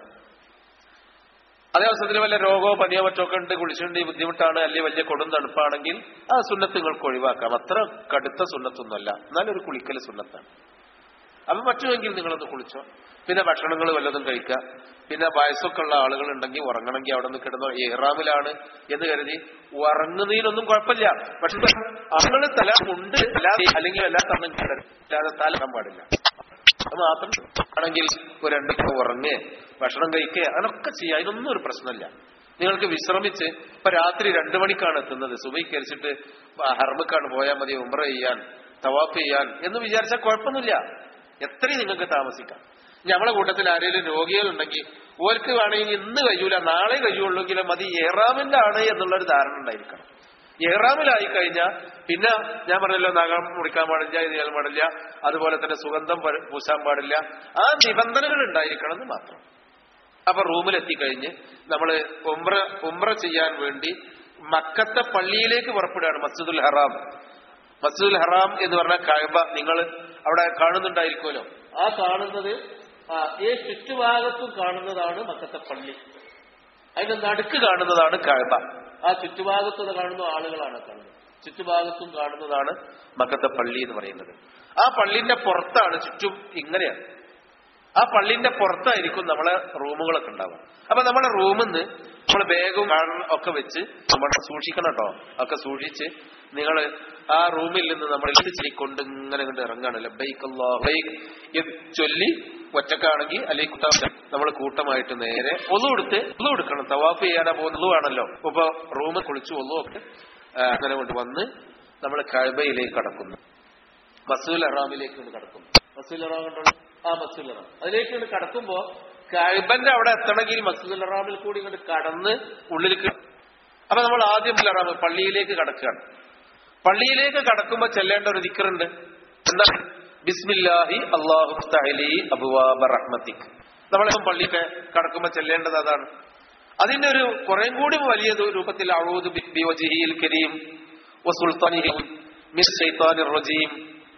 അതേ അവസരത്തിൽ വല്ല രോഗമോ പനിയോ മറ്റോ ഒക്കെ ഉണ്ട് കുളിച്ചുണ്ട് ബുദ്ധിമുട്ടാണ് അല്ലെങ്കിൽ വലിയ കൊടും തണുപ്പാണെങ്കിൽ ആ സുന്നത്ത് നിങ്ങൾക്ക് ഒഴിവാക്കാം അത്ര കടുത്ത സുന്നത്തൊന്നുമല്ല എന്നാലും ഒരു കുളിക്കൽ സുന്നത്താണ് അപ്പൊ പറ്റുമെങ്കിൽ നിങ്ങളൊന്ന് കുളിച്ചോ പിന്നെ ഭക്ഷണങ്ങൾ വല്ലതും കഴിക്കുക പിന്നെ വയസ്സൊക്കെ ഉള്ള ആളുകൾ ഉണ്ടെങ്കിൽ ഉറങ്ങണമെങ്കിൽ അവിടെ നിന്ന് കിടന്നോ ഇഹ്റാമിലാണ് എന്ന് കരുതി ഉറങ്ങുന്നതിനൊന്നും കുഴപ്പമില്ല പക്ഷെ ആളുകൾ തല ഉണ്ട് അല്ലാതെ അല്ലെങ്കിൽ എല്ലാ തന്നും കിടല്ലാതെ തല ഇടാൻ പാടില്ല അത് മാത്രം ആണെങ്കിൽ ഒരു രണ്ട് മണിക്കൂർ ഉറങ്ങേ ഭക്ഷണം കഴിക്കുക അതൊക്കെ ചെയ്യുക അതിനൊന്നും ഒരു പ്രശ്നമില്ല നിങ്ങൾക്ക് വിശ്രമിച്ച് ഇപ്പൊ രാത്രി രണ്ടു മണിക്കാണ് എത്തുന്നത് സുബൈക്ക് കരിച്ചിട്ട് ഹർമക്കാണ് പോയാൽ മതി ഉമ്ര ചെയ്യാൻ തവാഫ് ചെയ്യാൻ എന്ന് വിചാരിച്ചാൽ കുഴപ്പമൊന്നുമില്ല എത്രയും നിങ്ങൾക്ക് താമസിക്കാം നമ്മളെ കൂട്ടത്തിൽ ആരെങ്കിലും രോഗികളുണ്ടെങ്കിൽ ഓർക്ക് വേണമെങ്കിൽ ഇന്ന് കഴിയൂല നാളെ കഴിയുള്ളൂങ്കിലും മതി ഏറാമിന്റെ ആണ് എന്നുള്ളൊരു ധാരണ ഉണ്ടായിരിക്കണം ഏറാമിലായി കഴിഞ്ഞാൽ പിന്നെ ഞാൻ പറഞ്ഞല്ലോ നഖം മുറിക്കാൻ പാടില്ല ഇത് ചെയ്യാൻ പാടില്ല അതുപോലെ തന്നെ സുഗന്ധം പ- പൂശാൻ പാടില്ല ആ നിബന്ധനകൾ ഉണ്ടായിരിക്കണം എന്ന് മാത്രം അപ്പൊ റൂമിലെത്തിക്കഴിഞ്ഞ് നമ്മൾ ഉംറ ഉംറ ചെയ്യാൻ വേണ്ടി മക്കത്തെ പള്ളിയിലേക്ക് പുറപ്പെടുകയാണ് മസ്ജിദുൽ ഹറാം മസ്ജിദുൽ ഹറാം എന്ന് പറഞ്ഞ കഴബ നിങ്ങൾ അവിടെ കാണുന്നുണ്ടായിരിക്കുമല്ലോ ആ കാണുന്നത് ആ, ഈ ചുറ്റുഭാഗത്തും കാണുന്നതാണ് മക്കത്തെ പള്ളി അതിന്റെ നടുക്ക് കാണുന്നതാണ് കഴബ ആ ചുറ്റുഭാഗത്തുള്ള കാണുന്ന ആളുകളാണ് കാണുന്നത് ചുറ്റുഭാഗത്തും കാണുന്നതാണ് മക്കത്തെ പള്ളി എന്ന് പറയുന്നത് ആ പള്ളിന്റെ പുറത്താണ് ചുറ്റും ഇങ്ങനെയാണ് ആ പള്ളിന്റെ പുറത്തായിരിക്കും നമ്മളെ റൂമുകളൊക്കെ ഉണ്ടാവുക അപ്പൊ നമ്മുടെ റൂമിൽ നിന്ന് നമ്മൾ ബാഗും കാണ- ഒക്കെ വെച്ച് നമ്മൾ സൂക്ഷിക്കണം കേട്ടോ ഒക്കെ സൂക്ഷിച്ച് നിങ്ങൾ ആ റൂമിൽ നിന്ന് നമ്മൾ ഇത് ചെയ്ക്കൊണ്ട് ഇങ്ങനെ കൊണ്ട് ഇറങ്ങാണ് ലബൈക്ക് അല്ലാഹു ലബൈക്ക് എന്ന് ചൊല്ലി ഒറ്റക്കാണെങ്കിൽ അല്ലെങ്കിൽ കൂട്ടം നമ്മൾ കൂട്ടമായിട്ട് നേരെ ഒന്നു എടുത്ത് ഒന്നു എടുക്കണം തവാഫ് ചെയ്യാനാ പോകുന്നത് ആണല്ലോ ഇപ്പൊ റൂമിൽ കുളിച്ച് ഒന്നു ഒക്കെ ആ, അങ്ങനെ കൊണ്ട് വന്ന് നമ്മൾ കഴബയിലേക്ക് കടക്കുന്നു മസൂൽ അറാമിലേക്ക് കൊണ്ട് കടക്കുന്നു മസൂൽ അറാം കണ്ടോളൂ ആ മസൂൽ അറാം അതിലേക്ക് കൊണ്ട് കടക്കുമ്പോ കൈബന്റെ അവിടെ എത്തണമെങ്കിൽ മസൂൽ അറാമിൽ കൂടി ഇങ്ങോട്ട് കടന്ന് ഉള്ളിലേക്ക് അപ്പൊ നമ്മൾ ആദ്യം മസ്ജിദുൽ ഹറാം പള്ളിയിലേക്ക് കടക്കുകയാണ് പള്ളിയിലേക്ക് കടക്കുമ്പോ ചെല്ലേണ്ട ഒരു ദിക്കറുണ്ട് എന്താ ബിസ്മില്ലാഹി അള്ളാഹു തഅലി അബുവാബ റഹ്മത്തിക് നമ്മളിപ്പം പള്ളിയൊക്കെ കടക്കുമ്പോ ചെല്ലേണ്ടത് അതാണ് അതിന്റെ ഒരു കുറേം കൂടി വലിയ ഒരു രൂപത്തിൽ അഊദു ബിവജിഹിൽ കരീം വസുൽത്താനിഹി മിൻ ശൈത്താനിർ റജീം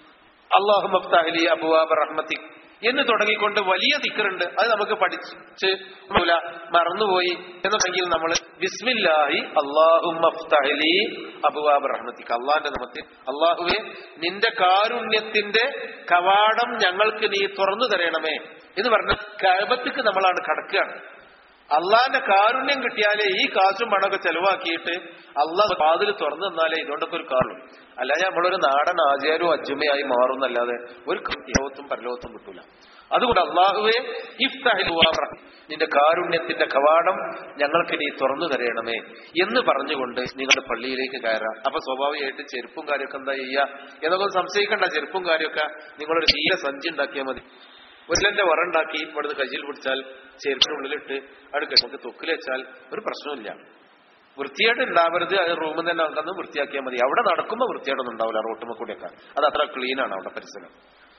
അള്ളാഹു മഫ്താഹലി അബുവാബ റഹ്മത്തിക് എന്ന് തുടങ്ങിക്കൊണ്ട് വലിയ ദിക്കറുണ്ട് അത് നമുക്ക് പഠിച്ച് മൂല മറന്നുപോയി എന്നുണ്ടെങ്കിൽ നമ്മൾ ബിസ്മില്ലാഹി അള്ളാഹു മഫ്താഹലി അബുവാബ റഹ്മത്തിക് അള്ളാന്റെ നമുക്ക് അള്ളാഹുവെ നിന്റെ കാരുണ്യത്തിന്റെ കവാടം ഞങ്ങൾക്ക് നീ തുറന്നു തരണമേ എന്ന് പറഞ്ഞ കഴബത്തിക്ക് നമ്മളാണ് കടക്കുകയാണ് അള്ളാന്റെ കാരുണ്യം കിട്ടിയാലേ ഈ കാശും പണമൊക്കെ ചെലവാക്കിയിട്ട് അള്ളാഹ് വാതിൽ തുറന്നു തന്നാലേ ഇതുകൊണ്ടൊക്കെ ഒരു കാരണം അല്ലാതെ നമ്മളൊരു നാടൻ ആചാരവും അജ്മയായി മാറുന്നല്ലാതെ ഒരു കൃത്യവത്തും പരലോകത്തും കിട്ടൂല അതുകൊണ്ട് അള്ളാഹുവെ ഇഫ്തഹിൽ വാറ, നിന്റെ കാരുണ്യത്തിന്റെ കവാടം ഞങ്ങൾക്ക് നീ തുറന്നു തരയണമേ എന്ന് പറഞ്ഞുകൊണ്ട് നിങ്ങളുടെ പള്ളിയിലേക്ക് കയറാം അപ്പൊ സ്വാഭാവികമായിട്ട് ചെരുപ്പും കാര്യമൊക്കെ എന്താ ചെയ്യുക എന്നൊക്കെ ഒന്ന് സംശയിക്കണ്ട ചെരുപ്പും കാര്യമൊക്കെ നിങ്ങളൊരു തീരെ സഞ്ചി ഉണ്ടാക്കിയാൽ മതി ഒരിലന്റെ വറുണ്ടാക്കി ഇവിടുന്ന് കയ്യിൽ പിടിച്ചാൽ ചെരുപ്പിനുള്ളിലിട്ട് അടുക്ക നമുക്ക് തൊക്കിൽ വെച്ചാൽ ഒരു പ്രശ്നമില്ല വൃത്തിയായിട്ട് ഉണ്ടാവരുത് അത് റൂമിൽ തന്നെ ഉണ്ടെന്ന് വൃത്തിയാക്കിയാൽ മതി അവിടെ നടക്കുമ്പോൾ വൃത്തിയായിട്ടൊന്നും ഉണ്ടാവില്ല റോട്ടുമ്മ കൂടെയൊക്കെ അത് അത്ര ക്ലീൻ ആണ് അവിടെ പരിസരം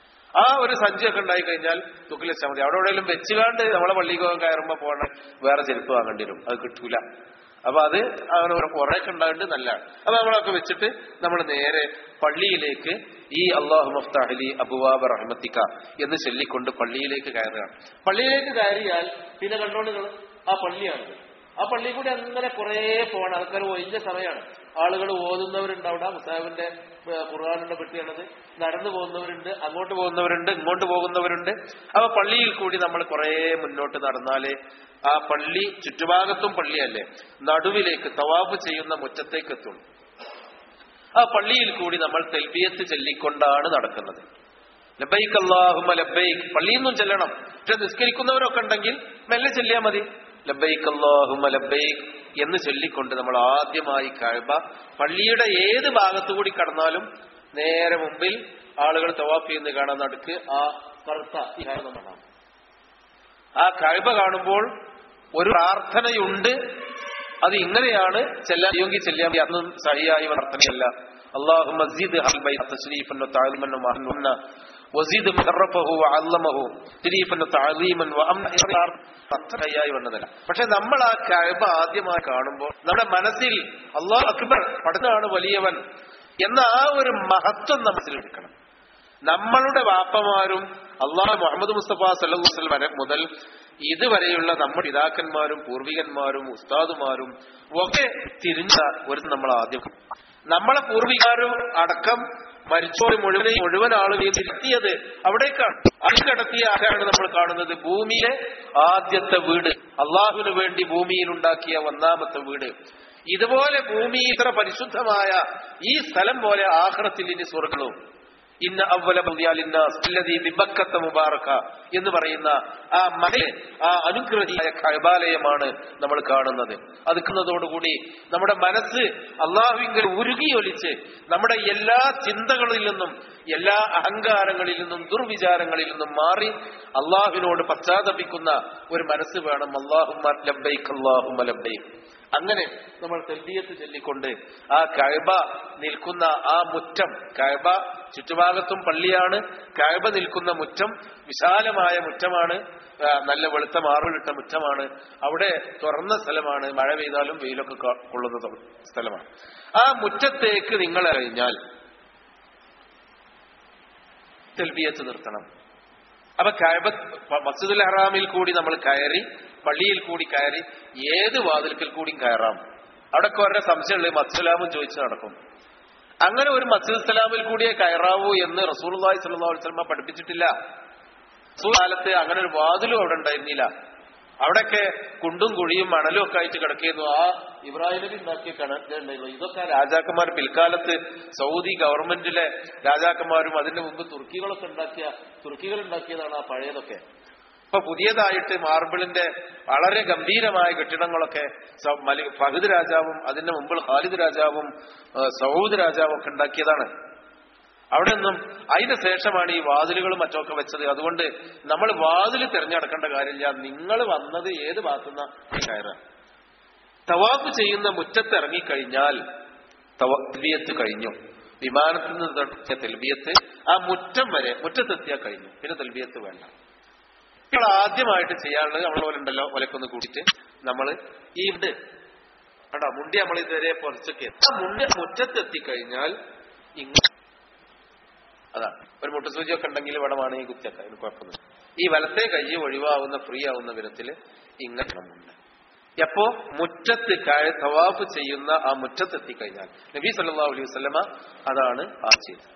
ആ ഒരു സഞ്ചിയൊക്കെ ഉണ്ടായി കഴിഞ്ഞാൽ തൊക്കിൽ വെച്ചാൽ മതി അവിടെ എവിടെയെങ്കിലും വെച്ചുകാണ്ട് നമ്മളെ പള്ളിക്ക് കയറുമ്പോൾ പോകണ വേറെ ചെരുപ്പ് വാങ്ങേണ്ടി വരും അത് കിട്ടൂല അപ്പൊ അത് അങ്ങനെ ഒരു കുറേയൊക്കെ ഉണ്ടായിട്ട് നല്ലതാണ് അപ്പൊ നമ്മളൊക്കെ വെച്ചിട്ട് നമ്മൾ നേരെ പള്ളിയിലേക്ക് ഈ അള്ളാഹു മഫ്താഹലി അബുവാബ റഹ്മത്തിക്ക എന്ന് ചൊല്ലിക്കൊണ്ട് പള്ളിയിലേക്ക് കയറുകയാണ് പള്ളിയിലേക്ക് കയറിയാൽ പിന്നെ കണ്ടോണ്ട് നിങ്ങൾ ആ പള്ളിയാണ് ആ പള്ളിയിൽ കൂടി അങ്ങനെ കുറേ പോകണം ആൾക്കാർ ഒഴിഞ്ഞ സമയമാണ് ആളുകൾ ഓതുന്നവരുണ്ട് അവിടെ മുസാഹിബിന്റെ ഏഹ്, ഖുർആാനിന്റെ പെട്ടിയാണത് നടന്നു പോകുന്നവരുണ്ട് അങ്ങോട്ട് പോകുന്നവരുണ്ട് ഇങ്ങോട്ട് പോകുന്നവരുണ്ട് അപ്പൊ പള്ളിയിൽ കൂടി നമ്മൾ കുറേ മുന്നോട്ട് നടന്നാലേ ആ പള്ളി ചുറ്റുഭാഗത്തും പള്ളിയല്ലേ നടുവിലേക്ക് തവാഫ് ചെയ്യുന്ന മുറ്റത്തേക്ക് എത്തുള്ളൂ ആ പള്ളിയിൽ കൂടി നമ്മൾ തെൽബിയത്ത് ചൊല്ലിക്കൊണ്ടാണ് നടക്കുന്നത് ലബൈക്ക് അള്ളാഹുമ ലബൈക്ക് പള്ളിയിൽ നിന്നും ചെല്ലണം പക്ഷെ നിസ്കരിക്കുന്നവരൊക്കെ ഉണ്ടെങ്കിൽ മെല്ലെ ചെല്ലിയാൽ മതി ലബൈക്ക് അള്ളാഹുമ ലബൈക്ക് എന്ന് ചൊല്ലിക്കൊണ്ട് നമ്മൾ ആദ്യമായി കഴബ പള്ളിയുടെ ഏത് ഭാഗത്തു കൂടി കടന്നാലും നേരെ മുമ്പിൽ ആളുകൾ തവാഫ് ചെയ്യുന്ന കാണാൻ നടുക്ക് ആ കറുത്ത ഈ കാണുന്ന കാണാം ആ കഴബ കാണുമ്പോൾ ഒരു പ്രാർത്ഥനയുണ്ട് അത് ഇങ്ങനെയാണ് ചെല്ലാൻ യോഗ്യ ചെല്ലാൻ അന്നും സഹിയായ പ്രാർത്ഥനയല്ല അള്ളാഹു മസ്ജിദ് തസ്രീഫൻ വതഅലിമൻ വമഹന്ന വസീദ് മുഹറഫഹു വഅല്ലമഹു തരീഫൻ തഅലീമൻ വഅംന അത്രയായി വന്നതല്ല പക്ഷെ നമ്മൾ ആ കഅബ ആദ്യമായി കാണുമ്പോൾ നമ്മുടെ മനസ്സിൽ അള്ളാഹു അക്ബർ പഠിത്തമാണ് വലിയവൻ എന്ന ആ ഒരു മഹത്വം മനസ്സിലെടുക്കണം നമ്മളുടെ വാപ്പമാരും അള്ളാഹ് മുഹമ്മദ് മുസ്തഫ സല്ലല്ലാഹു അലൈഹി വസല്ലം വരെ മുതൽ ഇതുവരെയുള്ള നമ്മുടെ പിതാക്കന്മാരും പൂർവികന്മാരും ഉസ്താദുമാരും ഒക്കെ തിരിഞ്ഞ ഒരു നമ്മൾ ആദ്യം നമ്മളെ പൂർവികാരും അടക്കം മരിച്ചോർ മുഴുവൻ മുഴുവൻ ആളുകളെയും തിരുത്തിയത് അവിടേക്കാണ് അത് കടത്തിയ ആരാണ് നമ്മൾ കാണുന്നത് ഭൂമിയിലെ ആദ്യത്തെ വീട് അള്ളാഹുവിന് വേണ്ടി ഭൂമിയിൽ ഉണ്ടാക്കിയ ഒന്നാമത്തെ വീട് ഇതുപോലെ ഭൂമി ഇത്ര പരിശുദ്ധമായ ഈ സ്ഥലം പോലെ ആഹ്റത്തിൽ ഇനി സ്വർഗവും ഇന്ന അവല ബിബക്കത്ത മുബാറക്ക എന്ന് പറയുന്ന ആ മല ആ അനുഗ്രഹിയായ കൈബാലയമാണ് നമ്മൾ കാണുന്നത് അതുക്കുന്നതോടുകൂടി നമ്മുടെ മനസ്സ് അള്ളാഹുവിങ്കൽ ഉരുകിയൊലിച്ച് നമ്മുടെ എല്ലാ ചിന്തകളിൽ നിന്നും എല്ലാ അഹങ്കാരങ്ങളിൽ നിന്നും ദുർവിചാരങ്ങളിൽ നിന്നും മാറി അള്ളാഹുവിനോട് പശ്ചാത്തപിക്കുന്ന ഒരു മനസ്സ് വേണം അള്ളാഹുമ്മ ലബ്ബൈക്ക് അള്ളാഹുമ്മ ലബ്ബൈക്ക് അങ്ങനെ നമ്മൾ തെൽബിയത്ത് ചൊല്ലിക്കൊണ്ട് ആ കഴബ നിൽക്കുന്ന ആ മുറ്റം കഴബ ചുറ്റുഭാഗത്തും പള്ളിയാണ് കഴബ നിൽക്കുന്ന മുറ്റം വിശാലമായ മുറ്റമാണ് ആ, നല്ല വെളുത്ത മാർബിളിട്ട മുറ്റമാണ് അവിടെ തുറന്ന സ്ഥലമാണ് മഴ പെയ്താലും വെയിലൊക്കെ കൊ- കൊള്ളുന്ന ത- സ്ഥലമാണ് ആ മുറ്റത്തേക്ക് നിങ്ങൾ കഴിഞ്ഞാൽ തെൽബിയത്ത് നിർത്തണം അപ്പൊ കഴബ മസ്ജിദുൽ ഹറാമിൽ കൂടി നമ്മൾ കയറി പള്ളിയിൽ കൂടി കയറി ഏത് വാതിൽക്കൽ കൂടിയും കയറാം അവിടെ കുറെ സംശയമുള്ളത് മസ്സലാമും ചോദിച്ചു നടക്കും അങ്ങനെ ഒരു മസ്ജിദ് സലാമിൽ കൂടിയേ കയറാവൂ എന്ന് റസൂർലായി സല്ലല്ലാഹു അലൈഹി വസല്ലമ പഠിപ്പിച്ചിട്ടില്ല റസൂൽ കാലത്ത് അങ്ങനെ ഒരു വാതിലും അവിടെ ഉണ്ടായിരുന്നില്ല അവിടെയൊക്കെ കുണ്ടും കുഴിയും മണലും ഒക്കെ ആയിട്ട് കിടക്കുന്നു ആ ഇബ്രാഹിം നബി ഉണ്ടാക്കിയ കിണറ്റുണ്ടായിരുന്നു ഇതൊക്കെ രാജാക്കന്മാർ പിൽക്കാലത്ത് സൗദി ഗവൺമെന്റിലെ രാജാക്കന്മാരും അതിന്റെ മുമ്പ് തുർക്കികളൊക്കെ ഉണ്ടാക്കിയ തുർക്കികൾ ഉണ്ടാക്കിയതാണ് ആ പഴയതൊക്കെ ഇപ്പൊ പുതിയതായിട്ട് മാർബിളിന്റെ വളരെ ഗംഭീരമായ കെട്ടിടങ്ങളൊക്കെ സ- മലി- ഫഹദ് രാജാവും അതിന്റെ മുമ്പിൽ ഖാലിദ് രാജാവും ആ, സൗദ് രാജാവും ഒക്കെ ഉണ്ടാക്കിയതാണ് അവിടെ നിന്നും അതിന് ശേഷമാണ് ഈ വാതിലുകളും മറ്റൊക്കെ വെച്ചത് അതുകൊണ്ട് നമ്മൾ വാതിൽ തിരഞ്ഞെടുക്കേണ്ട കാര്യമില്ല നിങ്ങൾ വന്നത് ഏത് ഭാഗത്തുനിന്ന കയറാൻ തവാഫ് ചെയ്യുന്ന മുറ്റത്ത് ഇറങ്ങിക്കഴിഞ്ഞാൽ തെൽബിയത്ത് കഴിഞ്ഞു വിമാനത്തിൽ നിന്ന് തുടങ്ങിയ തെൽബിയത്ത് ആ മുറ്റം വരെ മുറ്റത്തെത്തിയാൽ കഴിഞ്ഞു പിന്നെ തെൽബിയത്ത് വേണ്ട നമ്മൾ ആദ്യമായിട്ട് ചെയ്യാനുള്ളത് നമ്മളെ പോലെ ഉണ്ടല്ലോ ഒലക്കൊന്ന് കൂട്ടിയിട്ട് നമ്മൾ ഈ ഉണ്ട് കണ്ടോ മുണ്ടി നമ്മൾ ഇതുവരെ പൊറച്ചൊക്കെ ആ മുണ്ടി മുറ്റത്തെത്തിക്കഴിഞ്ഞാൽ ഇങ്ങ അതാണ് ഒരു മുട്ടുസൂചിയൊക്കെ ഉണ്ടെങ്കിൽ ഇവിടെ വേണമെങ്കിൽ കുത്തിയൊക്കെ അതിന് കുഴപ്പമൊന്നും ഈ വലത്തെ കൈ ഒഴിവാവുന്ന ഫ്രീ ആവുന്ന വിധത്തിൽ ഇങ്ങനെ മുണ്ട് എപ്പോ മുറ്റത്ത് കയ- തവാഫ് ചെയ്യുന്ന ആ മുറ്റത്തെത്തിക്കഴിഞ്ഞാൽ നബി സല്ലല്ലാഹു അലൈഹി വസല്ലമ അതാണ് ആ ചെയ്തത്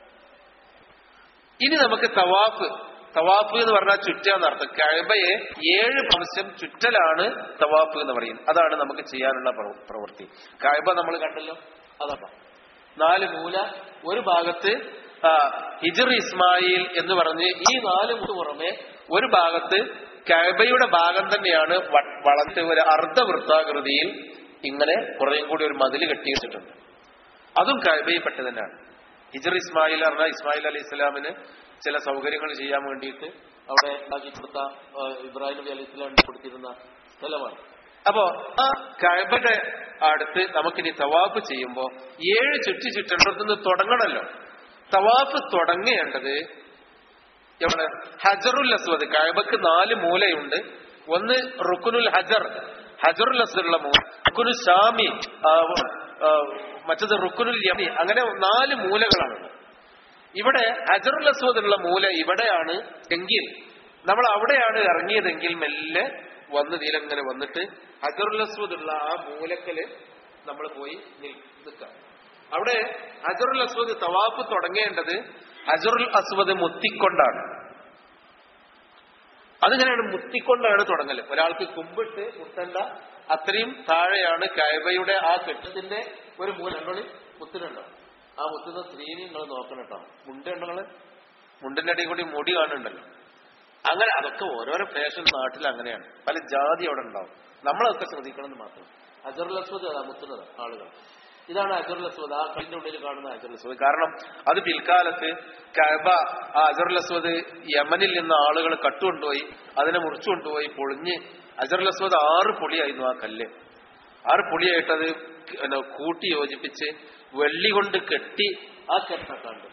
ഇനി നമുക്ക് തവാഫ് തവാഫ് എന്ന് പറഞ്ഞാൽ ചുറ്റാന്ന് അർത്ഥം കഴബയെ ഏഴ് പ്രാവശ്യം ചുറ്റലാണ് തവാഫ് എന്ന് പറയുന്നത് അതാണ് നമുക്ക് ചെയ്യാനുള്ള പ്രവ- പ്രവൃത്തി കഴബ നമ്മൾ കണ്ടല്ലോ അതാണ് നാല് മൂല ഒരു ഭാഗത്ത് ആ, ഹിജർ ഇസ്മായിൽ എന്ന് പറഞ്ഞ് ഈ നാല് മൂന്ന് പുറമെ ഒരു ഭാഗത്ത് കഴബയുടെ ഭാഗം തന്നെയാണ് വ- വളർത്ത് ഒരു അർദ്ധവൃത്താകൃതിയിൽ ഇങ്ങനെ കുറേയും കൂടി ഒരു മതിൽ കെട്ടി വെച്ചിട്ടുണ്ട് അതും കഴബയിൽപ്പെട്ട് തന്നെയാണ് ഹിജർ ഇസ്മായിൽ പറഞ്ഞ ഇസ്മായിൽ അലി ഇസ്ലാമിന് ചില സൗകര്യങ്ങൾ ചെയ്യാൻ വേണ്ടിയിട്ട് അവിടെ ഉണ്ടാക്കി കൊടുത്ത ആ, ഇബ്രാഹിം നബി അലി ഇസ്ലാം കൊടുത്തിരുന്ന സ്ഥലമാണ് അപ്പോ ആ കഴബയുടെ അടുത്ത് നമുക്കിനി തവാഫ് ചെയ്യുമ്പോ ഏഴ് ചുറ്റി ചുറ്റേണ്ടടുത്തുനിന്ന് തുടങ്ങണമല്ലോ തവാഫ് തുടങ്ങേണ്ടത് എവിടെ ഹജറുൽ അസ്വദ് കഴബക്ക് നാല് മൂലയുണ്ട് ഒന്ന് റുക്കുനുൽ ഹജർ ഹജറുൽ അസ്വദുള്ള മൂല റുക്കുനുൽ ഷാമി ആ, ആ, മറ്റത് റുക്കുനുൽ യമി അങ്ങനെ നാല് മൂലകളാണ് ഇവിടെ ഹജറുൽ അസ്വദ് ഉള്ള മൂല ഇവിടെയാണ് എങ്കിൽ നമ്മൾ അവിടെയാണ് ഇറങ്ങിയതെങ്കിൽ മെല്ലെ വന്ന് നീലങ്ങനെ വന്നിട്ട് ഹജറുൽ അസ്വദ് ഉള്ള ആ മൂലക്കല് നമ്മൾ പോയി നിൽക്കുക അവിടെ ഹജറുൽ അസ്വദ് തവാഫ് തുടങ്ങേണ്ടത് ഹജറുൽ അസ്വദ് മുത്തിക്കൊണ്ടാണ് അതിങ്ങനെയാണ് മുത്തിക്കൊണ്ടാണ് തുടങ്ങല് ഒരാൾക്ക് കുമ്പിട്ട് മുത്തണ്ട അത്രയും താഴെയാണ് കൈബയുടെ ആ കെട്ടത്തിന്റെ ഒരു മൂല കണ്ടോളി മുത്തിനുണ്ടോ ആ മുത്തുന്ന സ്ത്രീനെ നിങ്ങൾ നോക്കണം കേട്ടോ മുണ്ട് ഉണ്ടോ മുണ്ടിന്റെ അടിയിൽ കൂടി മുടി കാണുന്നുണ്ടല്ലോ അങ്ങനെ അതൊക്കെ ഓരോരോ ഫാഷൻ നാട്ടിൽ അങ്ങനെയാണ് പല ജാതി അവിടെ ഉണ്ടാവും നമ്മളതൊക്കെ ശ്രദ്ധിക്കണം എന്ന് മാത്രം അജറുൽ അസ്വദ് അതാ മുത്തുന്നത് ആളുകൾ ഇതാണ് അജറുൽ അസ്വദ് ആ കല്ലിന്റെ ഉള്ളിൽ കാണുന്ന അജറുൽ അസ്വദ് കാരണം അത് പിൽക്കാലത്ത് കഅബ ആ അജറുൽ അസ്വദ് യമനിൽ നിന്ന് ആളുകൾ കട്ടുകൊണ്ടുപോയി അതിനെ മുറിച്ചു കൊണ്ടുപോയി പൊളിഞ്ഞ് അജറുൽ അസ്വദ് ആറ് പൊളിയായിരുന്നു ആ കല്ല് ആറ് പൊളിയായിട്ട് അത് പിന്നെ കൂട്ടി യോജിപ്പിച്ച് വെള്ളി കൊണ്ട് കെട്ടി ആ കെട്ട കണ്ടത്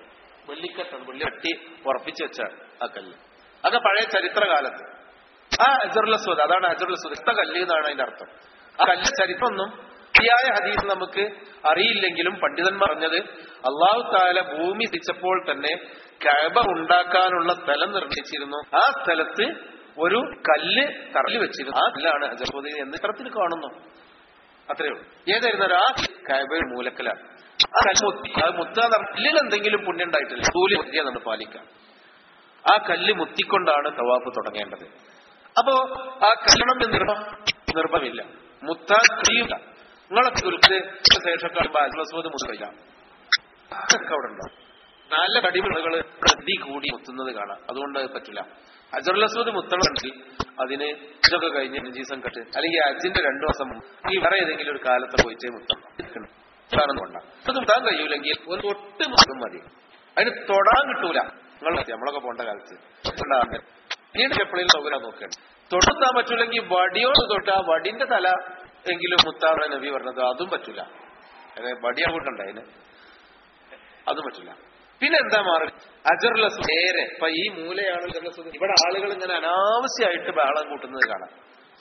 വെള്ളിക്കട്ടാണ് വെള്ളി കട്ടി ഉറപ്പിച്ചു വെച്ചാണ് ആ കല്ല് അതൊക്കെ പഴയ ചരിത്രകാലത്ത് ആ അജറുലസ്വദ് അതാണ് അജറുലസ്വദ് ഇഷ്ട കല്ല് എന്നാണ് അതിന്റെ അർത്ഥം ആ കല്ല് ചരിത്രമൊന്നും ശരിയായ ഹദീസ് നമുക്ക് അറിയില്ലെങ്കിലും പണ്ഡിതന്മാർ പറഞ്ഞത് അള്ളാഹു താല ഭൂമി തിച്ചപ്പോൾ തന്നെ കഴബ ഉണ്ടാക്കാനുള്ള സ്ഥലം നിർണയിച്ചിരുന്നു ആ സ്ഥലത്ത് ഒരു കല്ല് തറയിൽ വെച്ചിരുന്നു ആ കല്ലാണ് അജറുദ്ദീൻ എന്ന് ചിത്രത്തിൽ കാണുന്നു അത്രയേ ഉള്ളൂ ഏതായിരുന്നാലും ആ കഴബയുടെ മൂലക്കലാണ് ആ കല്ല് മുത്തി അത് മുത്താന്ന് കല്ലിൽ എന്തെങ്കിലും പുണ്യം ഉണ്ടായിട്ടില്ല കൂലി മുത്തിയെന്നാണ് പാലിക്കാം ആ കല്ല് മുത്തിക്കൊണ്ടാണ് തവാഫ് തുടങ്ങേണ്ടത് അപ്പോ ആ കല്യാണം നിർഭം നിർഭമില്ല മുത്താൻ കഴിയില്ല നിങ്ങളെ തുൽക്ക് ശേഷം കാണുമ്പോൾ മുത്തില്ല അതൊക്കെ അവിടെ ഉണ്ടാവും നല്ല കടിമണുകൾ പ്രതി കൂടി മുത്തുന്നത് കാണാം അതുകൊണ്ട് അത് പറ്റില്ല അജറുലസ്വദ് മുത്തണമെങ്കിൽ അതിന് ഇതൊക്കെ കഴിഞ്ഞ് അഞ്ചീസം കെട്ട് അല്ലെങ്കിൽ അജിന്റെ രണ്ടു ദിവസം മുമ്പ് ഈ വേറെ ഏതെങ്കിലും ഒരു കാലത്ത് പോയിട്ടേ മുത്തണം കാണുന്നുണ്ടാ അത് മുത്താൻ കഴിയൂലെങ്കിൽ ഒരു തൊട്ട് മുഖം മതി അതിന് തൊടാൻ കിട്ടൂല നിങ്ങൾ നമ്മളൊക്കെ പോണ്ട കാലത്ത് ഉണ്ടാകട്ടെ പിന്നീട് എപ്പോഴേലും സൗകര്യം നോക്കണം തൊടുത്താൻ പറ്റൂലെങ്കിൽ വടിയോട് തൊട്ട് ആ വടിന്റെ തല എങ്കിലും മുത്താണ് നബി പറഞ്ഞത് അതും പറ്റൂല അതായത് വടി അങ്ങോട്ടുണ്ട് അതിന് അതും പറ്റില്ല പിന്നെ എന്താ മാറി അജർലസ് നേരെ ഇപ്പൊ ഈ മൂലയാണ് അജർലസ് ഇവിടെ ആളുകൾ ഇങ്ങനെ അനാവശ്യമായിട്ട് ബഹളം കൂട്ടുന്നത് കാണാം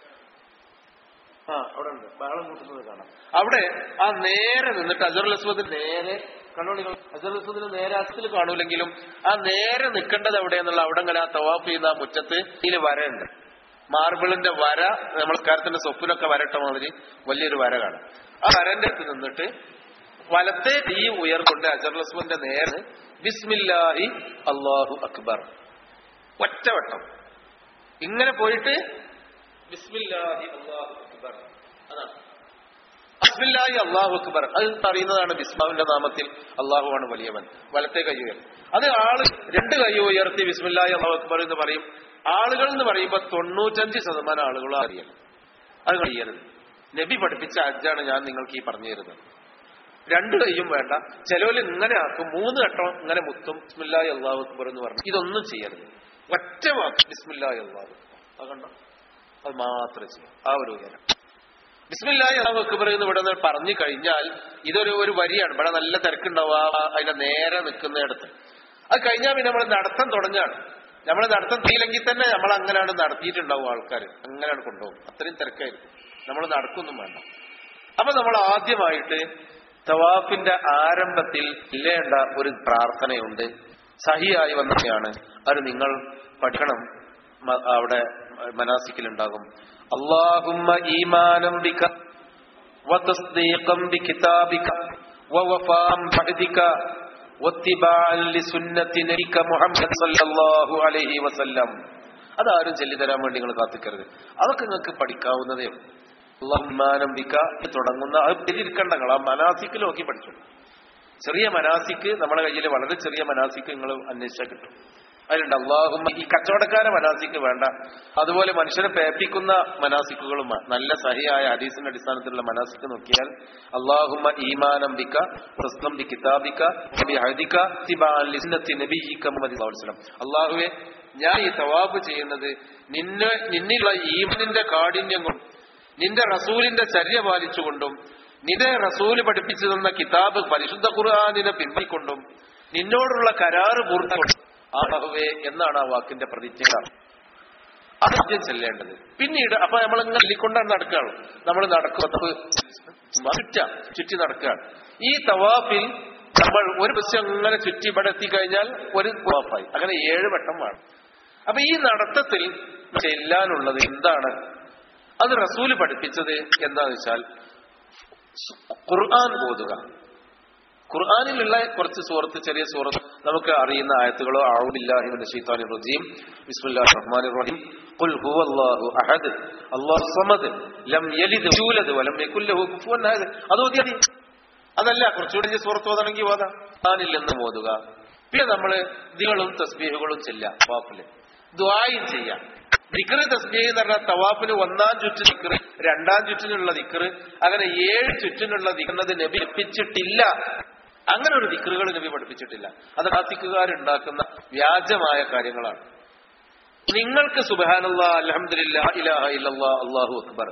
ആ അവിടെ ഉണ്ട് ബഹളം കൂട്ടുന്നത് കാണാം അവിടെ ആ നേരെ നിന്നിട്ട് അജർലസ്വദിന് നേരെ കണ്ടോളികൾ അജർലസ്വദിന് നേരെ അത്തിൽ കാണൂലെങ്കിലും ആ നേരെ നിൽക്കേണ്ടത് എവിടെയെന്നുള്ള അവിടെ ഇങ്ങനെ ആ തവാഫ് ചെയ്യുന്ന ആ മുറ്റത്ത് ഇതിൽ വരയുണ്ട് മാർബിളിന്റെ വര നമ്മൾ കാര്യത്തിന്റെ സ്വപ്പിലൊക്കെ വരട്ട മാതിരി വലിയൊരു വര കാണാം ആ വരന്റെ അടുത്ത് നിന്നിട്ട് വലത്തെ തീ ഉയർക്കൊണ്ട് അജർലസ്വന്റെ നേരെ ബിസ്മില്ലാഹി അള്ളാഹു അക്ബർ ഒറ്റവട്ടം ഇങ്ങനെ പോയിട്ട് ബിസ്മില്ലാഹി അള്ളാഹു അക്ബർ അതാണ് ബിസ്മില്ലാഹി അള്ളാഹു അക്ബർ അത് അറിയുന്നതാണ് ബിസ്മാവിന്റെ നാമത്തിൽ അള്ളാഹു ആണ് വലിയവൻ വലത്തെ കൈ ഉയർത്തി അത് ആള് രണ്ട് കൈ ഉയർത്തി ബിസ്മില്ലാഹി അള്ളാഹു അക്ബർ എന്ന് പറയും ആളുകൾ എന്ന് പറയുമ്പോൾ തൊണ്ണൂറ്റഞ്ച് ശതമാനം ആളുകളും അറിയണം അത് കഴിയരുത് നബി പഠിപ്പിച്ച അജ്ജാണ് ഞാൻ നിങ്ങൾക്ക് ഈ പറഞ്ഞു തരുന്നത് രണ്ട് കൈയും വേണ്ട ചിലവര് ഇങ്ങനെ ആക്കും മൂന്ന് ഘട്ടം ഇങ്ങനെ മുത്തും ബിസ്മില്ലാഹി അള്ളാഹു അക്ബർ എന്ന് പറഞ്ഞു ഇതൊന്നും ചെയ്യരുത് ഒറ്റ വാക്ക് ബിസ്മില്ലാഹി അള്ളാഹു അത് കണ്ടോ അത് മാത്രമേ ചെയ്യൂ ആ ഒരു ഉയരം ബിസ്മില്ലാഹി അള്ളാഹു അക്ബർ എന്ന് ഇവിടെ നിന്ന് പറഞ്ഞു കഴിഞ്ഞാൽ ഇതൊരു ഒരു വരിയാണ് ഇവിടെ നല്ല തിരക്കുണ്ടാവും ആ അതിന്റെ നേരെ നിൽക്കുന്നിടത്ത് അത് കഴിഞ്ഞാൽ പിന്നെ നമ്മൾ നടത്തം തുടങ്ങാണ് നമ്മൾ നടത്തം തീയില്ലെങ്കിൽ തന്നെ നമ്മൾ അങ്ങനെയാണ് നടത്തിയിട്ടുണ്ടാവും ആൾക്കാർ അങ്ങനെയാണ് കൊണ്ടുപോകും അത്രയും തിരക്കായിരിക്കും നമ്മൾ നടക്കൊന്നും വേണ്ട അപ്പൊ നമ്മൾ ആദ്യമായിട്ട് തവാഫിന്റെ ആരംഭത്തിൽ ഇല്ലേണ്ട ഒരു പ്രാർത്ഥനയുണ്ട് സഹിയായി വന്നതാണ് അത് നിങ്ങൾ പഠിക്കണം മ- അവിടെ മനാസിക്കിലുണ്ടാകും അള്ളാഹുമ്മ ഈമാനം ബിക وتصديقا بكتابك ووفاء بعدك واتباعا لسنة نبيك محمد صلى الله عليه وسلم അതാരും ചൊല്ലിത്തരാൻ വേണ്ടി നിങ്ങൾ കാത്തിക്കരുത് അതൊക്കെ നിങ്ങൾക്ക് പഠിക്കാവുന്നതേ ഉള്ളൂ അള്ളാഹുമാനം ബിക്ക തുടങ്ങുന്ന അത് തിരിയിരിക്കണ്ട നിങ്ങൾ ആ മനാസിക്ക് നോക്കി പഠിച്ചു ചെറിയ മനാസിക്ക് നമ്മുടെ കയ്യിൽ വളരെ ചെറിയ മനാസിക്ക് നിങ്ങൾ അന്വേഷിച്ചാൽ കിട്ടും അതിലുണ്ട് അള്ളാഹും ഈ കച്ചവടക്കാരെ മനാസിക്ക് വേണ്ട അതുപോലെ മനുഷ്യനെ പേപ്പിക്കുന്ന മനാസിക്കുകളും വേണം. നല്ല സഹിയായ ഹദീസിന്റെ അടിസ്ഥാനത്തിലുള്ള മനാസിക്ക് നോക്കിയാൽ അള്ളാഹുമ്മ ഈമാനം ബിക്ക പ്രസ്തം ബി കിതാബിക്ക ബി ഹദിക തിബാൻ ലിസ്നത്തി നബിയിക മുഹമ്മദ് സ്വല്ലല്ലാഹു അലൈഹി വസല്ലം. അള്ളാഹുവെ ഞാൻ ഈ തവാബ് ചെയ്യുന്നത് നിന്നെ നിന്നിലുള്ള ഈമനിന്റെ കാഠിന്യം കൊണ്ടും നിന്റെ റസൂലിന്റെ ചര്യ പാലിച്ചുകൊണ്ടും നിന്റെ റസൂല് പഠിപ്പിച്ചു തന്ന കിതാബ് പരിശുദ്ധ ഖുർആാനിനെ പിൻവലിക്കൊണ്ടും നിന്നോടുള്ള കരാറ് പൂർണ്ണ ആഹുവേ എന്നാണ് ആ വാക്കിന്റെ പ്രതിജ്ഞ ആദ്യം ചെല്ലേണ്ടത് പിന്നീട് അപ്പൊ നമ്മൾ ഇങ്ങനെ ചൊല്ലിക്കൊണ്ടാണ് നടക്കുകയാണ് നമ്മൾ നടക്കുന്നത് ചുറ്റ ചുറ്റി നടക്കുകയാണ് ഈ തവാഫിൽ നമ്മൾ ഒരു ബസ് അങ്ങനെ ചുറ്റി ഇവിടെ എത്തിക്കഴിഞ്ഞാൽ ഒരു തവാഫായി അങ്ങനെ ഏഴ് വട്ടം വേണം അപ്പൊ ഈ നടത്തത്തിൽ ചെല്ലാനുള്ളത് എന്താണ് അത് റസൂല് പഠിപ്പിച്ചത് എന്താന്ന് വെച്ചാൽ ഖുർആൻ ഓതുക ഖുർആാനിലുള്ള കുറച്ച് സൂറത്ത് ചെറിയ സൂറത്ത് നമുക്ക് അറിയുന്ന ആയത്തുകളോ ആവുബില്ലാഹി മിനശ് ശൈത്താനിർ റജീം ബിസ്മില്ലാഹിർ റഹ്മാനിർ റഹീം ഖുൽ ഹുവല്ലാഹു അഹദ് അല്ലാഹു സമദ് ലം യലിദ് യൂലദ് വലം യകുൽ ലഹു കുഫുവൻ അഹദ് അത് ഓതിയാ മതി. അതല്ല കുറച്ചുകൂടി വലിയ സൂറത്ത് ഓതണമെങ്കിൽ ഓതാം ഖുർആനിൽ നിന്ന് ഓതുക പിന്നെ നമ്മൾ ദികളും തസ്ബീഹുകളും ചെല്ലാം തവാഫില് ദ്വായും ചെയ്യാം ദിക്റ് തസ്ബീഹ് എന്ന് പറഞ്ഞാൽ തവാഫിന് ഒന്നാം ചുറ്റ് ദിക്റ് രണ്ടാം ചുറ്റിനുള്ള ദിക്റ് അങ്ങനെ ഏഴ് ചുറ്റിനുള്ള ദിക്കുന്നത് നബി പഠിപ്പിച്ചിട്ടില്ല അങ്ങനെ ഒരു ദിക്റുകൾ നബി പഠിപ്പിച്ചിട്ടില്ല അത് നാസിക്കുകാരുണ്ടാക്കുന്ന വ്യാജമായ കാര്യങ്ങളാണ് നിങ്ങൾക്ക് സുബാനല്ലാ അലഹമില്ല ഇലാഹ ഇല്ലല്ലാ അള്ളാഹു അക്ബർ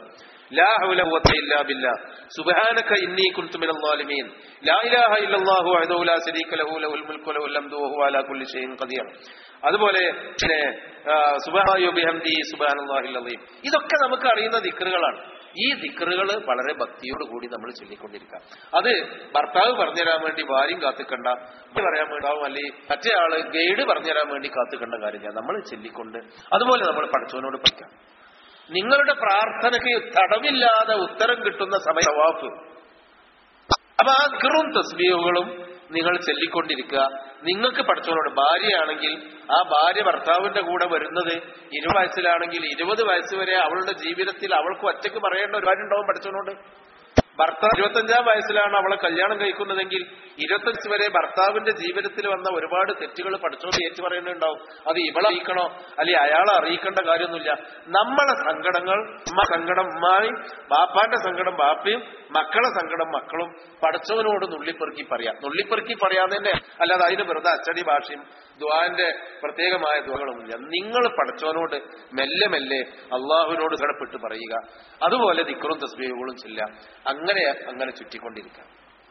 ലാ ഹൗല ഖുവത ഇല്ലാ ബില്ലാ സുബ്ഹാനക ഇന്നി കുൻതു മിനൽ ളാലിമീൻ ലാ ഇലാഹ ഇല്ലല്ലാഹു വഹ്ദഹു ലാ ശരീക ലഹു ലഹുൽ മുൽക്കു വലഹുൽ ഹംദു വഹുവ അലാ കുല്ലി ഷൈഇൻ ഖദീർ അതുപോലെ പിന്നെ സുബ്ഹാനഹു ബിഹംദി സുബ്ഹാനല്ലാഹിൽ അളീം ഇതൊക്കെ നമുക്ക് അറിയുന്ന ദിക്റുകളാണ് ഈ ദിക്റുകൾ വളരെ ഭക്തിയോട് കൂടി നമ്മൾ ചൊല്ലിക്കൊണ്ടിരിക്കാം അത് ഭർത്താവ് പറഞ്ഞുതരാൻ വേണ്ടി ഭാര്യയും കാത്തിക്കണ്ട ഇത് പറയാൻ വേണ്ടാവും അല്ലെങ്കിൽ മറ്റേ ആള് ഗൈഡ് പറഞ്ഞുതരാൻ വേണ്ടി കാത്തിക്കണ്ട കാര്യം ഞാൻ നമ്മൾ ചൊല്ലിക്കൊണ്ട് അതുപോലെ നമ്മൾ പഠിച്ചവനോട് പഠിക്കാം നിങ്ങളുടെ പ്രാർത്ഥനയ്ക്ക് തടവില്ലാതെ ഉത്തരം കിട്ടുന്ന സമയ വാഫ് അപ്പൊ ആ കിറും തസ്ബീഹുകളും നിങ്ങൾ ചൊല്ലിക്കൊണ്ടിരിക്കുക നിങ്ങൾക്ക് പഠിച്ചവനോട് ഭാര്യയാണെങ്കിൽ ആ ഭാര്യ ഭർത്താവിന്റെ കൂടെ വരുന്നത് ഇരുപത് വയസ്സിലാണെങ്കിൽ ഇരുപത് വയസ്സ് വരെ അവളുടെ ജീവിതത്തിൽ അവൾക്ക് ഒറ്റയ്ക്ക് പറയേണ്ട ഒരു കാര്യം ഉണ്ടാവും പഠിച്ചവനോട് ഭർത്താവ് ഇരുപത്തഞ്ചാം വയസ്സിലാണ് അവളെ കല്യാണം കഴിക്കുന്നതെങ്കിൽ ഇരുപത്തഞ്ച് വരെ ഭർത്താവിന്റെ ജീവിതത്തിൽ വന്ന ഒരുപാട് തെറ്റുകൾ പഠിച്ചോണ്ട് ഏറ്റു പറയുന്നുണ്ടാവും അത് ഇവളെ അറിയിക്കണോ അല്ലെങ്കിൽ അയാളെ അറിയിക്കേണ്ട കാര്യമൊന്നുമില്ല നമ്മളെ സങ്കടങ്ങൾ ഉമ്മ സങ്കടം ഉമ്മായും ബാപ്പാന്റെ സങ്കടം ബാപ്പയും മക്കളെ സങ്കടം മക്കളും പഠിച്ചവനോട് നുള്ളിപ്പെറുക്കി പറയാം നുള്ളിപ്പെറുക്കി പറയാതെ അല്ലാതെ അതിന് വെറുതെ അച്ചടി ഭാഷയും ദ്വാന്റെ പ്രത്യേകമായ ദ്വകളൊന്നുമില്ല നിങ്ങൾ പഠിച്ചവനോട് മെല്ലെ മെല്ലെ അള്ളാഹുവിനോട് കടപ്പെട്ട് പറയുക അതുപോലെ ദിക്കറും തസ്ബീഹുകളും ചെല്ല അങ്ങനെ അങ്ങനെ ചുറ്റിക്കൊണ്ടിരിക്കാം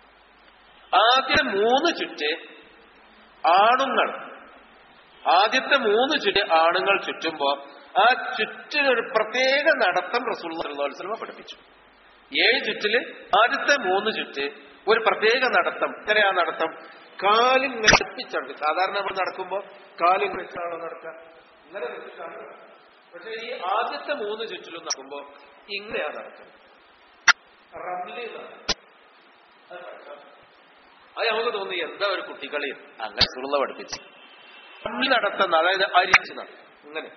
ആദ്യ മൂന്ന് ചുറ്റ് ആണുങ്ങൾ ആദ്യത്തെ മൂന്ന് ചുറ്റ് ആണുങ്ങൾ ചുറ്റുമ്പോ ആ ചുറ്റിനൊരു പ്രത്യേക നടത്തം റസൂൽ സ്വലമ പഠിപ്പിച്ചു ഏഴ് ചുറ്റില് ആദ്യത്തെ മൂന്ന് ചുറ്റ് ഒരു പ്രത്യേക നടത്തം ഇങ്ങനെ ആ നടത്തം കാലിങ്ങനെ അടുപ്പിച്ചുണ്ട് സാധാരണ നമ്മൾ നടക്കുമ്പോ കാലിങ്ങനെ വെച്ചാണോ നടക്കുക ഇങ്ങനെ വെച്ചിട്ടാണ് പക്ഷെ ഈ ആദ്യത്തെ മൂന്ന് ചുറ്റിലും നടക്കുമ്പോ ഇങ്ങനെയാ നടക്കുന്നത് റംലി എന്നാണ്. അത് പഠിച്ചോ? അത് നമുക്ക് തോന്നി എന്താ ഒരു കുട്ടികളി അങ്ങനെ സുറുള്ള പഠിപ്പിച്ചു റംലി നടത്തുന്ന അതായത് അരിച്ച് നടത്തും ഇങ്ങനെ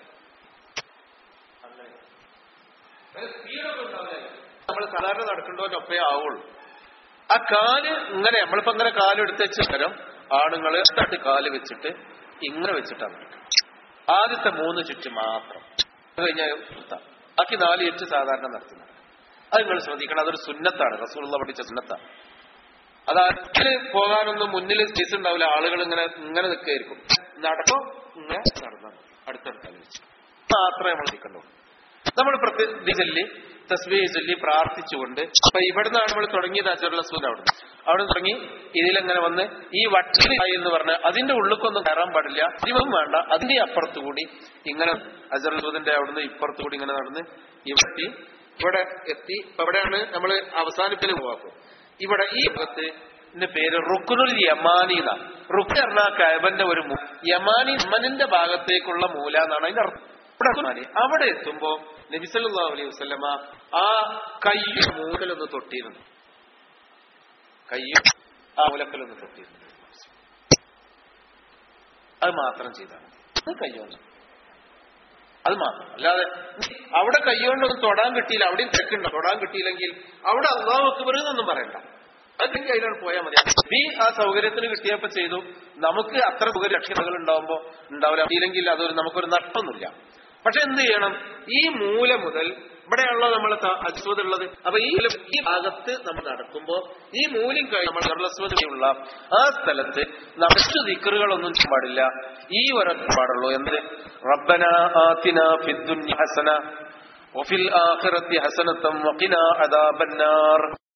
അങ്ങനെ അതിന് സ്പീഡൊന്നും ഉണ്ടാവില്ല നമ്മൾ സാധാരണ നടക്കേണ്ടവനൊപ്പേ ആവുള്ളൂ ആ കാല് ഇങ്ങനെ നമ്മളിപ്പോ ഇങ്ങനെ കാല് എടുത്ത് വെച്ച പകരം ആണുങ്ങള് തട്ട് കാല് വെച്ചിട്ട് ഇങ്ങനെ വെച്ചിട്ടാണ് നടക്കുന്നത് ആദ്യത്തെ മൂന്ന് ചുറ്റ് മാത്രം അത് കഴിഞ്ഞാൽ നിർത്താം ബാക്കി നാല് ചുറ്റ് സാധാരണ നടത്തുന്നത് അത് നിങ്ങൾ ശ്രദ്ധിക്കണം അതൊരു സുന്നത്താണ് റസൂലുള്ള പഠിച്ച സുന്നത്താണ് അത് അതില് പോകാനൊന്നും മുന്നിൽ സ്പേസ് ഉണ്ടാവില്ല ആളുകൾ ഇങ്ങനെ ഇങ്ങനെ നിൽക്കുകയായിരിക്കും നടക്കും ഇങ്ങനെ നടന്നു അടുത്തടുത്താൽ വെച്ചു മാത്രമേ നമ്മൾ നിൽക്കണ്ടുള്ളൂ നമ്മൾ പ്രത്യേക ചൊല്ലി തസ്ബീ ചൊല്ലി പ്രാർത്ഥിച്ചുകൊണ്ട് അപ്പൊ ഇവിടുന്നാണ് നമ്മൾ തുടങ്ങിയത് അജറുൽ അസ്വദ് അവിടെ അവിടെ തുടങ്ങി ഇതിലെങ്ങനെ വന്ന് ഈ വട്ടിൽ എന്ന് പറഞ്ഞ അതിന്റെ ഉള്ളിക്കൊന്നും കയറാൻ പാടില്ല അധികം വേണ്ട അതിന്റെ അപ്പുറത്ത് കൂടി ഇങ്ങനെ അജറുൽ അസ്വദിന്റെ അവിടുന്ന് ഇപ്പുറത്ത് കൂടി ഇങ്ങനെ നടന്ന് ഇവിടെ എത്തി ഇവിടെ എത്തി ഇപ്പൊ എവിടെയാണ് നമ്മൾ അവസാനിപ്പിന് പോവാക്കും ഇവിടെ ഈ ഭാഗത്ത് ഇതിന്റെ പേര് റുക്കുനുൽ യമാനി എന്നാണ് റുക്ക് പറഞ്ഞാൽ കൈബന്റെ ഒരു മൂ- യമാനി യമനിന്റെ ഭാഗത്തേക്കുള്ള മൂല എന്നാണ് അതിന്റെ അർത്ഥം ഇവിടെ യമാനി. അവിടെ എത്തുമ്പോ നബിസല്ലാ അലൈഹി വസ്ലമ ആ കയ്യും മൂലൊന്ന് തൊട്ടിരുന്നു കയ്യും ആ മൂലക്കലൊന്ന് തൊട്ടിരുന്നു അത് മാത്രം ചെയ്താൽ മതി അത് കയ്യോണ്ട് അത് മാത്രം അല്ലാതെ അവിടെ കൈകൊണ്ടൊന്നും തൊടാൻ കിട്ടിയില്ല അവിടെയും തിരക്കുണ്ടോ തൊടാൻ കിട്ടിയില്ലെങ്കിൽ അവിടെ അള്ളാഹു അക്ബർ എന്നൊന്നും പറയണ്ട അതെങ്കിൽ അതിലാണ് പോയാൽ മതി നീ ആ സൗകര്യത്തിന് കിട്ടിയപ്പോ ചെയ്തു നമുക്ക് അത്ര സൗകര്യ ലക്ഷ്യതകൾ ഉണ്ടാവുമ്പോ ഉണ്ടാവില്ല ഇല്ലെങ്കിൽ അതൊരു നമുക്കൊരു നഷ്ടമൊന്നുമില്ല പക്ഷെ എന്ത് ചെയ്യണം ഈ മൂല മുതൽ ഇവിടെയാണല്ലോ നമ്മൾ അസ്വതുള്ളത് അപ്പൊ ഈ ഈ ഭാഗത്ത് നമ്മൾ നടക്കുമ്പോ ഈ മൂല്യം കഴിഞ്ഞ് നമ്മൾ ജർലസ്വതയുള്ള ആ സ്ഥലത്ത് മറ്റു ദിക്കറുകളൊന്നും ചെയ്യാൻ പാടില്ല ഈ ഒരൊറ്റ പാടുള്ളൂ എന്ത് റബ്ബന ആതിന ഫിദ്ദുന്യ ഹസന وفي الآخرة حسنة وقنا عذاب النار